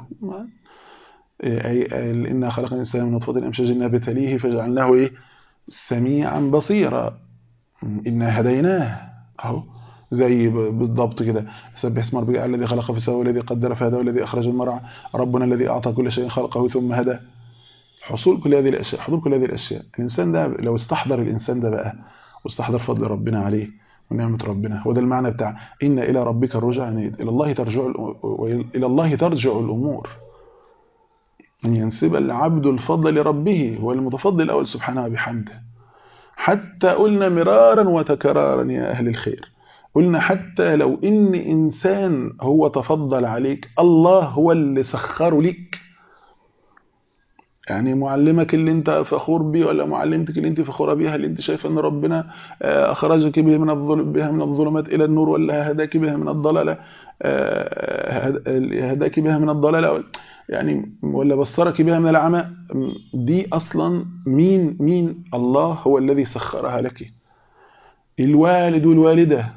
إنا خلقنا الإنسان من نطفة أمشاج نبتليه فجعلناه إيه سميعا بصيرا إنا هديناه أهو زي بالضبط كده سبح اسم ربك الذي خلق فسوى والذي قدر فهدى والذي أخرج المرعى ربنا الذي أعطى كل شيء خلقه ثم هدى حصول كل هذه الأشياء حضور كل هذه الأشياء الإنسان ده لو استحضر الإنسان ده بقى واستحضر فضل ربنا عليه ونعمة ربنا هو ده المعنى بتاع إن إلى ربك الرجع يعني إلى الله ترجع إلى الله ترجع الأمور أن ينسب العبد الفضل لربه هو المتفضل الأول سبحانه بحمده حتى قلنا مرارا وتكرارا يا أهل الخير قلنا حتى لو إن إنسان هو تفضل عليك الله هو اللي سخره ليك يعني معلمك اللي انت فخور بيه ولا معلمتك اللي انت فخوره بيها اللي انت شايفه ان ربنا اخرجك به من الظلم بها من الظلمات الى النور ولا هداك بها من الضلاله هداك بها من الضلاله يعني ولا بصرك بها من العمى دي اصلا مين مين الله هو الذي سخرها لك الوالد والوالده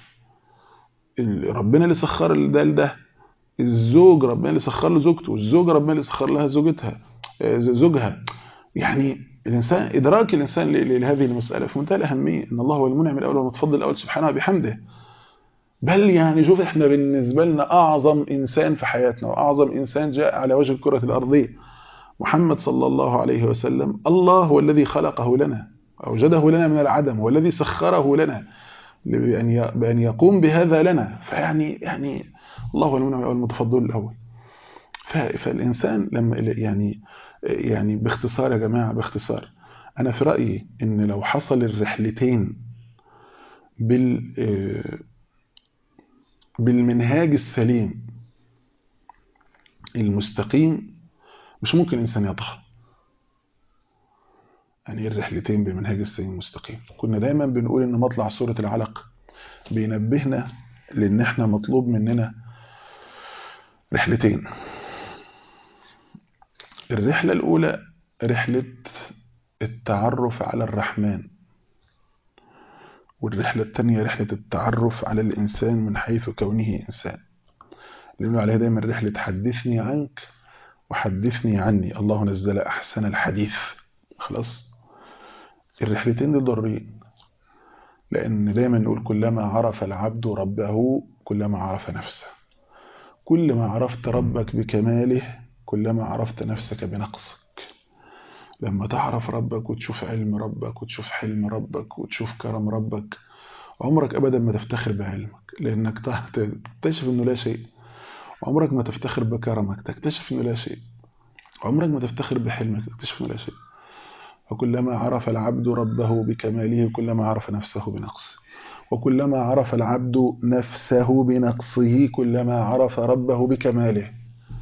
ربنا اللي سخر ده لده الزوج ربنا اللي سخر له زوجته والزوجه ربنا اللي سخر لها زوجتها زوجها يعني الإنسان إدراك الإنسان لهذه المسألة في منتهى الأهمية إن الله هو المنعم الأول والمتفضل الأول سبحانه بحمده بل يعني شوف إحنا بالنسبة لنا أعظم إنسان في حياتنا وأعظم إنسان جاء على وجه الكرة الأرضية محمد صلى الله عليه وسلم الله هو الذي خلقه لنا أوجده لنا من العدم هو الذي سخره لنا بأن يقوم بهذا لنا فيعني يعني الله هو المنعم الأول المتفضل الأول فالإنسان لما يعني يعني باختصار يا جماعة باختصار أنا في رأيي إن لو حصل الرحلتين بال بالمنهاج السليم المستقيم مش ممكن الإنسان يطغى يعني الرحلتين بالمنهاج السليم المستقيم كنا دايما بنقول إن مطلع سورة العلق بينبهنا لان احنا مطلوب مننا رحلتين الرحلة الأولى رحلة التعرف على الرحمن والرحلة الثانية رحلة التعرف على الإنسان من حيث كونه إنسان اللي عليها دايما رحلة حدثني عنك وحدثني عني الله نزل أحسن الحديث خلاص الرحلتين دول ضروريين لأن دايما نقول كلما عرف العبد ربه كلما عرف نفسه كل ما عرفت ربك بكماله كلما عرفت نفسك بنقصك لما تعرف ربك وتشوف علم ربك وتشوف حلم ربك وتشوف كرم ربك عمرك أبدا ما تفتخر بعلمك لأنك تكتشف أنه لا شيء عمرك ما تفتخر بكرمك تكتشف أنه لا شيء عمرك ما تفتخر بحلمك تكتشف أنه لا شيء وكلما عرف العبد ربه بكماله كلما عرف نفسه بنقصه وكلما عرف العبد نفسه بنقصه كلما عرف ربه بكماله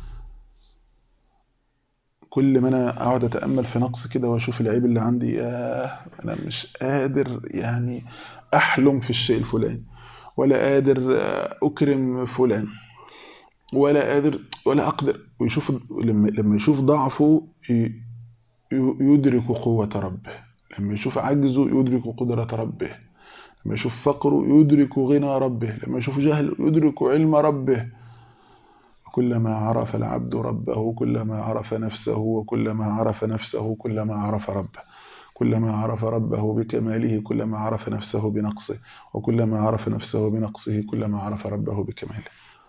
كل ما انا اقعد اتامل في نقص كده واشوف العيب اللي عندي آه انا مش قادر يعني احلم في الشيء الفلاني ولا قادر اكرم فلان ولا قادر ولا اقدر ويشوف لما لما يشوف ضعفه يدرك قوة ربه لما يشوف عجزه يدرك قدرة ربه لما يشوف فقره يدرك غنى ربه لما يشوف جهل يدرك علم ربه كلما عرف العبد ربه كلما عرف نفسه وكلما عرف نفسه كلما عرف ربه كلما عرف ربه بكماله كلما عرف نفسه بنقصه وكلما عرف نفسه بنقصه كلما عرف ربه بكماله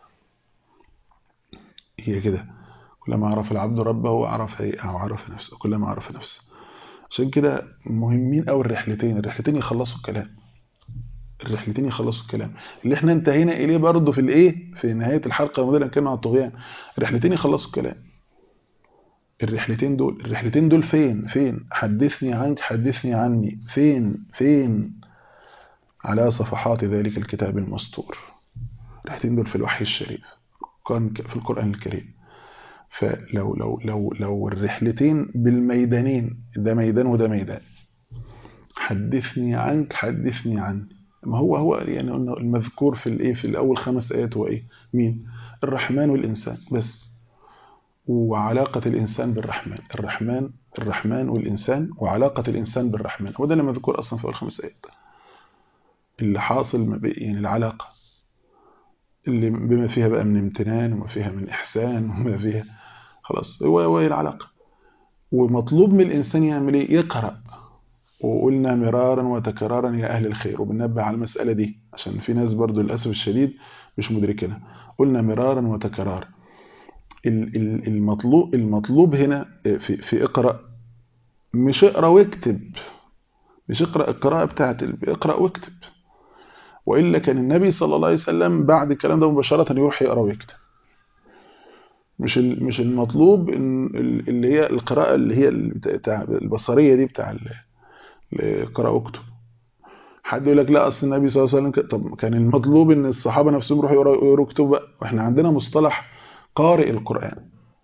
هي كده كلما عرف العبد ربه عرف هيئه وعرف نفسه كلما عرف نفسه عشان كده مهمين قوي الرحلتين الرحلتين يخلصوا الكلام الرحلتين يخلصوا الكلام اللي احنا انتهينا اليه برضه في الايه في نهايه الحلقه الماضيه لما كنا على الطغيان الرحلتين يخلصوا الكلام الرحلتين دول الرحلتين دول فين فين حدثني عنك حدثني عني فين فين على صفحات ذلك الكتاب المسطور الرحلتين دول في الوحي الشريف كان في القرآن الكريم فلو لو لو لو الرحلتين بالميدانين ده ميدان وده ميدان حدثني عنك حدثني عني ما هو هو يعني قلنا المذكور في الايه في الاول خمس ايات هو ايه مين الرحمن والانسان بس وعلاقة الإنسان بالرحمن الرحمن الرحمن والإنسان وعلاقة الإنسان بالرحمن هو ده اللي مذكور أصلا في أول خمس آيات اللي حاصل يعني العلاقة اللي بما فيها بقى من امتنان وما فيها من إحسان وما فيها خلاص هو هو العلاقة ومطلوب من الإنسان يعمل إيه يقرأ وقلنا مرارا وتكرارا يا أهل الخير وبننبه على المسألة دي عشان في ناس برضو للأسف الشديد مش مدركينها قلنا مرارا وتكرارا المطلوب المطلوب هنا في في اقرا مش اقرا واكتب مش اقرا القراءه بتاعت اقرا واكتب والا كان النبي صلى الله عليه وسلم بعد الكلام ده مباشره يروح يقرا ويكتب مش مش المطلوب اللي هي القراءه اللي هي بتاع البصريه دي بتاع القراءه واكتب حد يقول لك لا اصل النبي صلى الله عليه وسلم طب كان المطلوب ان الصحابه نفسهم يروحوا يقروا يكتبوا بقى واحنا عندنا مصطلح قارئ القرآن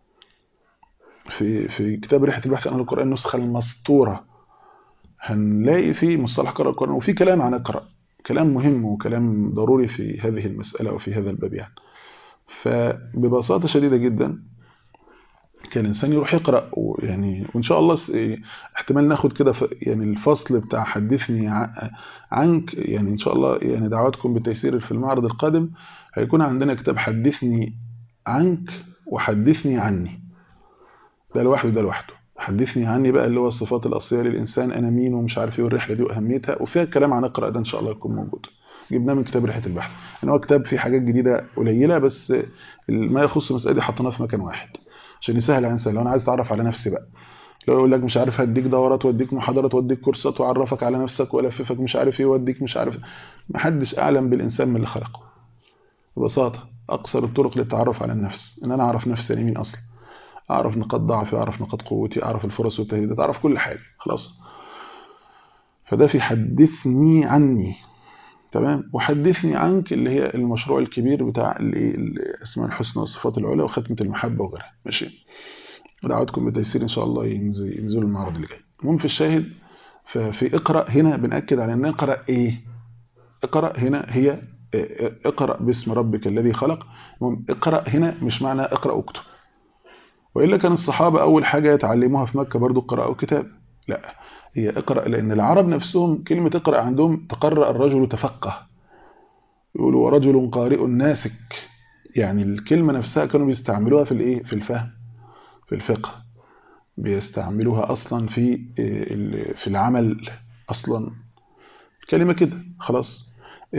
في في كتاب رحلة البحث عن القرآن النسخة المسطورة هنلاقي فيه مصطلح قارئ القرآن وفي كلام عن اقرأ كلام مهم وكلام ضروري في هذه المسألة وفي هذا الباب يعني فببساطة شديدة جدا كان الإنسان يروح يقرأ ويعني وإن شاء الله احتمال ناخد كده يعني الفصل بتاع حدثني عنك يعني إن شاء الله يعني دعواتكم بالتيسير في المعرض القادم هيكون عندنا كتاب حدثني عنك وحدثني عني ده لوحده ده لوحده حدثني عني بقى اللي هو الصفات الأصلية للإنسان أنا مين ومش عارف ايه والرحلة دي وأهميتها وفيها الكلام عن اقرأ ده إن شاء الله يكون موجود جبناه من كتاب رحلة البحث يعني هو كتاب فيه حاجات جديدة قليلة بس ما يخص المسألة دي حطيناه في مكان واحد عشان يسهل على الإنسان لو أنا عايز أتعرف على نفسي بقى لو يقول لك مش عارف هديك دورات واديك محاضرات واديك كورسات واعرفك على نفسك والففك مش عارف ايه واديك مش عارف محدش اعلم بالانسان من اللي خلقه ببساطه أقصر الطرق للتعرف على النفس إن أنا أعرف نفسي أنا مين أصلا أعرف نقاط ضعفي أعرف نقاط قوتي أعرف الفرص والتهديدات أعرف كل حاجة خلاص فده في حدثني عني تمام وحدثني عنك اللي هي المشروع الكبير بتاع الاسماء الحسنى والصفات العلى وختمة المحبة وغيرها ماشي دعواتكم بتيسير إن شاء الله ينزل ينزلوا المعرض اللي جاي المهم في الشاهد ففي اقرأ هنا بنأكد على أن اقرأ إيه اقرأ هنا هي اقرأ باسم ربك الذي خلق اقرأ هنا مش معنى اقرأ واكتب وإلا كان الصحابة أول حاجة يتعلموها في مكة برضو قراءة وكتاب لا هي اقرأ لأن العرب نفسهم كلمة اقرأ عندهم تقرأ الرجل تفقه يقولوا ورجل قارئ ناسك يعني الكلمة نفسها كانوا بيستعملوها في الايه في الفهم في الفقه بيستعملوها أصلا في في العمل أصلا كلمة كده خلاص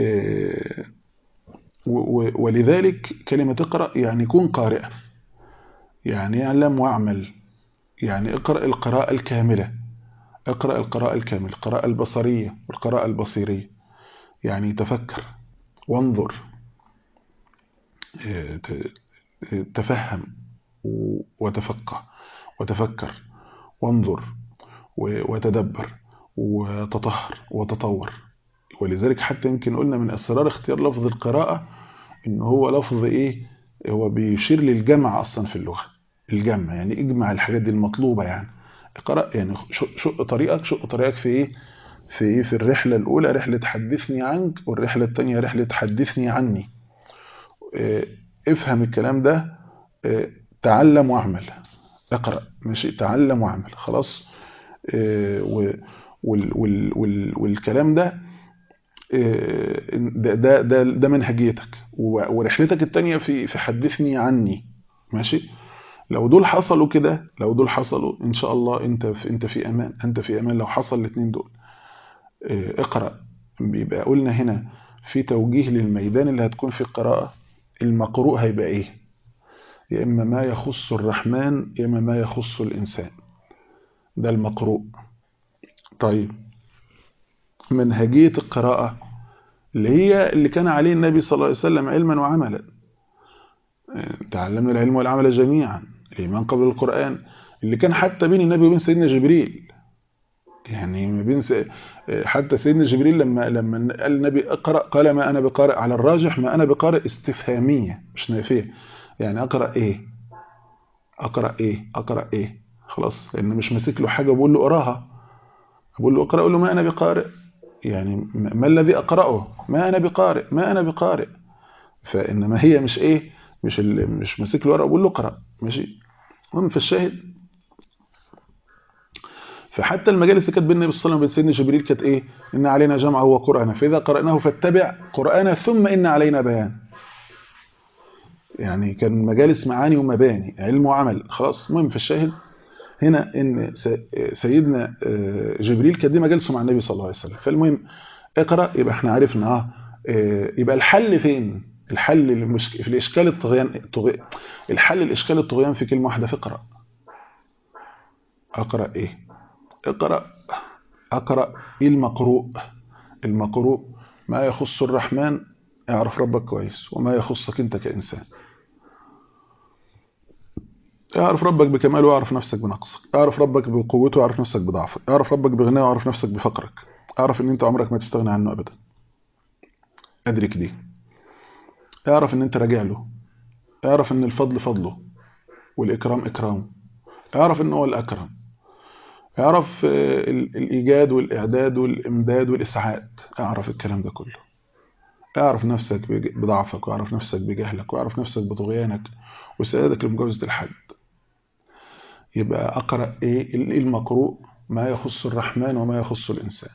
ولذلك كلمة اقرأ يعني كن قارئا يعني اعلم واعمل يعني اقرأ القراءة الكاملة اقرأ القراءة الكاملة القراءة البصرية والقراءة البصيرية يعني تفكر وانظر تفهم وتفقه وتفكر وانظر وتدبر وتطهر وتطور ولذلك حتى يمكن قلنا من أسرار اختيار لفظ القراءة إن هو لفظ إيه هو بيشير للجمع أصلا في اللغة الجمع يعني اجمع الحاجات دي المطلوبة يعني اقرأ يعني شق طريقك شق طريقك في إيه في إيه في الرحلة الأولى رحلة حدثني عنك والرحلة الثانية رحلة حدثني عني افهم الكلام ده تعلم واعمل اقرأ ماشي تعلم واعمل خلاص والكلام ده ده ده ده, ده منهجيتك ورحلتك التانية في في حدثني عني ماشي لو دول حصلوا كده لو دول حصلوا ان شاء الله انت في انت في امان انت في امان لو حصل الاثنين دول اقرا بيبقى قلنا هنا في توجيه للميدان اللي هتكون في القراءه المقروء هيبقى ايه يا اما ما يخص الرحمن يا اما ما يخص الانسان ده المقروء طيب منهجية القراءة اللي هي اللي كان عليه النبي صلى الله عليه وسلم علما وعملا تعلمنا العلم والعمل جميعا الإيمان قبل القرآن اللي كان حتى بين النبي وبين سيدنا جبريل يعني ما بين حتى سيدنا جبريل لما لما قال النبي اقرا قال ما انا بقارئ على الراجح ما انا بقارئ استفهاميه مش نافيه يعني اقرا ايه اقرا ايه اقرا ايه خلاص لان مش ماسك له حاجه بقول له اقراها بقول له اقرا اقول له ما انا بقارئ يعني ما الذي اقراه ما انا بقارئ ما انا بقارئ فانما هي مش ايه مش مش ماسك له ورقه بقول له اقرا ماشي المهم فالشاهد فحتى المجالس اللي كانت بين النبي صلى الله عليه وسلم وبين سيدنا جبريل كانت ايه ان علينا جمعه وقرانه فاذا قراناه فاتبع قرانه ثم ان علينا بيان يعني كان مجالس معاني ومباني علم وعمل خلاص المهم في الشاهد هنا ان سيدنا جبريل كان دي مجالسه مع النبي صلى الله عليه وسلم فالمهم اقرا يبقى احنا عرفنا اه يبقى الحل فين الحل في الاشكال الطغيان الحل الاشكال الطغيان في كلمه واحده في اقرا اقرا ايه اقرا اقرا ايه المقروء المقروء ما يخص الرحمن اعرف ربك كويس وما يخصك انت كانسان اعرف ربك بكماله واعرف نفسك بنقصك اعرف ربك بقوته واعرف نفسك بضعفك اعرف ربك بغناه واعرف نفسك بفقرك اعرف ان انت عمرك ما تستغنى عنه ابدا ادرك دي اعرف ان انت راجع له اعرف ان الفضل فضله والاكرام اكرامه اعرف ان هو الاكرم اعرف الايجاد والاعداد والامداد والاسعاد اعرف الكلام ده كله اعرف نفسك بضعفك واعرف نفسك بجهلك واعرف نفسك بطغيانك وسعادك لمجاوزة الحد يبقى أقرأ إيه المقروء ما يخص الرحمن وما يخص الإنسان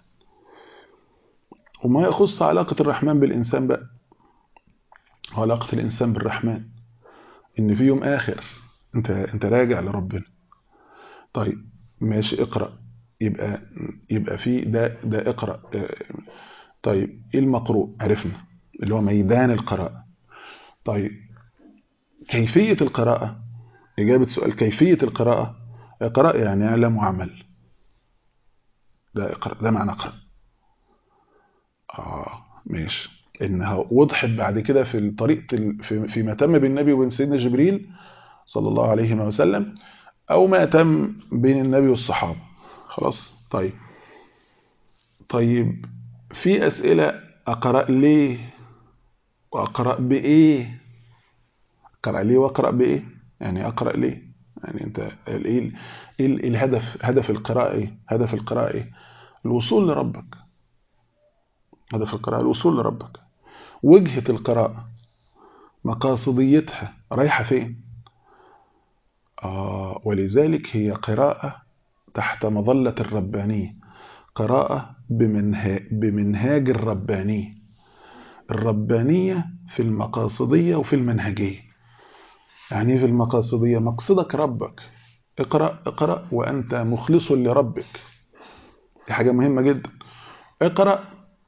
وما يخص علاقة الرحمن بالإنسان بقى علاقة الإنسان بالرحمن إن في يوم آخر أنت أنت راجع لربنا طيب ماشي اقرأ يبقى يبقى في ده ده اقرأ طيب إيه المقروء عرفنا اللي هو ميدان القراءة طيب كيفية القراءة إجابة سؤال كيفية القراءة اقرأ يعني اعلم وعمل ده اقرأ ده معنى اقرأ آه ماشي إنها وضحت بعد كده في طريقة في فيما تم بين النبي وبين سيدنا جبريل صلى الله عليه وسلم أو ما تم بين النبي والصحابة خلاص طيب طيب في أسئلة أقرأ ليه وأقرأ بإيه أقرأ ليه وأقرأ بإيه يعني أقرأ ليه يعني أنت إيه الهدف هدف القراءة إيه هدف القراءة إيه الوصول لربك هدف القراءة الوصول لربك وجهة القراءة مقاصديتها رايحة فين آه ولذلك هي قراءة تحت مظلة الربانية قراءة بمنهاج, بمنهاج الربانية الربانية في المقاصدية وفي المنهجية يعني في المقاصدية مقصدك ربك اقرأ اقرأ وأنت مخلص لربك دي حاجة مهمة جدا اقرأ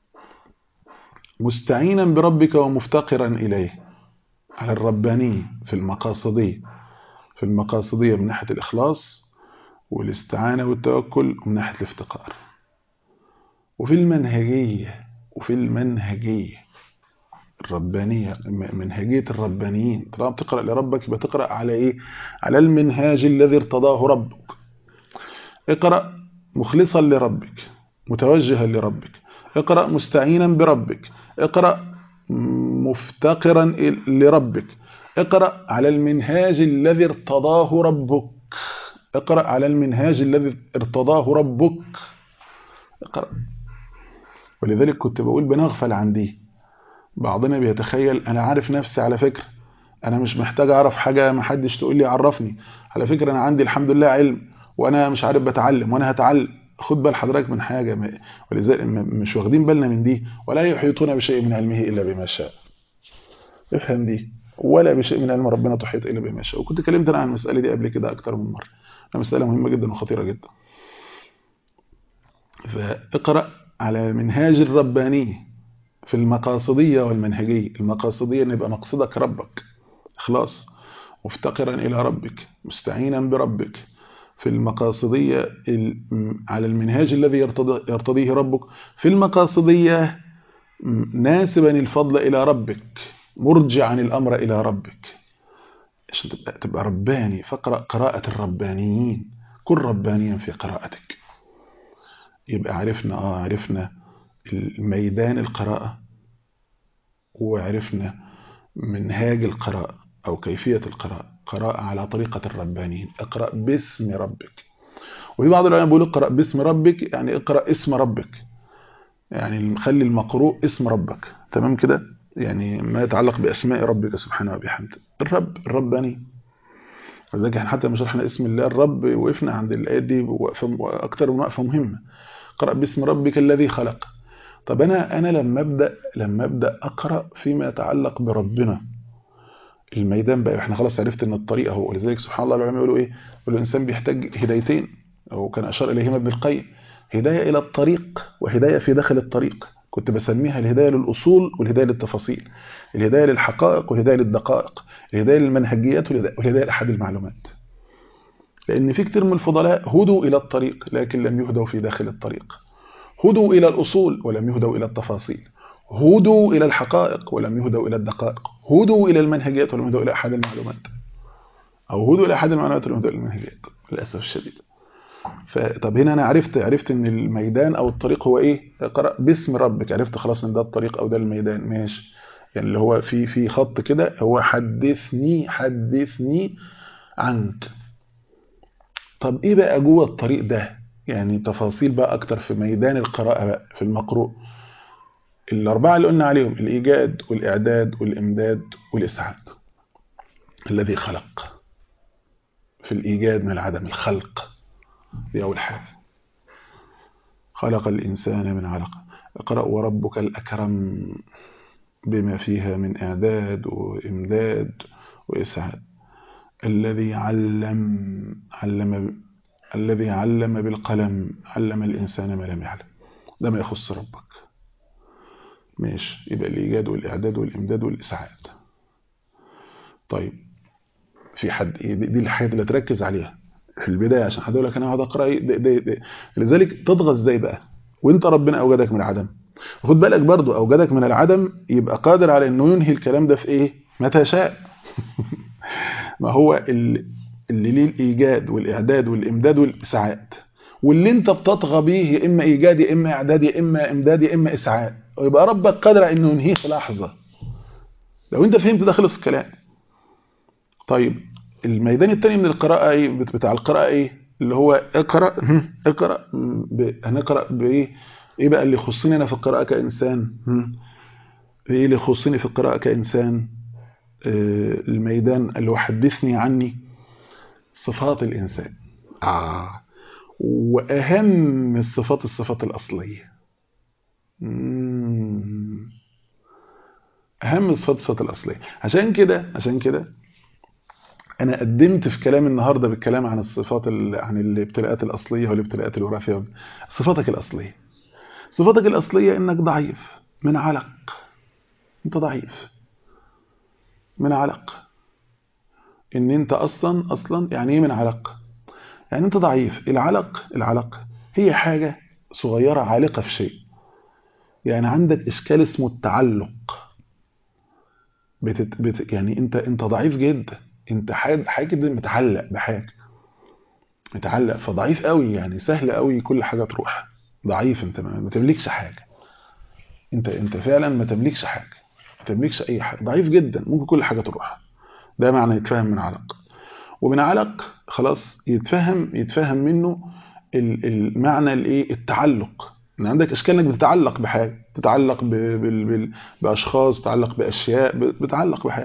مستعينا بربك ومفتقرا إليه على الربانية في المقاصدية في المقاصدية من ناحية الإخلاص والاستعانة والتوكل ومن ناحية الافتقار وفي المنهجية وفي المنهجية الربانية منهجية الربانيين طالما بتقرأ لربك يبقى تقرأ على إيه؟ على المنهاج الذي ارتضاه ربك اقرأ مخلصا لربك متوجها لربك اقرأ مستعينا بربك اقرأ مفتقرا لربك اقرأ على المنهاج الذي ارتضاه ربك اقرأ على المنهاج الذي ارتضاه ربك اقرأ ولذلك كنت بقول بنغفل عن دي بعضنا بيتخيل انا عارف نفسي على فكرة انا مش محتاج اعرف حاجة ما حدش تقول لي عرفني على فكرة انا عندي الحمد لله علم وانا مش عارف بتعلم وانا هتعلم خد بال حضرتك من حاجة ولذلك مش واخدين بالنا من دي ولا يحيطون بشيء من علمه الا بما شاء افهم دي ولا بشيء من علم ربنا تحيط الا بما شاء وكنت كلمت انا عن المسألة دي قبل كده اكتر من مرة مسألة مهمة جدا وخطيرة جدا فاقرأ على منهاج الرباني في المقاصدية والمنهجية المقاصدية ان يبقى مقصدك ربك اخلاص مفتقرا إلى ربك مستعينا بربك في المقاصدية على المنهاج الذي يرتضيه ربك في المقاصدية ناسبا الفضل إلى ربك مرجعا الأمر إلى ربك عشان تبقى, تبقى رباني فاقرأ قراءة الربانيين كن ربانيا في قراءتك يبقى عرفنا آه عرفنا الميدان القراءة وعرفنا منهاج القراءة أو كيفية القراءة قراءة على طريقة الربانيين اقرأ باسم ربك وفي بعض العلماء بيقولوا اقرأ باسم ربك يعني اقرأ اسم ربك يعني خلي المقروء اسم ربك تمام كده يعني ما يتعلق بأسماء ربك سبحانه وبحمده الرب الرباني وذلك احنا حتى لما شرحنا اسم الله الرب وقفنا عند الآيات دي أكتر من وقفة مهمة اقرأ باسم ربك الذي خلق طب أنا أنا لما أبدأ لما أبدأ أقرأ فيما يتعلق بربنا الميدان بقى احنا خلاص عرفت ان الطريق اهو ولذلك سبحان الله العلماء يقولوا ايه يقولوا الانسان بيحتاج هدايتين او كان اشار اليهما ابن القيم هدايه الى الطريق وهدايه في داخل الطريق كنت بسميها الهدايه للاصول والهدايه للتفاصيل الهدايه للحقائق والهدايه للدقائق الهدايه للمنهجيات والهدايه لاحد المعلومات لان في كتير من الفضلاء هدوا الى الطريق لكن لم يهدوا في داخل الطريق هدوا الى الاصول ولم يهدوا الى التفاصيل هدوا إلى الحقائق ولم يهدوا إلى الدقائق هدوا إلى المنهجيات ولم يهدوا إلى أحد المعلومات أو هدوا إلى أحد المعلومات ولم يهدوا إلى المنهجيات للأسف الشديد فطب هنا أنا عرفت عرفت إن الميدان أو الطريق هو إيه اقرأ باسم ربك عرفت خلاص إن ده الطريق أو ده الميدان ماشي يعني اللي هو في في خط كده هو حدثني حدثني عنك طب إيه بقى جوه الطريق ده يعني تفاصيل بقى أكتر في ميدان القراءة بقى في المقروء الأربعة اللي قلنا عليهم الإيجاد والإعداد والإمداد والإسعاد الذي خلق في الإيجاد من العدم الخلق دي أول حاجة خلق الإنسان من علق اقرأ وربك الأكرم بما فيها من إعداد وإمداد وإسعاد الذي علم علم الذي علم بالقلم علم الإنسان ما لم يعلم ده ما يخص ربك ماشي يبقى الإيجاد والإعداد والإمداد والإسعاد طيب في حد دي, دي الحاجات اللي تركز عليها في البداية عشان حد يقول لك أنا هقعد أقرأ دي دي دي. لذلك تضغط إزاي بقى وأنت ربنا أوجدك من العدم خد بالك برضو أوجدك من العدم يبقى قادر على إنه ينهي الكلام ده في إيه متى شاء ما هو اللي, اللي ليه الإيجاد والإعداد والإمداد والإسعاد واللي انت بتطغى بيه يا اما ايجاد يا اما اعداد يا اما امداد يا اما اسعاد ويبقى ربك قادر انه ينهيه في لحظه لو انت فهمت ده خلص الكلام طيب الميدان الثاني من القراءه ايه بتاع القراءه ايه اللي هو اقرا اقرا ب... هنقرا بايه ايه بقى اللي يخصني انا في القراءه كانسان ايه اللي يخصني في القراءة كإنسان الميدان اللي هو حدثني عني صفات الإنسان آه. وأهم الصفات الصفات الأصلية أهم الصفات الصفات الأصلية عشان كده عشان كده أنا قدمت في كلام النهاردة بالكلام عن الصفات عن الابتلاءات الأصلية والابتلاءات الوراثية صفاتك الأصلية صفاتك الأصلية إنك ضعيف من علق أنت ضعيف من علق إن أنت أصلا أصلا يعني إيه من علق يعني أنت ضعيف العلق العلق هي حاجة صغيرة عالقة في شيء يعني عندك إشكال اسمه التعلق بتت... بت... يعني أنت أنت ضعيف جدا أنت حاجة حاجة متعلق بحاجة متعلق فضعيف قوي يعني سهل قوي كل حاجة تروح ضعيف أنت ما تملكش حاجة أنت أنت فعلا ما تملكش حاجة ما تملكش أي حاجة ضعيف جدا ممكن كل حاجة تروح ده معنى يتفهم من علق ومن علق خلاص يتفهم يتفهم منه المعنى الايه التعلق ان عندك اشكال انك بتتعلق بحاجه تتعلق ب... ب... ب... باشخاص تتعلق باشياء بتتعلق بحاجه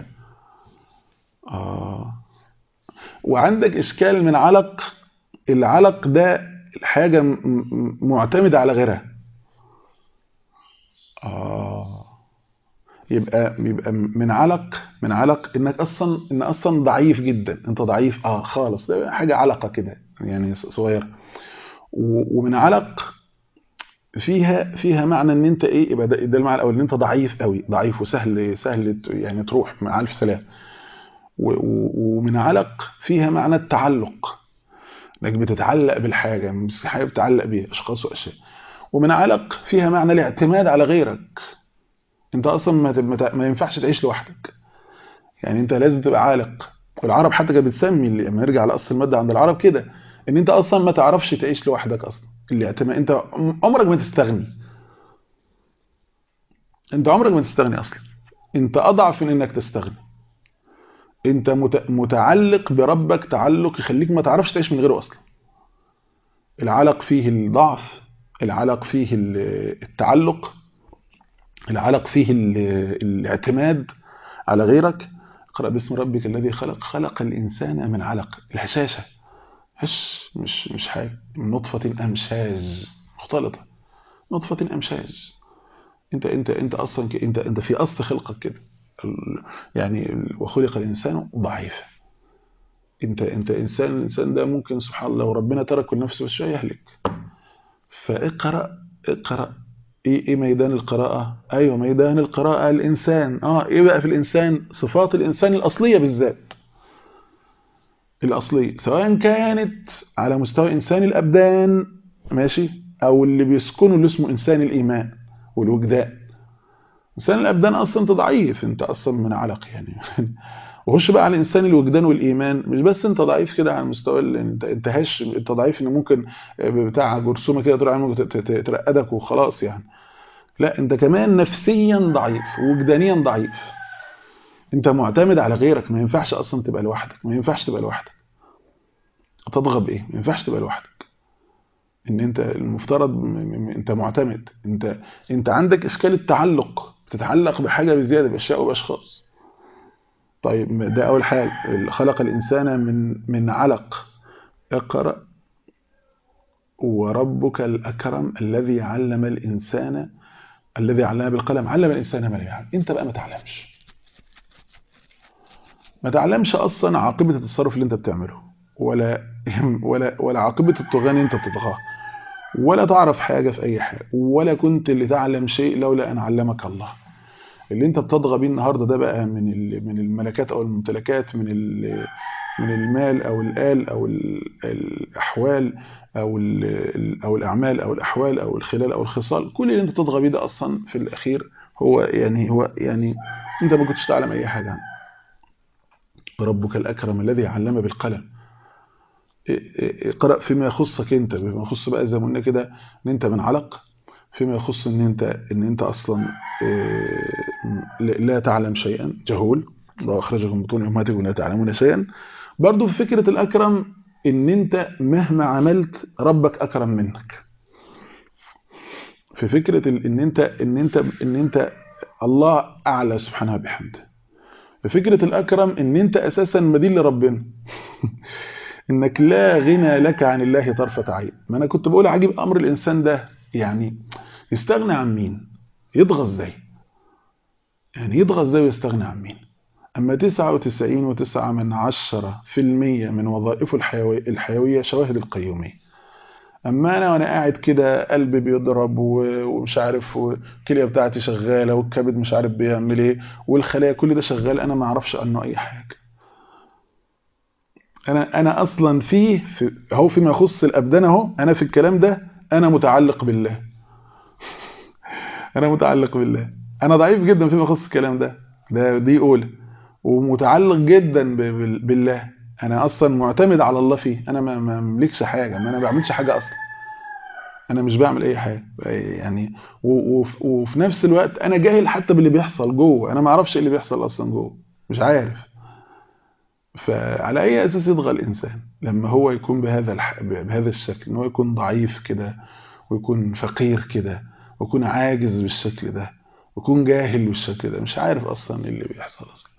اه وعندك اشكال من علق العلق ده الحاجه م... معتمده على غيرها اه يبقى يبقى من علق من علق انك اصلا ان اصلا ضعيف جدا انت ضعيف اه خالص ده حاجه علقه كده يعني صغيره ومن علق فيها فيها معنى ان انت ايه يبقى ده, ده المعنى الاول ان انت ضعيف قوي ضعيف وسهل سهل يعني تروح مع الف سلام ومن علق فيها معنى التعلق انك بتتعلق بالحاجه مش حاجه بتتعلق بيها اشخاص واشياء ومن علق فيها معنى الاعتماد على غيرك انت اصلا ما, ما ينفعش تعيش لوحدك يعني انت لازم تبقى عالق والعرب حتى كانت بتسمي اللي لما يرجع لاصل الماده عند العرب كده ان انت اصلا ما تعرفش تعيش لوحدك اصلا الاعتماد انت عمرك ما تستغني انت عمرك ما تستغني اصلا انت اضعف من انك تستغني انت متعلق بربك تعلق يخليك ما تعرفش تعيش من غيره اصلا العلق فيه الضعف العلق فيه التعلق العلق فيه الاعتماد على غيرك اقرأ باسم ربك الذي خلق خلق الإنسان من علق الهشاشة هش مش مش حاجة من نطفة أمشاج مختلطة نطفة أمشاج انت انت انت اصلا ك... انت انت في اصل خلقك كده يعني وخلق الانسان ضعيفا انت انت انسان الانسان ده ممكن سبحان الله وربنا تركه لنفسه بس شويه يهلك فاقرا اقرا ايه ايه ميدان القراءه ايوه ميدان القراءه الانسان اه ايه بقى في الانسان صفات الانسان الاصليه بالذات الاصليه سواء كانت على مستوى انسان الابدان ماشي او اللي بيسكنوا اللي اسمه انسان الايمان والوجدان انسان الابدان اصلا انت ضعيف انت اصلا من علق يعني وخش بقى على الانسان الوجدان والايمان مش بس انت ضعيف كده على مستوى انت انت هش انت ضعيف ان ممكن بتاع جرثومه كده تروح ممكن ترقدك وخلاص يعني لا انت كمان نفسيا ضعيف وجدانيا ضعيف انت معتمد على غيرك ما ينفعش اصلا تبقى لوحدك ما ينفعش تبقى لوحدك تضغط ايه ما ينفعش تبقى لوحدك ان انت المفترض انت معتمد انت انت عندك اشكال التعلق تتعلق بحاجه بزياده باشياء وباشخاص طيب ده اول حاجه خلق الانسان من من علق اقرا وربك الاكرم الذي علم الانسان الذي علم بالقلم علم الانسان ما لم يعلم انت بقى ما تعلمش ما تعلمش اصلا عاقبه التصرف اللي انت بتعمله ولا ولا ولا عاقبه الطغيان اللي انت بتطغاه ولا تعرف حاجه في اي حاجه ولا كنت اللي تعلم شيء لولا ان علمك الله اللي انت بتطغى بيه النهارده ده بقى من من الملكات او الممتلكات من من المال او الآل او الاحوال او او الاعمال او الاحوال او الخلال او الخصال كل اللي انت بتطغى بيه ده اصلا في الاخير هو يعني هو يعني انت ما كنتش تعلم اي حاجه عنه ربك الاكرم الذي علم بالقلم اقرا فيما يخصك انت بما يخص بقى زي ما قلنا كده ان انت من علق فيما يخص ان انت ان انت اصلا لا تعلم شيئا جهول واخرجكم بطون امهاتكم لا تعلمون شيئا برضو في فكره الاكرم ان انت مهما عملت ربك اكرم منك في فكره ان انت ان انت ان انت الله اعلى سبحانه وبحمده ففكره الاكرم ان انت اساسا مدين لربنا انك لا غنى لك عن الله طرفه عين ما انا كنت بقول عجيب امر الانسان ده يعني يستغنى عن مين يضغى ازاي يعني يضغى ازاي ويستغنى عن مين اما 99 و9 من عشرة في المية من وظائفه الحيوية, الحيوية شواهد القيومية اما انا وانا قاعد كده قلبي بيضرب ومش عارف والكليه بتاعتي شغاله والكبد مش عارف بيعمل ايه والخلايا كل ده شغال انا ما اعرفش عنه اي حاجه انا انا اصلا فيه في هو فيما يخص الابدان اهو انا في الكلام ده انا متعلق بالله انا متعلق بالله انا ضعيف جدا فيما يخص الكلام ده ده دي اولى ومتعلق جدا بالله انا اصلا معتمد على الله فيه انا ما املكش حاجه ما انا بعملش حاجه اصلا انا مش بعمل اي حاجه يعني وفي نفس الوقت انا جاهل حتى باللي بيحصل جوه انا ما اعرفش ايه اللي بيحصل اصلا جوه مش عارف فعلى اي اساس يطغى الانسان لما هو يكون بهذا الح... بهذا الشكل ان هو يكون ضعيف كده ويكون فقير كده ويكون عاجز بالشكل ده ويكون جاهل بالشكل ده مش عارف اصلا ايه اللي بيحصل اصلا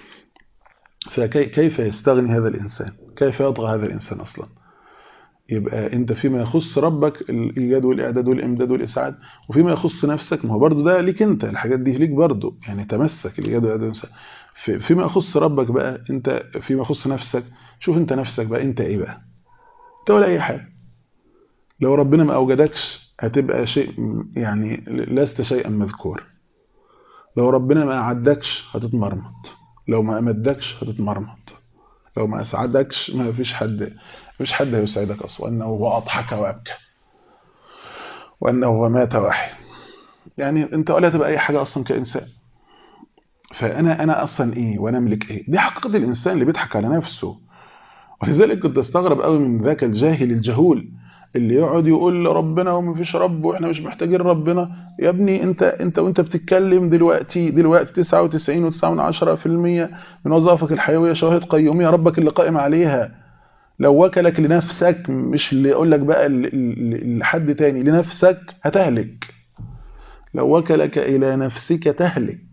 فكيف يستغني هذا الإنسان كيف يطغى هذا الإنسان أصلا يبقى أنت فيما يخص ربك الإيجاد والإعداد والإمداد والإسعاد وفيما يخص نفسك ما هو برضه ده ليك أنت الحاجات دي ليك برضه يعني تمسك الإيجاد والإعداد والإسعاد فيما يخص ربك بقى أنت فيما يخص نفسك شوف أنت نفسك بقى أنت إيه بقى أنت ولا أي حاجة لو ربنا ما أوجدكش هتبقى شيء يعني لست شيئا مذكور لو ربنا ما أعدكش هتتمرمط لو ما امدكش هتتمرمط لو ما اسعدكش ما فيش حد مفيش حد هيسعدك اصلا وانه هو اضحك وابكى وانه هو مات واحد يعني انت ولا تبقى اي حاجه اصلا كانسان فانا انا اصلا ايه وانا املك ايه دي حقيقه الانسان اللي بيضحك على نفسه ولذلك كنت استغرب قوي من ذاك الجاهل الجهول اللي يقعد يقول ربنا ومفيش رب واحنا مش محتاجين ربنا يا ابني انت انت وانت بتتكلم دلوقتي دلوقتي 99 و9 من 10% من وظائفك الحيويه شواهد قيوميه ربك اللي قائم عليها لو وكلك لنفسك مش اللي يقول لك بقى لحد تاني لنفسك هتهلك لو وكلك الى نفسك تهلك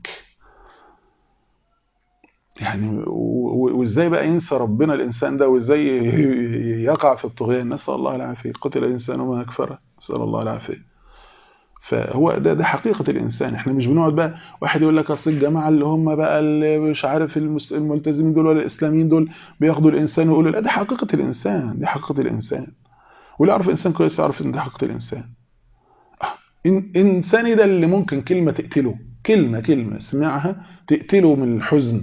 يعني وازاي بقى ينسى ربنا الانسان ده وازاي يقع في الطغيان نسال الله العافيه قتل الانسان وما اكفره نسال الله العافيه فهو ده ده حقيقه الانسان احنا مش بنقعد بقى واحد يقول لك اصل الجماعه اللي هم بقى اللي مش عارف الملتزمين دول ولا الاسلاميين دول بياخدوا الانسان ويقولوا لا دي حقيقه الانسان دي حقيقه الانسان واللي يعرف انسان كويس يعرف ان دي حقيقه الانسان انساني ده اللي ممكن كلمه تقتله كلمه كلمه سمعها تقتله من الحزن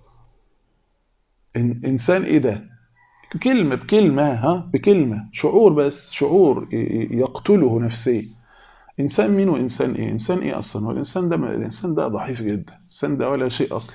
انسان ايه ده كلمه بكلمه ها بكلمه شعور بس شعور يقتله نفسيا انسان مين وانسان ايه انسان ايه اصلا والانسان ده الانسان ده ضعيف جدا الانسان ده ولا شيء اصلا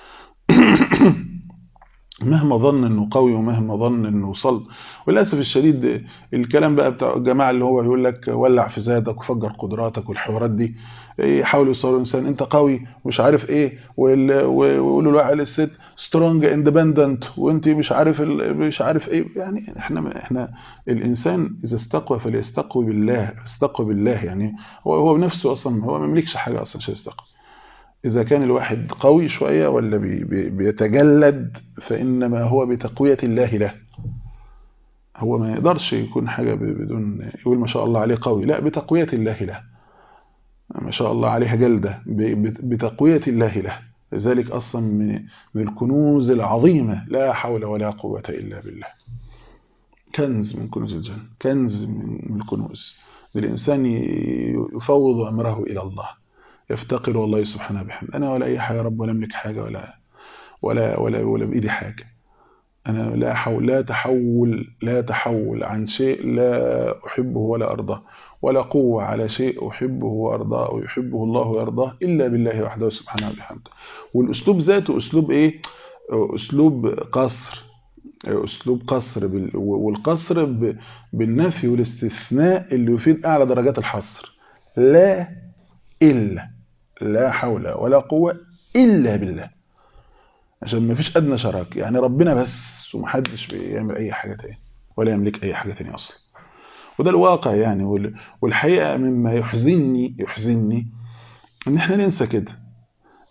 مهما ظن انه قوي ومهما ظن انه وصل وللاسف الشديد الكلام بقى بتاع الجماعه اللي هو يقول لك ولع في ذاتك وفجر قدراتك والحوارات دي يحاولوا يصوروا انسان انت قوي مش عارف ايه ويقولوا له على الست سترونج اندبندنت وانت مش عارف مش عارف ايه يعني احنا احنا الانسان اذا استقوى فليستقوي بالله استقوى بالله يعني هو هو بنفسه اصلا هو ما يملكش حاجه اصلا عشان يستقوي إذا كان الواحد قوي شوية ولا بي بي بيتجلد فإنما هو بتقوية الله له هو ما يقدرش يكون حاجة بدون يقول ما شاء الله عليه قوي لا بتقوية الله له ما شاء الله عليها جلدة بتقوية الله له لذلك أصلا من من الكنوز العظيمة لا حول ولا قوة إلا بالله كنز من كنوز الجنة كنز من الكنوز الإنسان يفوض أمره إلى الله يفتقر والله سبحانه بحمد أنا ولا أي حاجة رب ولا أملك حاجة ولا ولا ولا ولا بإيدي حاجة أنا لا حول لا تحول لا تحول عن شيء لا أحبه ولا أرضاه ولا قوة على شيء أحبه وأرضاه ويحبه الله ويرضاه إلا بالله وحده سبحانه وبحمده والأسلوب ذاته أسلوب إيه أسلوب قصر أسلوب قصر والقصر بالنفي والاستثناء اللي يفيد أعلى درجات الحصر لا إلا لا حول ولا قوة إلا بالله عشان ما فيش أدنى شراك يعني ربنا بس ومحدش بيعمل أي حاجة تاني ولا يملك أي حاجة تانية أصلا وده الواقع يعني والحقيقة مما يحزنني يحزنني إن إحنا ننسى كده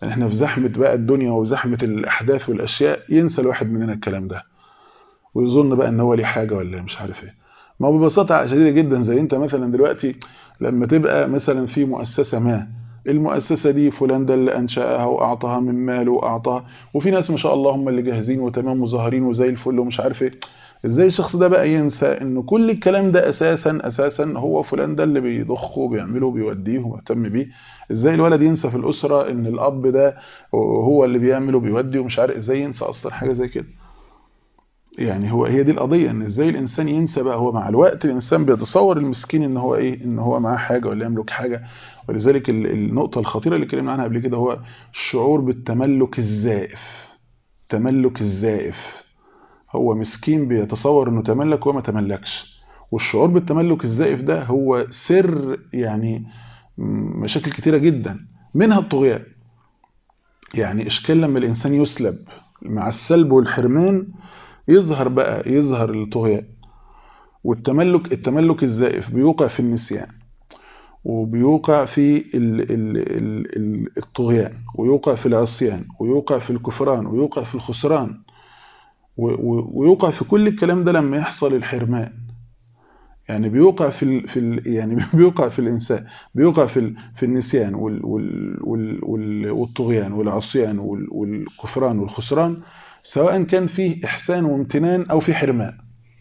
يعني احنا في زحمة بقى الدنيا وزحمة الأحداث والأشياء ينسى الواحد مننا الكلام ده ويظن بقى ان هو ليه حاجة ولا مش عارف ايه ما هو ببساطة شديدة جدا زي انت مثلا دلوقتي لما تبقى مثلا في مؤسسة ما المؤسسة دي فلان ده اللي أنشأها وأعطاها من ماله وأعطاها وفي ناس ما شاء الله هم اللي جاهزين وتمام وظاهرين وزي الفل ومش عارف ايه ازاي الشخص ده بقى ينسى ان كل الكلام ده اساسا اساسا هو فلان ده اللي بيضخه وبيعمله وبيوديه ومهتم بيه ازاي الولد ينسى في الاسره ان الاب ده هو اللي بيعمله وبيودي ومش عارف ازاي ينسى اصلا حاجه زي كده يعني هو هي دي القضيه ان ازاي الانسان ينسى بقى هو مع الوقت الانسان بيتصور المسكين ان هو ايه ان هو معاه حاجه ولا يملك حاجه ولذلك النقطه الخطيره اللي اتكلمنا عنها قبل كده هو الشعور بالتملك الزائف تملك الزائف هو مسكين بيتصور انه تملك وما تملكش والشعور بالتملك الزائف ده هو سر يعني مشاكل كتيرة جدا منها الطغيان يعني اشكال لما الانسان يسلب مع السلب والحرمان يظهر بقى يظهر الطغيان والتملك التملك الزائف بيوقع في النسيان وبيوقع في ال ال ال الطغيان ويوقع في العصيان ويوقع في الكفران ويوقع في الخسران ويوقع في كل الكلام ده لما يحصل الحرمان يعني بيوقع في ال في ال يعني بيوقع في الانسان بيوقع في ال في النسيان وال وال وال والطغيان والعصيان والكفران والخسران سواء كان فيه احسان وامتنان او في حرمان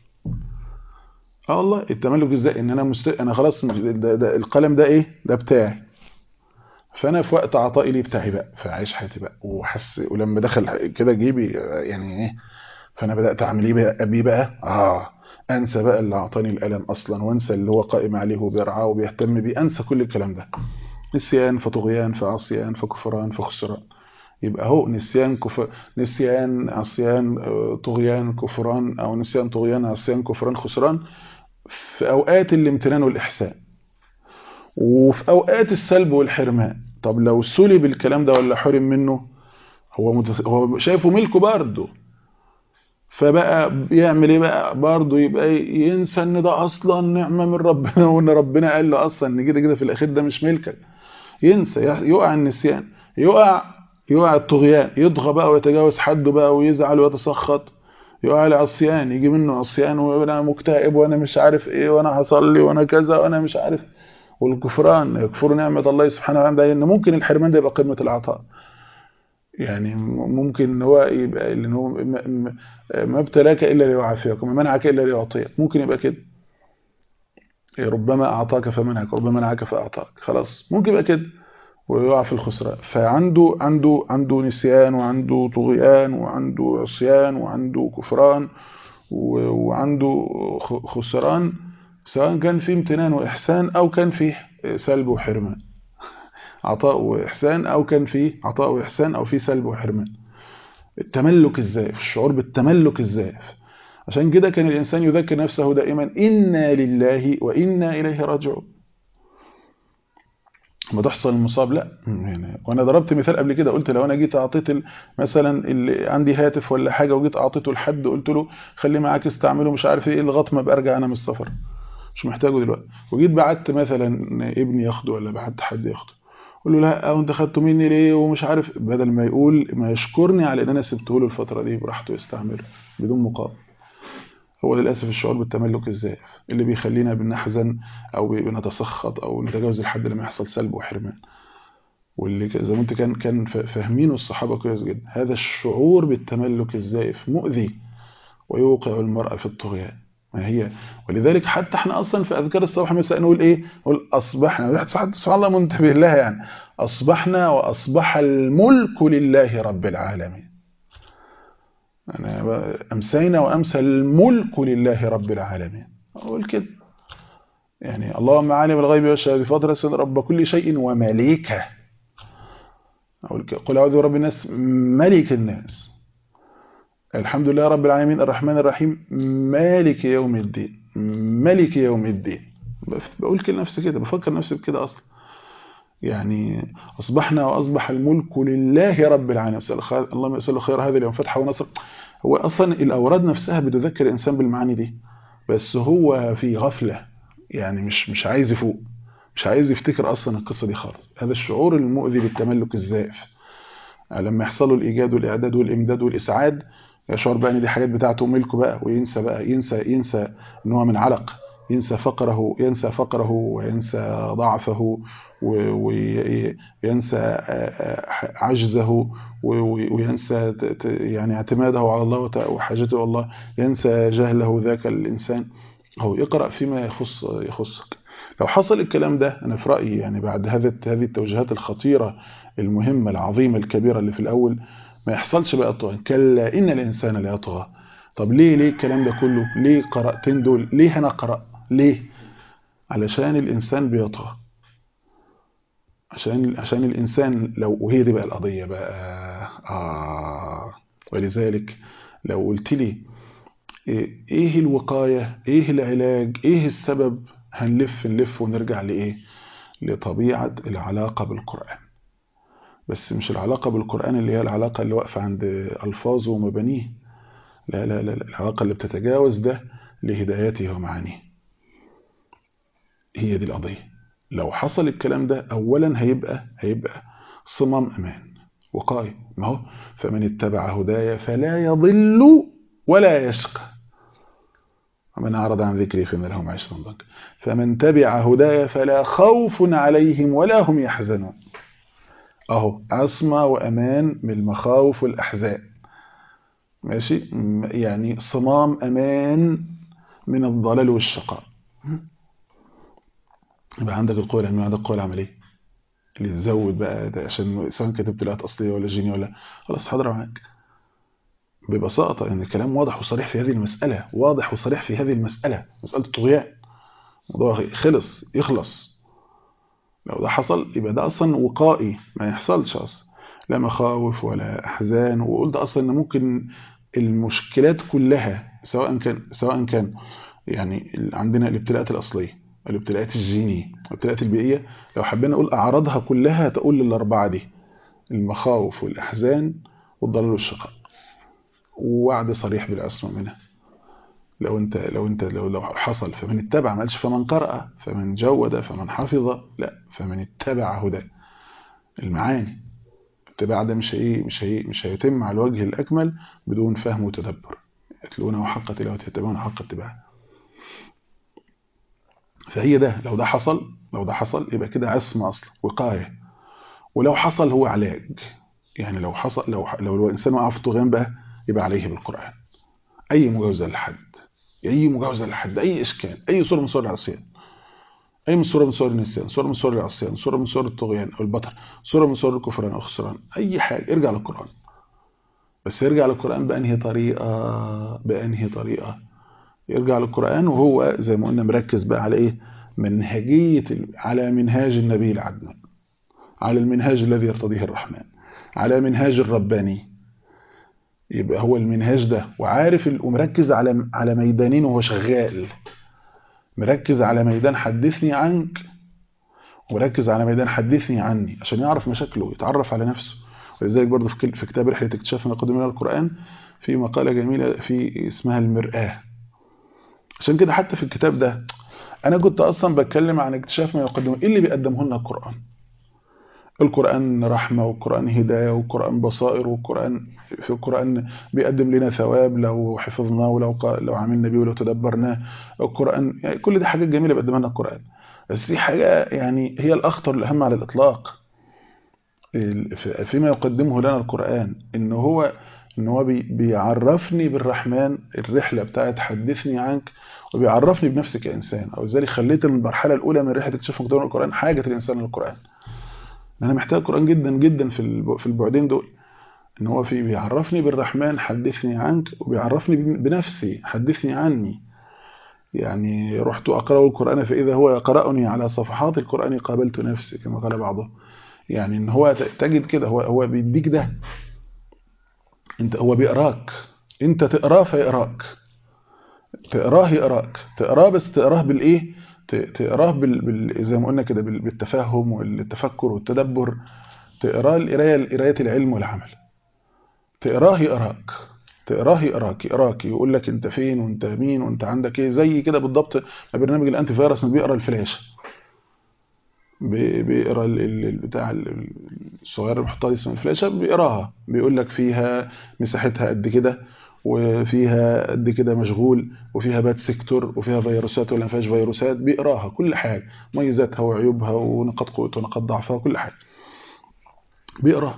اه والله التملك ازاي ان انا مست... انا خلاص ده, ده القلم ده ايه ده بتاعي فانا في وقت عطائي لي بتاعي بقى فعايش حياتي بقى وحس ولما دخل كده جيبي يعني ايه فانا بدات اعمل ايه بقى ابي بقى اه انسى بقى اللي اعطاني الالم اصلا وانسى اللي هو قائم عليه وبيرعاه وبيهتم بيه انسى كل الكلام ده نسيان فطغيان فعصيان فكفران فخسران يبقى هو نسيان كفر نسيان عصيان طغيان كفران او نسيان طغيان عصيان كفران خسران في اوقات الامتنان والاحسان وفي اوقات السلب والحرمان طب لو سلب الكلام ده ولا حرم منه هو متس... هو شايفه ملكه برضه فبقى يعمل ايه بقى برضه يبقى ينسى ان ده اصلا نعمه من ربنا وان ربنا قال له اصلا ان كده كده في الاخير ده مش ملكك ينسى يقع النسيان يقع يقع الطغيان يطغى بقى ويتجاوز حده بقى ويزعل ويتسخط يقع العصيان يجي منه عصيان وانا مكتئب وانا مش عارف ايه وانا هصلي وانا كذا وانا مش عارف والكفران يكفر نعمه الله سبحانه وتعالى ان ممكن الحرمان ده يبقى قمه العطاء يعني ممكن ان هو يبقى ان هو ما ابتلاك الا ليعافيك وما منعك الا ليعطيك ممكن يبقى كده ربما اعطاك فمنعك ربما منعك فاعطاك خلاص ممكن يبقى كده ويقع في الخسران فعنده عنده عنده نسيان وعنده طغيان وعنده عصيان وعنده كفران وعنده خسران سواء كان في امتنان واحسان او كان فيه سلب وحرمان عطاء وإحسان أو كان فيه عطاء وإحسان أو فيه سلب وحرمان التملك الزائف الشعور بالتملك الزائف عشان كده كان الإنسان يذكر نفسه دائما إنا لله وإنا إليه راجعون ما تحصل المصاب لا يعني وانا ضربت مثال قبل كده قلت لو انا جيت اعطيت مثلا اللي عندي هاتف ولا حاجه وجيت اعطيته لحد قلت له خليه معاك استعمله مش عارف ايه لغايه ما ابقى ارجع انا من السفر مش محتاجه دلوقتي وجيت بعت مثلا ابني ياخده ولا بعت حد ياخده قول له لا وانت خدته مني ليه ومش عارف بدل ما يقول ما يشكرني على ان انا سبته له الفتره دي براحته يستعمله بدون مقابل هو للاسف الشعور بالتملك الزائف اللي بيخلينا بنحزن او بنتسخط او نتجاوز الحد لما يحصل سلب وحرمان واللي زي ما انت كان كان فاهمينه الصحابه كويس جدا هذا الشعور بالتملك الزائف مؤذي ويوقع المرأة في الطغيان ما هي ولذلك حتى احنا اصلا في اذكار الصباح مساء نقول ايه نقول اصبحنا سبحان الله منتبه لها يعني اصبحنا واصبح الملك لله رب العالمين يعني امسينا وامسى الملك لله رب العالمين اقول كده يعني اللهم عالم الغيب والشهاده فاطر رب كل شيء ومليكه اقول قل اعوذ برب الناس ملك الناس الحمد لله رب العالمين الرحمن الرحيم مالك يوم الدين ملك يوم الدين بقول كده نفسي كده بفكر نفسي بكده اصلا يعني اصبحنا واصبح الملك لله رب العالمين اللهم يسأل خير هذا اليوم فتح ونصر هو اصلا الاوراد نفسها بتذكر الانسان بالمعاني دي بس هو في غفله يعني مش مش عايز يفوق مش عايز يفتكر اصلا القصه دي خالص هذا الشعور المؤذي بالتملك الزائف لما يحصل له الايجاد والاعداد والامداد والاسعاد يشعر بقى ان دي حاجات بتاعته وملكه بقى وينسى بقى ينسى ينسى ان هو من علق ينسى فقره ينسى فقره وينسى ضعفه وينسى عجزه وينسى يعني اعتماده على الله وحاجته على الله ينسى جهله ذاك الإنسان هو اقرأ فيما يخص يخصك لو حصل الكلام ده أنا في رأيي يعني بعد هذه هذه التوجيهات الخطيرة المهمة العظيمة الكبيرة اللي في الأول ما يحصلش بقى الطغيان كلا إن الإنسان لا يطغى طب ليه ليه الكلام ده كله ليه قرأتين دول ليه أنا قرأ ليه علشان الإنسان بيطغى عشان عشان الإنسان لو وهي دي بقى القضية بقى آه ولذلك لو قلت لي إيه الوقاية إيه العلاج إيه السبب هنلف نلف ونرجع لإيه لطبيعة العلاقة بالقرآن بس مش العلاقة بالقرآن اللي هي العلاقة اللي واقفة عند ألفاظه ومبانيه لا لا لا العلاقة اللي بتتجاوز ده لهدايته ومعانيه هي دي القضية لو حصل الكلام ده أولا هيبقى هيبقى صمام أمان وقاية ما هو فمن اتبع هدايا فلا يضل ولا يشقى ومن أعرض عن ذكري فإن له معيشة ضنكا فمن تبع هدايا فلا خوف عليهم ولا هم يحزنون أهو عصمة وأمان من المخاوف والأحزان ماشي يعني صمام أمان من الضلال والشقاء يبقى عندك القوة العلمية عندك القوة العملية اللي تزود بقى ده عشان سواء كتبت لقات أصلية ولا جينية ولا خلاص حاضرة معاك ببساطة إن الكلام واضح وصريح في هذه المسألة واضح وصريح في هذه المسألة مسألة الطغيان الموضوع خلص يخلص لو ده حصل يبقى ده أصلا وقائي ما يحصلش أصلا لا مخاوف ولا أحزان وقلت أصلا إن ممكن المشكلات كلها سواء كان سواء كان يعني عندنا الابتلاءات الأصلية الابتلاءات الجينية الابتلاءات البيئية لو حبينا نقول أعراضها كلها تقول للأربعة دي المخاوف والأحزان والضلال والشقاء ووعد صريح بالعصمة منها لو انت لو انت لو لو حصل فمن اتبع ما قالش فمن قرأ فمن جود فمن حفظ لا فمن اتبع هدى المعاني اتباع ده مش هي مش هي مش هيتم على الوجه الأكمل بدون فهم وتدبر يتلونه حق تلاوته يتبعون حق اتباعه فهي ده لو ده حصل لو ده حصل يبقى كده عصمة أصلا وقاية ولو حصل هو علاج يعني لو حصل لو لو الإنسان وقع في طغيان بقى يبقى عليه بالقرآن أي مجاوزة لحد أي مجاوزة لحد أي إشكال أي صورة من صور العصيان أي من صورة من صور النسيان صورة من صور العصيان صورة من صور الطغيان أو البطر صورة من صور الكفران أو الخسران أي حاجة ارجع للقرآن بس يرجع للقرآن بأنهي طريقة بأنهي طريقة يرجع للقرآن وهو زي ما قلنا مركز بقى على إيه منهجية على منهاج النبي العدنان على المنهاج الذي يرتضيه الرحمن على منهاج الرباني يبقى هو المنهاج ده وعارف ومركز على على ميدانين وهو شغال مركز على ميدان حدثني عنك ومركز على ميدان حدثني عني عشان يعرف مشاكله ويتعرف على نفسه ولذلك برضه في في كتاب رحلة اكتشاف ما قدم من القرآن في مقالة جميلة في اسمها المرآة عشان كده حتى في الكتاب ده أنا كنت أصلا بتكلم عن اكتشاف ما يقدمه إيه اللي بيقدمه لنا القرآن القرآن رحمة والقرآن هداية والقرآن بصائر والقرآن في القرآن بيقدم لنا ثواب لو حفظناه ولو لو عملنا بيه ولو تدبرناه القرآن يعني كل دي حاجات جميلة بيقدمها لنا القرآن بس دي حاجة يعني هي الأخطر الأهم على الإطلاق فيما يقدمه لنا القرآن إن هو إن هو بيعرفني بالرحمن الرحلة بتاعت حدثني عنك وبيعرفني بنفسي كإنسان أو ذلك خليت المرحلة الأولى من رحلة اكتشاف مقدمة القرآن حاجة الإنسان للقرآن انا محتاج القرآن جدا جدا في في البعدين دول ان هو في بيعرفني بالرحمن حدثني عنك وبيعرفني بنفسي حدثني عني يعني رحت أقرأ القرآن فإذا هو يقرأني على صفحات القرآن قابلت نفسي كما قال بعضهم يعني ان هو تجد كده هو هو بيديك ده انت هو بيقراك انت تقراه فيقراك تقراه يقراك تقراه بس تقراه بالايه تقراه بال... بال... زي ما قلنا كده بالتفهم والتفكر والتدبر تقراه القرايه قرايه العلم والعمل تقراه يقراك تقراه يقراك يقراك يقول لك انت فين وانت مين وانت عندك ايه زي كده بالضبط برنامج الانتي فيروس بيقرا الفلاشه بيقرا بتاع الصغير المحطه دي اسمها الفلاشه بيقراها بيقول لك فيها مساحتها قد كده وفيها قد كده مشغول وفيها بات سيكتور وفيها فيروسات ولا ما فيهاش فيروسات بيقراها كل حاجه مميزاتها وعيوبها ونقاط قوتها ونقاط ضعفها كل حاجه بيقراها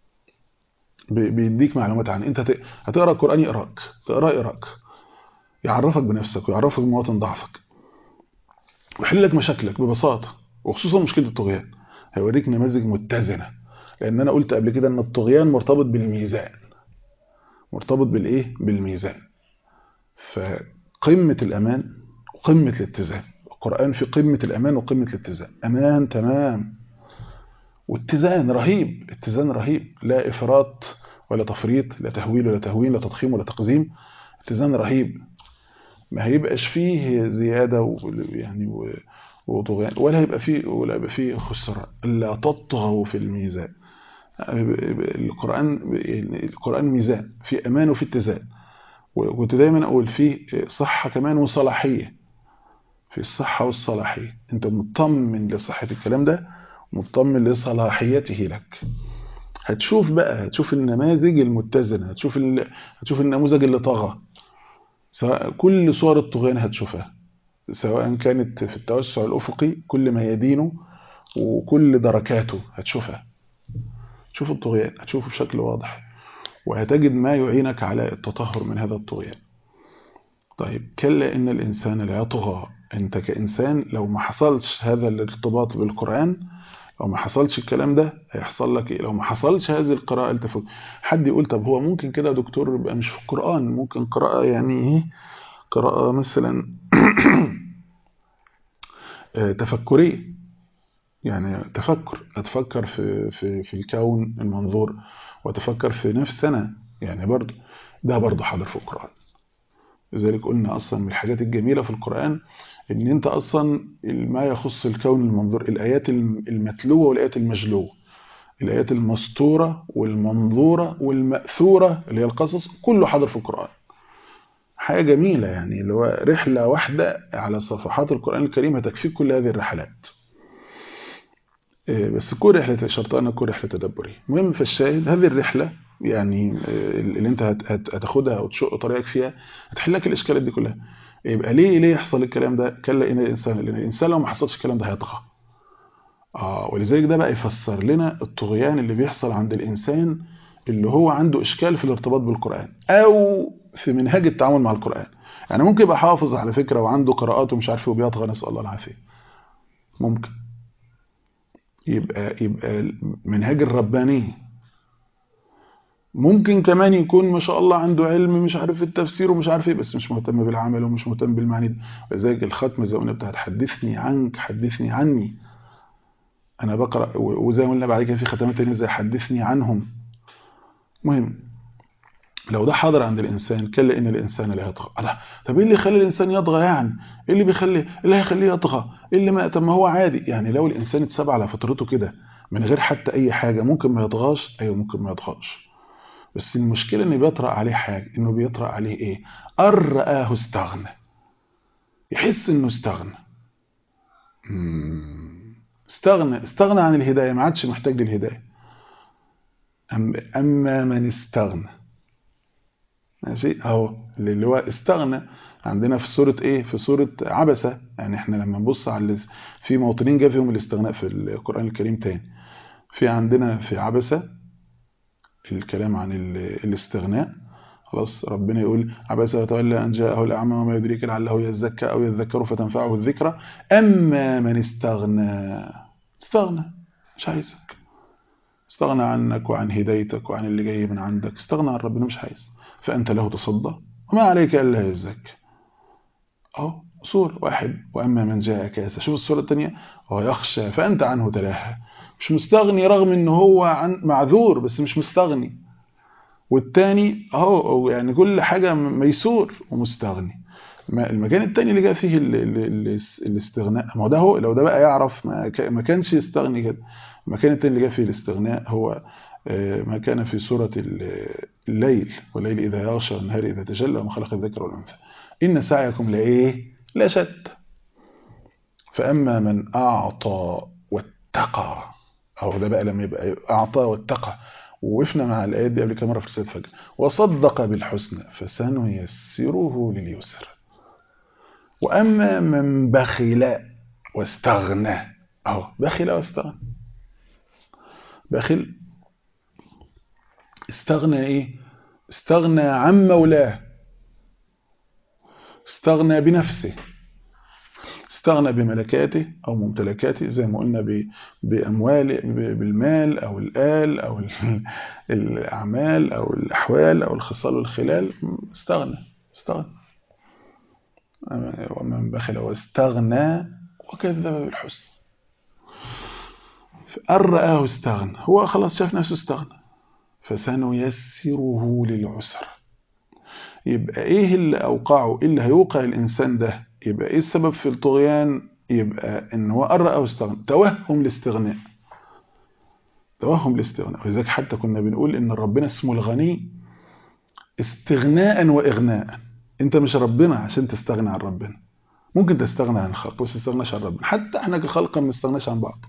بيديك معلومات عن انت هتقرا القران يقراك تقرا يقراك يعرفك بنفسك ويعرفك بمواطن ضعفك ويحل لك مشاكلك ببساطه وخصوصا مشكله الطغيان هيوريك نماذج متزنه لان انا قلت قبل كده ان الطغيان مرتبط بالميزان مرتبط بالايه بالميزان فقمه الامان وقمه الاتزان القران في قمه الامان وقمه الاتزان امان تمام واتزان رهيب اتزان رهيب لا افراط ولا تفريط لا تهويل ولا تهوين لا تضخيم ولا تقزيم اتزان رهيب ما هيبقاش فيه زياده يعني وطغيان ولا هيبقى فيه ولا هيبقى فيه خسران لا تطغوا في الميزان القرآن القرآن ميزان في أمان وفي اتزان وكنت دايما أقول فيه صحة كمان وصلاحية في الصحة والصلاحية أنت مطمن لصحة الكلام ده مطمن لصلاحيته لك هتشوف بقى هتشوف النماذج المتزنة هتشوف ال... هتشوف النموذج اللي طغى سواء كل صور الطغيان هتشوفها سواء كانت في التوسع الأفقي كل ميادينه وكل دركاته هتشوفها تشوف الطغيان هتشوفه بشكل واضح وهتجد ما يعينك على التطهر من هذا الطغيان طيب كلا إن الإنسان لا يطغى أنت كإنسان لو ما حصلش هذا الارتباط بالقرآن لو ما حصلش الكلام ده هيحصل لك ايه لو ما حصلش هذه القراءة التفك حد يقول طب هو ممكن كده يا دكتور يبقى مش في القرآن ممكن قراءة يعني ايه قراءة مثلا تفكرية يعني تفكر اتفكر في في في الكون المنظور واتفكر في نفس انا يعني برضه ده برضه حاضر في القرآن لذلك قلنا اصلا من الحاجات الجميلة في القرآن ان انت اصلا ما يخص الكون المنظور الايات المتلوة والايات المجلوة الايات المسطورة والمنظورة والمأثورة اللي هي القصص كله حاضر في القرآن حاجة جميلة يعني اللي هو رحلة واحدة على صفحات القرآن الكريم هتكفيك كل هذه الرحلات بس كل رحلة شرط أن تكون رحلة تدبرية المهم في الشاهد هذه الرحلة يعني اللي انت هتاخدها وتشق طريقك فيها هتحل لك الاشكالات دي كلها يبقى ليه ليه يحصل الكلام ده كلا ان الانسان لان الانسان لو ما حصلش الكلام ده هيطغى اه ولذلك ده بقى يفسر لنا الطغيان اللي بيحصل عند الانسان اللي هو عنده اشكال في الارتباط بالقران او في منهج التعامل مع القران يعني ممكن يبقى حافظ على فكره وعنده قراءات ومش عارف وبيطغى نسال الله العافيه ممكن يبقى يبقى منهج الرباني ممكن كمان يكون ما شاء الله عنده علم مش عارف التفسير ومش عارف ايه بس مش مهتم بالعمل ومش مهتم بالمعاني دي ولذلك الختمه زي ما بتاعت حدثني عنك حدثني عني انا بقرا وزي ما قلنا بعد كده في ختمات ثانيه زي حدثني عنهم مهم لو ده حاضر عند الانسان كلا ان الانسان لا يطغى الله طب ايه اللي يخلي الانسان يطغى يعني ايه اللي بيخلي ايه اللي هيخليه يطغى ايه اللي ما طب ما هو عادي يعني لو الانسان اتساب على فطرته كده من غير حتى اي حاجه ممكن ما يطغاش ايوه ممكن ما يطغاش بس المشكلة ان بيطرأ عليه حاجة انه بيطرأ عليه ايه أن رآه استغنى يحس انه استغنى استغنى استغنى عن الهداية ما عادش محتاج للهداية أما من استغنى ماشي اهو اللي هو استغنى عندنا في سورة ايه في سورة عبسة يعني احنا لما نبص على في موطنين جاء فيهم الاستغناء في القرآن الكريم تاني في عندنا في عبسة الكلام عن الاستغناء خلاص ربنا يقول عبس وتولى أن جاءه الأعمى وما يدريك لعله يزكى أو يذكر فتنفعه الذكرى أما من استغنى استغنى مش عايزك استغنى عنك وعن هدايتك وعن اللي جاي من عندك استغنى عن ربنا مش عايز فأنت له تصدى وما عليك إلا يزكى أهو صور واحد وأما من جاء كاسا شوف الصورة الثانية هو يخشى فأنت عنه تلاها مش مستغني رغم ان هو عن معذور بس مش مستغني والتاني اهو يعني كل حاجة ميسور ومستغني المكان التاني اللي جاء فيه ال ال ال الاستغناء ما هو ده هو لو ده بقى يعرف ما كانش يستغني كده المكان التاني اللي جاء فيه الاستغناء هو ما كان في سورة الليل والليل إذا يغشى والنهار إذا تجلى وما خلق الذكر والأنثى إن سعيكم لإيه لا شتى فأما من أعطى واتقى أو ده بقى لما يبقى أعطى واتقى ووقفنا مع الآيات دي قبل كده مرة في رسالة فجر وصدق بالحسنى فسنيسره لليسر وأما من بخل واستغنى أهو بخل واستغنى بخل استغنى إيه استغنى عن مولاه استغنى بنفسه استغنى بملكاته أو ممتلكاته زي ما قلنا بأموال بالمال أو الآل أو الأعمال أو الأحوال أو الخصال والخلال استغنى استغنى ومن بخل واستغنى وكذب بالحسن أن رآه استغنى هو خلاص شاف نفسه استغنى فسنيسره للعسر يبقى ايه اللي اوقعه ايه اللي هيوقع الانسان ده يبقى ايه السبب في الطغيان يبقى ان هو قرأ او استغنى توهم الاستغناء توهم الاستغناء ولذلك حتى كنا بنقول ان ربنا اسمه الغني استغناء واغناء انت مش ربنا عشان تستغنى عن ربنا ممكن تستغنى عن الخلق بس تستغناش عن ربنا حتى احنا كخلق ما نستغناش عن بعض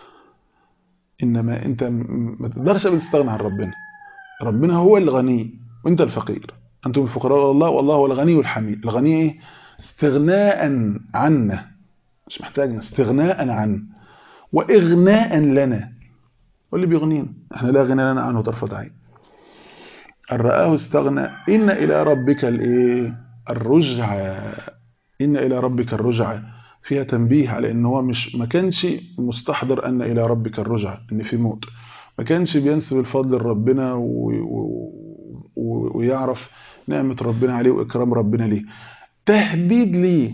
انما انت ما تقدرش تستغنى عن ربنا ربنا هو الغني وانت الفقير انتم الفقراء الله والله هو الغني الحميد الغني ايه استغناء عنا مش محتاجنا استغناء عن واغناء لنا واللي بيغنينا احنا لا غنى لنا عنه طرفة عين ان رآه استغنى ان الى ربك الايه الرجعة ان الى ربك الرجعة فيها تنبيه على ان هو مش ما كانش مستحضر ان الى ربك الرجعة ان في موت ما كانش بينسب الفضل لربنا و... و... و... ويعرف نعمة ربنا عليه واكرام ربنا ليه تهديد ليه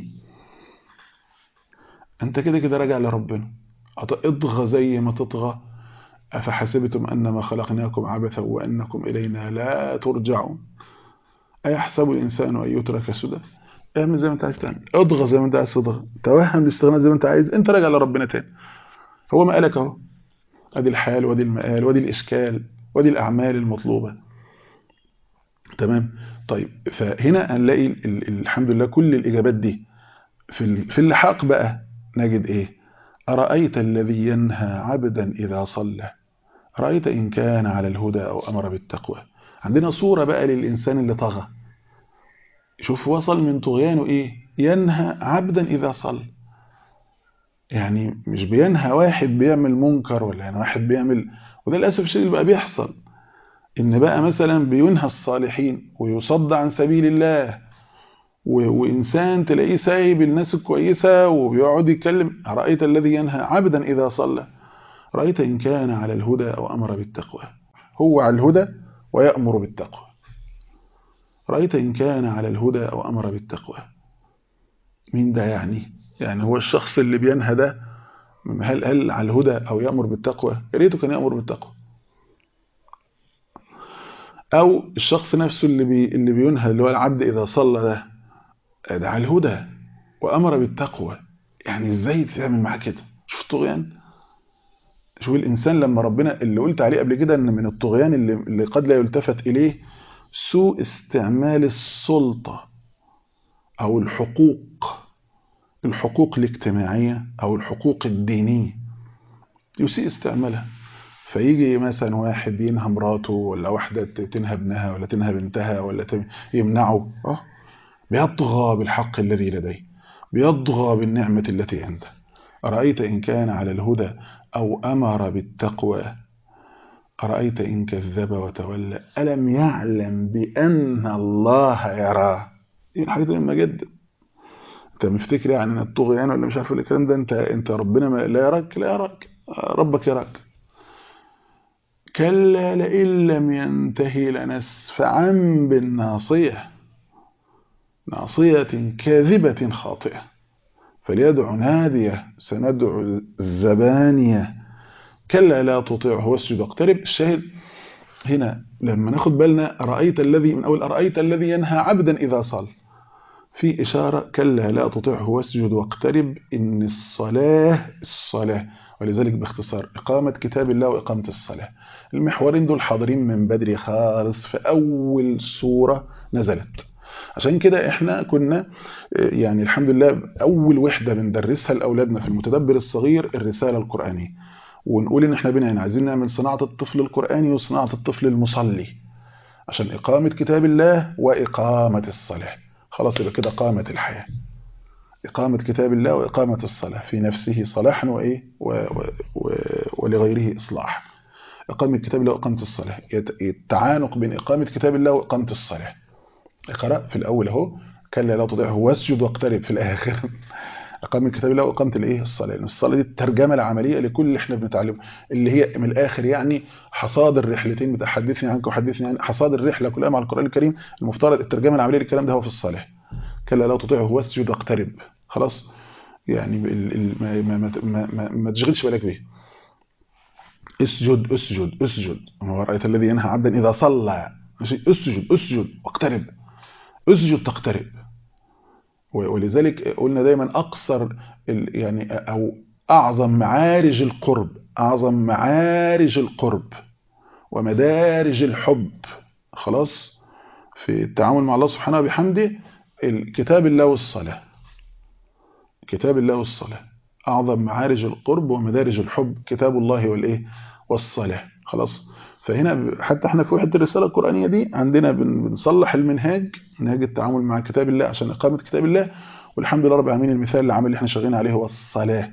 انت كده كده راجع لربنا اطغى زي ما تطغى افحسبتم انما خلقناكم عبثا وانكم الينا لا ترجعون ايحسب الانسان ان يترك سدى اعمل زي ما انت عايز تعمل اضغى زي ما انت عايز تضغى توهم الاستغناء زي ما انت عايز انت راجع لربنا تاني هو ما قالك اهو ادي الحال وادي المآل وادي الاشكال وادي الاعمال المطلوبه تمام طيب فهنا هنلاقي الحمد لله كل الاجابات دي في في اللحاق بقى نجد ايه ارايت الذي ينهى عبدا اذا صلى رايت ان كان على الهدى او امر بالتقوى عندنا صوره بقى للانسان اللي طغى شوف وصل من طغيانه ايه ينهى عبدا اذا صلى يعني مش بينهى واحد بيعمل منكر ولا يعني واحد بيعمل وده للاسف الشديد اللي بقى بيحصل ان بقى مثلا بينهى الصالحين ويصد عن سبيل الله وانسان تلاقيه سايب الناس الكويسه وبيقعد يتكلم رايت الذي ينهى عبدا اذا صلى رايت ان كان على الهدى او امر بالتقوى هو على الهدى ويامر بالتقوى رايت ان كان على الهدى او امر بالتقوى مين ده يعني يعني هو الشخص اللي بينهى ده هل هل على الهدى او يامر بالتقوى يا ريته كان يامر بالتقوى او الشخص نفسه اللي بي اللي بينهى اللي هو العبد اذا صلى ده ده على الهدى وامر بالتقوى يعني ازاي تعمل معاه كده شوف الطغيان شوف الانسان لما ربنا اللي قلت عليه قبل كده ان من الطغيان اللي, اللي قد لا يلتفت اليه سوء استعمال السلطه او الحقوق الحقوق الاجتماعيه او الحقوق الدينيه يسيء استعمالها فيجي مثلا واحد ينهى مراته ولا واحده تنهى ابنها ولا تنهى بنتها ولا يمنعه اه بيطغى بالحق الذي لديه بيطغى بالنعمة التي عنده أرأيت إن كان على الهدى أو أمر بالتقوى أرأيت إن كذب وتولى ألم يعلم بأن الله يراه دي الحاجات مهمة جدا انت مفتكر يعني ان الطغيان ولا مش عارف الكلام ده انت انت ربنا ما لا يراك لا يراك ربك يراك كلا لئن لم ينتهي لنسفعا بالناصيه ناصية كاذبة خاطئة فليدع نادية سندع الزبانية كلا لا تطيعه واسجد واقترب الشاهد هنا لما ناخد بالنا رأيت الذي من أول أرأيت الذي ينهى عبدا إذا صلى في إشارة كلا لا تطيعه واسجد واقترب إن الصلاة الصلاة ولذلك باختصار إقامة كتاب الله وإقامة الصلاة المحورين دول حاضرين من بدري خالص في أول سورة نزلت عشان كده احنا كنا يعني الحمد لله اول وحده بندرسها لاولادنا في المتدبر الصغير الرساله القرانيه ونقول ان احنا بنا عايزين نعمل صناعه الطفل القراني وصناعه الطفل المصلي عشان اقامه كتاب الله واقامه الصلاه خلاص يبقى كده قامت الحياه إقامة كتاب الله وإقامة الصلاة في نفسه صلاحا وإيه و و و ولغيره إصلاح إقامة كتاب الله وإقامة الصلاة التعانق بين إقامة كتاب الله وإقامة الصلاة اقرأ في الأول أهو كلا لا تضيعه واسجد واقترب في الآخر إقامة كتاب الله وإقامة الإيه الصلاة لأن الصلاة دي الترجمة العملية لكل اللي إحنا بنتعلمه اللي هي من الآخر يعني حصاد الرحلتين بتحدثني عنك وحدثني عن حصاد الرحلة كلها مع القرآن الكريم المفترض الترجمة العملية للكلام ده هو في الصلاة كلا لا تطيعه واسجد واقترب خلاص يعني ال ال ما, ما, ما, ما, ما تشغلش بالك بيه اسجد اسجد اسجد هو رأيت الذي ينهى عبدا إذا صلى ماشي اسجد اسجد واقترب اسجد تقترب ولذلك قلنا دايما أقصر يعني أو أعظم معارج القرب أعظم معارج القرب ومدارج الحب خلاص في التعامل مع الله سبحانه وبحمده الكتاب الله والصلاة كتاب الله والصلاة أعظم معارج القرب ومدارج الحب كتاب الله والإيه والصلاة خلاص فهنا حتى احنا في وحدة الرسالة القرآنية دي عندنا بنصلح المنهاج منهاج التعامل مع كتاب الله عشان إقامة كتاب الله والحمد لله رب العالمين المثال العمل اللي احنا شغالين عليه هو الصلاة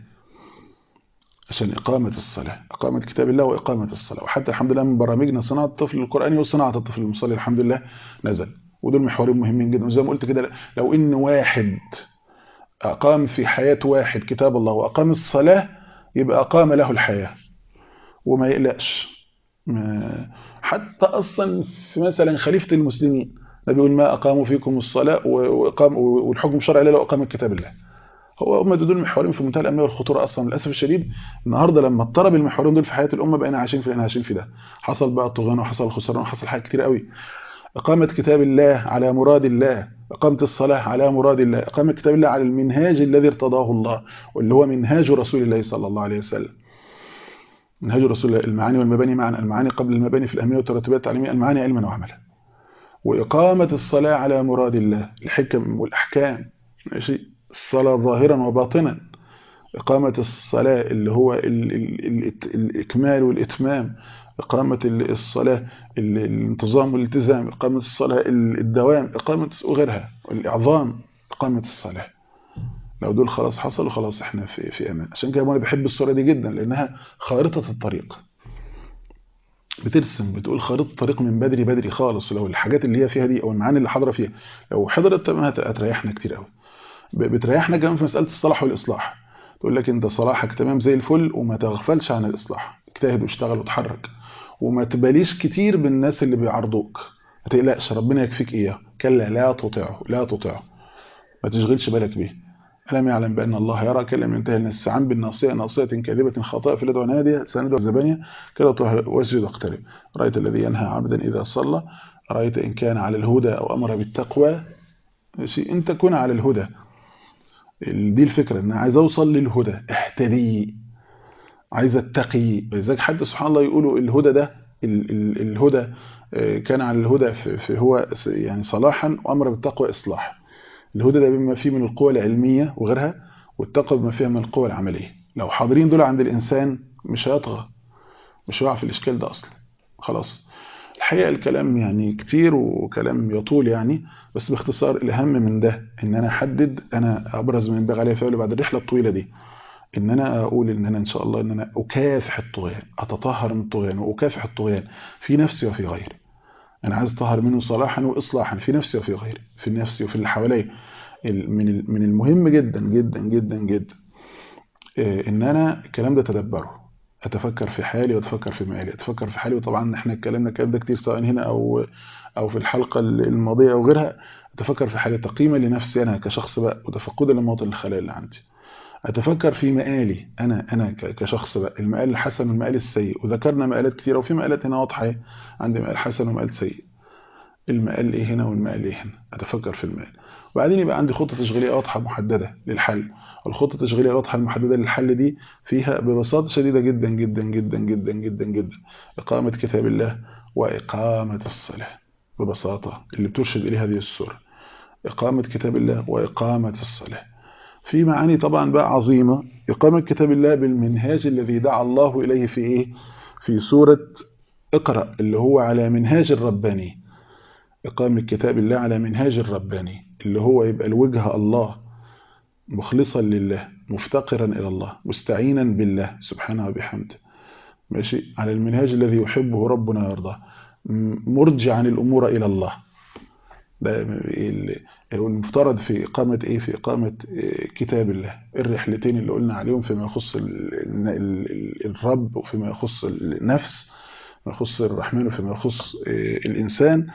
عشان إقامة الصلاة إقامة كتاب الله وإقامة الصلاة وحتى الحمد لله من برامجنا صناعة الطفل القرآني وصناعة الطفل المصلي الحمد لله نزل ودول محورين مهمين جدا وزي ما قلت كده لو إن واحد أقام في حياة واحد كتاب الله وأقام الصلاة يبقى أقام له الحياة وما يقلقش حتى أصلا في مثلا خليفة المسلمين بيقول ما أقاموا فيكم الصلاة وإقام والحكم الشرعي لو أقام كتاب الله هو هم دول محورين في منتهى الأمنية والخطورة أصلا للأسف الشديد النهاردة لما اضطرب المحورين دول في حياة الأمة بقينا عايشين في احنا عايشين في ده حصل بقى الطغيان وحصل الخسران وحصل حاجات كتير قوي إقامة كتاب الله على مراد الله إقامة الصلاة على مراد الله إقامة كتاب الله على المنهاج الذي ارتضاه الله واللي هو منهاج رسول الله صلى الله عليه وسلم منهاج رسول الله المعاني والمباني معا المعاني قبل المباني في الأهمية والترتيبات التعليمية المعاني علما وعملا وإقامة الصلاة على مراد الله الحكم والأحكام ماشي الصلاة ظاهرا وباطنا إقامة الصلاة اللي هو ال ال ال الإكمال والإتمام إقامة الصلاة الانتظام والالتزام إقامة الصلاة الدوام إقامة وغيرها الإعظام إقامة الصلاة لو دول خلاص حصلوا خلاص احنا في في امان عشان كده انا بحب الصوره دي جدا لانها خارطه الطريق بترسم بتقول خارطه الطريق من بدري بدري خالص ولو الحاجات اللي هي فيها دي او المعاني اللي حاضره فيها لو حضرت تمام هتريحنا كتير قوي بتريحنا كمان في مساله الصلاح والاصلاح تقول لك انت صلاحك تمام زي الفل وما تغفلش عن الاصلاح اجتهد واشتغل وتحرك وما تباليش كتير بالناس اللي بيعرضوك ما تقلقش ربنا يكفيك اياه كلا لا تطيعه لا تطيعه ما تشغلش بالك بيه ألم يعلم بأن الله يرى كلم ينتهي النسعان بالناصية ناصية كاذبة خاطئة في لدعو نادية سندع الزبانية كلا واسجد اقترب رأيت الذي ينهى عبدا إذا صلى رأيت إن كان على الهدى أو أمر بالتقوى أن تكون على الهدى دي الفكرة أن عايز أوصل للهدى اهتدي عايز اتقي لذلك حتى سبحان الله يقولوا الهدى ده ال ال الهدى كان على الهدى في هو يعني صلاحا وأمر بالتقوى إصلاح الهدى ده بما فيه من القوى العلمية وغيرها والتقوى بما فيها من القوى العملية لو حاضرين دول عند الإنسان مش هيطغى مش هيقع في الإشكال ده أصلا خلاص الحقيقة الكلام يعني كتير وكلام يطول يعني بس باختصار الأهم من ده إن أنا أحدد أنا أبرز من ينبغي عليه فعله بعد الرحلة الطويلة دي إن أنا أقول إن أنا إن شاء الله إن أنا أكافح الطغيان أتطهر من الطغيان وأكافح الطغيان في نفسي وفي غيري أنا عايز أطهر منه صلاحا وإصلاحا في نفسي وفي غيري في نفسي وفي اللي حواليا من من المهم جدا جدا جدا جدا ان انا الكلام ده تدبره اتفكر في حالي واتفكر في مالي اتفكر في حالي وطبعا احنا اتكلمنا الكلام ده كتير سواء هنا او او في الحلقه الماضيه او غيرها اتفكر في حالي تقييما لنفسي انا كشخص بقى وتفقدا لمواطن الخلايا اللي عندي اتفكر في مقالي انا انا كشخص بقى المقال الحسن والمقال السيء وذكرنا مقالات كتيره وفي مقالات هنا واضحه عندي مقال حسن ومقال سيء المقال ايه هنا والمقال ايه هنا اتفكر في المقال وبعدين يبقى عندي خطة تشغيلية واضحة محددة للحل الخطة التشغيلية الواضحة المحددة للحل دي فيها ببساطة شديدة جدا جدا جدا جدا جدا جدا إقامة كتاب الله وإقامة الصلاة ببساطة اللي بترشد إليه هذه السورة إقامة كتاب الله وإقامة الصلاة في معاني طبعا بقى عظيمة إقامة كتاب الله بالمنهاج الذي دعا الله إليه في إيه؟ في سورة اقرأ اللي هو على منهاج الرباني إقامة كتاب الله على منهاج الرباني اللي هو يبقى الوجه الله مخلصا لله مفتقرا إلى الله مستعينا بالله سبحانه وبحمده ماشي على المنهاج الذي يحبه ربنا ويرضاه مرجعا الأمور إلى الله ده المفترض في إقامة إيه في إقامة كتاب الله الرحلتين اللي قلنا عليهم فيما يخص الرب وفيما يخص النفس ما يخص الرحمن وفيما يخص الإنسان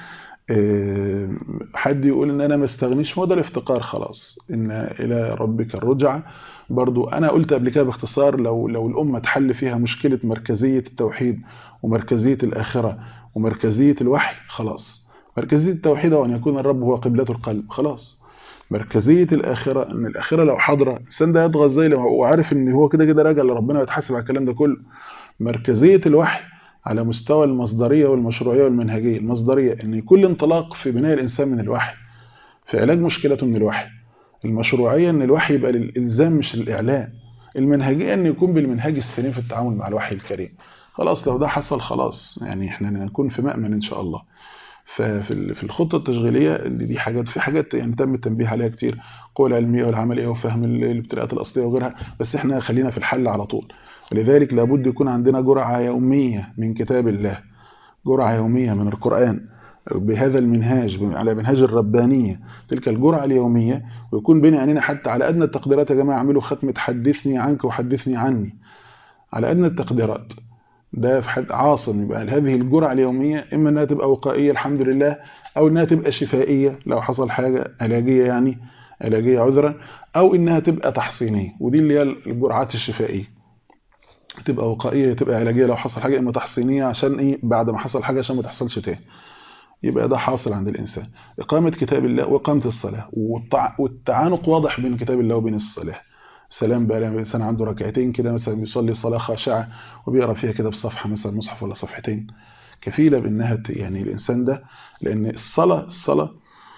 حد يقول ان انا ما استغنيش هو ده الافتقار خلاص ان الى ربك الرجعه برضو انا قلت قبل كده باختصار لو لو الامه تحل فيها مشكله مركزيه التوحيد ومركزيه الاخره ومركزيه الوحي خلاص مركزيه التوحيد هو ان يكون الرب هو قبله القلب خلاص مركزيه الاخره ان الاخره لو حاضره الانسان ده يطغى ازاي لو هو عارف ان هو كده كده راجع لربنا ويتحاسب على الكلام ده كله مركزيه الوحي على مستوى المصدرية والمشروعية والمنهجية المصدرية أن كل انطلاق في بناء الإنسان من الوحي في علاج مشكلته من الوحي المشروعية أن الوحي يبقى للإلزام مش للإعلان المنهجية أن يكون بالمنهج السليم في التعامل مع الوحي الكريم خلاص لو ده حصل خلاص يعني احنا نكون في مأمن إن شاء الله ففي في الخطة التشغيلية اللي دي حاجات في حاجات يعني تم التنبيه عليها كتير قوة العلمية والعملية وفهم الابتلاءات الأصلية وغيرها بس احنا خلينا في الحل على طول ولذلك لابد يكون عندنا جرعة يومية من كتاب الله جرعة يومية من القرآن بهذا المنهاج على منهاج الربانية تلك الجرعة اليومية ويكون بين عينينا حتى على أدنى التقديرات يا جماعة اعملوا ختمة حدثني عنك وحدثني عني على أدنى التقديرات ده في حد عاصم يبقى هذه الجرعة اليومية إما أنها تبقى وقائية الحمد لله أو أنها تبقى شفائية لو حصل حاجة علاجية يعني علاجية عذرا أو إنها تبقى تحصينية ودي اللي هي الجرعات الشفائية تبقى وقائيه تبقى علاجيه لو حصل حاجه اما تحصينيه عشان ايه بعد ما حصل حاجه عشان ما تحصلش تاني يبقى ده حاصل عند الانسان اقامه كتاب الله واقامه الصلاه والتعانق واضح بين كتاب الله وبين الصلاه سلام بقى لما الانسان عنده ركعتين كده مثلا بيصلي صلاه خاشعه وبيقرا فيها كده بصفحه مثلا مصحف ولا صفحتين كفيله بانها يعني الانسان ده لان الصلاه الصلاه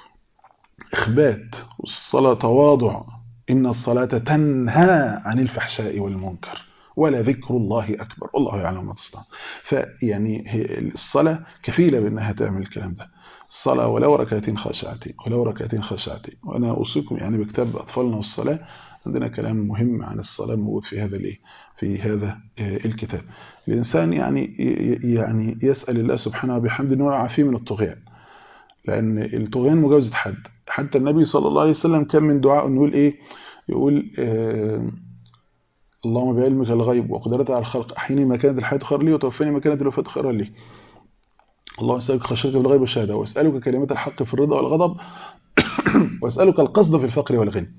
اخبات والصلاه تواضع ان الصلاه تنهى عن الفحشاء والمنكر ولا ذكر الله أكبر والله يعلم ما تصنع فيعني الصلاة كفيلة بأنها تعمل الكلام ده الصلاة ولو ركعتين خاشعتين ولو ركعتين خاشعتين وأنا أوصيكم يعني بكتاب أطفالنا والصلاة عندنا كلام مهم عن الصلاة موجود في هذا الايه في هذا الكتاب الإنسان يعني يعني يسأل الله سبحانه وبحمده أنه يعافيه من الطغيان لأن الطغيان مجاوزة حد حتى النبي صلى الله عليه وسلم كان من دعاء أنه يقول إيه يقول آه اللهم بعلمك الغيب وقدرتك على الخلق احيني ما كانت الحياه خير لي وتوفني ما كانت الوفاه خيرا لي اللهم اسالك خشيتك بالغيب والشهاده واسالك كلمات الحق في الرضا والغضب واسالك القصد في الفقر والغنى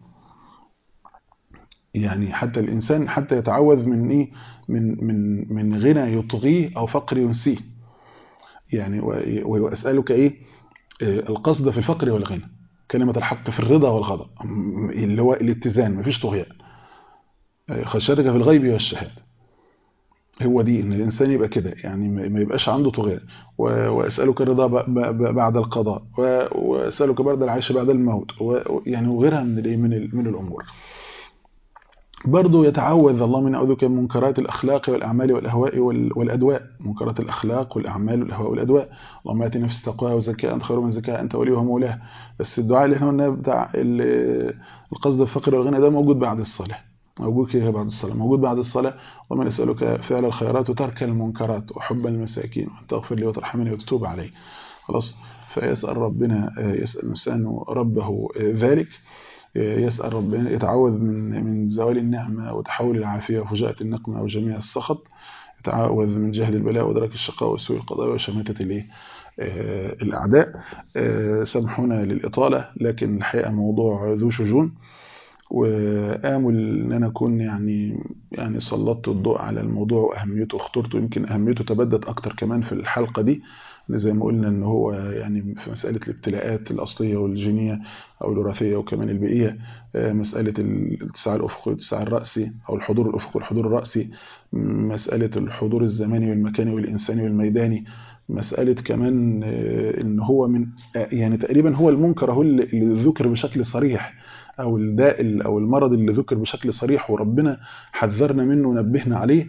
يعني حتى الانسان حتى يتعوذ من ايه من من من غنى يطغيه او فقر ينسيه يعني واسالك ايه القصد في الفقر والغنى كلمه الحق في الرضا والغضب اللي هو الاتزان مفيش طغيان خشيتك في الغيب والشهاده هو دي ان الانسان يبقى كده يعني ما يبقاش عنده طغيان واسالك الرضا بعد القضاء واسالك برد العيش بعد الموت يعني وغيرها من الايه من من الامور برضه يتعوذ الله من اعوذ من منكرات الاخلاق والاعمال والاهواء والادواء منكرات الاخلاق والاعمال والاهواء والادواء اللهم ات نفس تقواها وزكاها انت خير من زكاها انت وليها ومولاها بس الدعاء اللي احنا قلناه بتاع القصد الفقر والغنى ده موجود بعد الصلاه موجود كده بعد الصلاة موجود بعد الصلاة ومن يسألك فعل الخيرات وترك المنكرات وحب المساكين وأن تغفر لي وترحمني وتتوب علي خلاص فيسأل ربنا يسأل الإنسان ربه ذلك يسأل ربنا يتعوذ من من زوال النعمة وتحول العافية وفجاءة النقمة وجميع السخط يتعوذ من جهل البلاء ودرك الشقاء وسوء القضاء وشماتة الايه الأعداء سامحونا للإطالة لكن الحقيقة موضوع ذو شجون وآمل ان انا اكون يعني يعني سلطت الضوء على الموضوع واهميته وخطورته يمكن اهميته تبدت اكتر كمان في الحلقه دي زي ما قلنا ان هو يعني في مساله الابتلاءات الاصليه والجينيه او الوراثيه وكمان البيئيه مساله الاتساع الافقي والاتساع الراسي او الحضور الافقي والحضور الراسي مساله الحضور الزماني والمكاني والانساني والميداني مسألة كمان إن هو من يعني تقريبا هو المنكر هو اللي ذكر بشكل صريح أو الداء أو المرض اللي ذكر بشكل صريح وربنا حذرنا منه ونبهنا عليه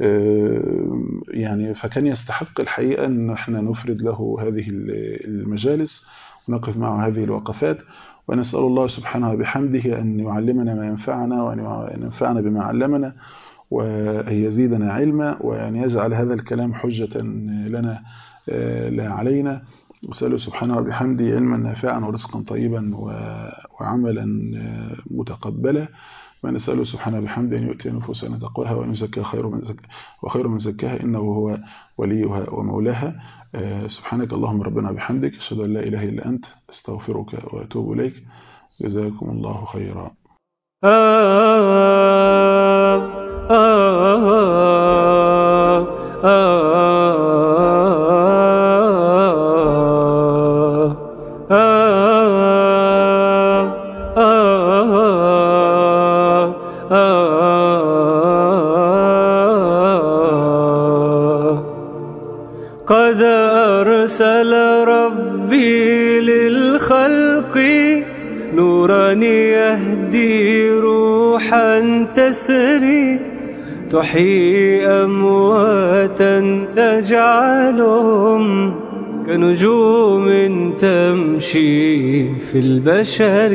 يعني فكان يستحق الحقيقة أن احنا نفرد له هذه المجالس ونقف معه هذه الوقفات ونسأل الله سبحانه وبحمده أن يعلمنا ما ينفعنا وأن ينفعنا بما علمنا وأن يزيدنا علما وأن يجعل هذا الكلام حجة لنا لا علينا وسأله سبحانه وبحمده علما نافعا ورزقا طيبا وعملا متقبلا ونسأله سبحانه وبحمده أن يؤتي نفوسنا تقواها وأن يزكى خير من زكاها وخير من زكاها إنه هو وليها ومولاها سبحانك اللهم ربنا بحمدك أشهد أن لا إله إلا أنت أستغفرك وأتوب إليك جزاكم الله خيرا قد أرسل ربي للخلق نورا يهدي روحا تسري تحيي أمواتا تجعلهم كنجوم تمشي في البشر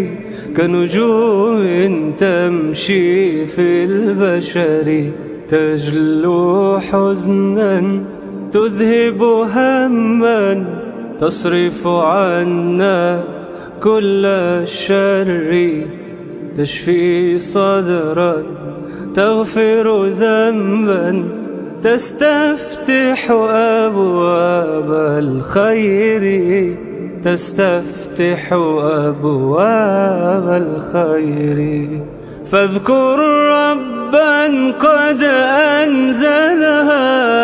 كنجوم تمشي في البشر تجلو حزنا تذهب هما تصرف عنا كل الشر تشفي صدرا تغفر ذنبا تستفتح أبواب الخير تستفتح أبواب الخير فاذكر ربا قد أنزلها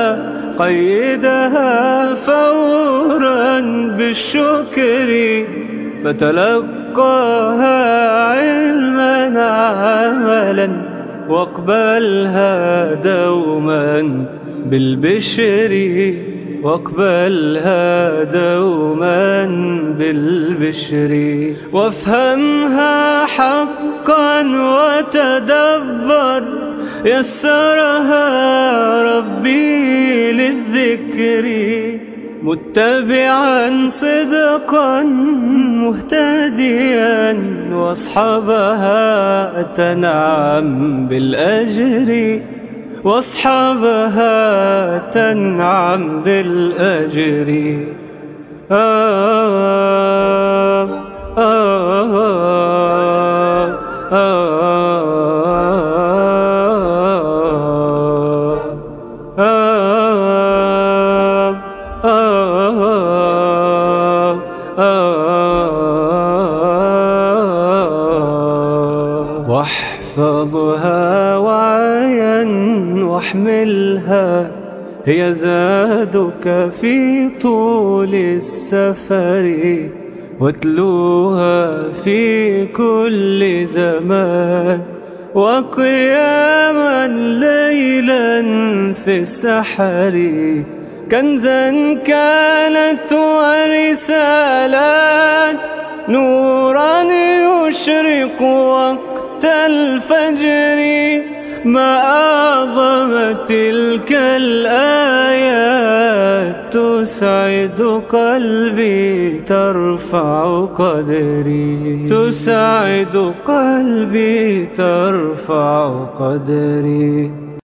قيدها فورا بالشكر فتلقاها علما عملا واقبلها دوما بالبشر واقبلها دوما بالبشر وافهمها حقا وتدبر يسرها ربي للذكر متبعا صدقا مهتديا واصحابها تنعم بالأجر واصحابها تنعم بالأجر آه آه آه واحفظها وعيا واحملها هي زادك في طول السفر واتلوها في كل زمان وقياما ليلا في السحر كنزا كانت ورسالات نورا يشرق وقت الفجر ما أعظم تلك الآيات تسعد قلبي ترفع قدري تسعد قلبي ترفع قدري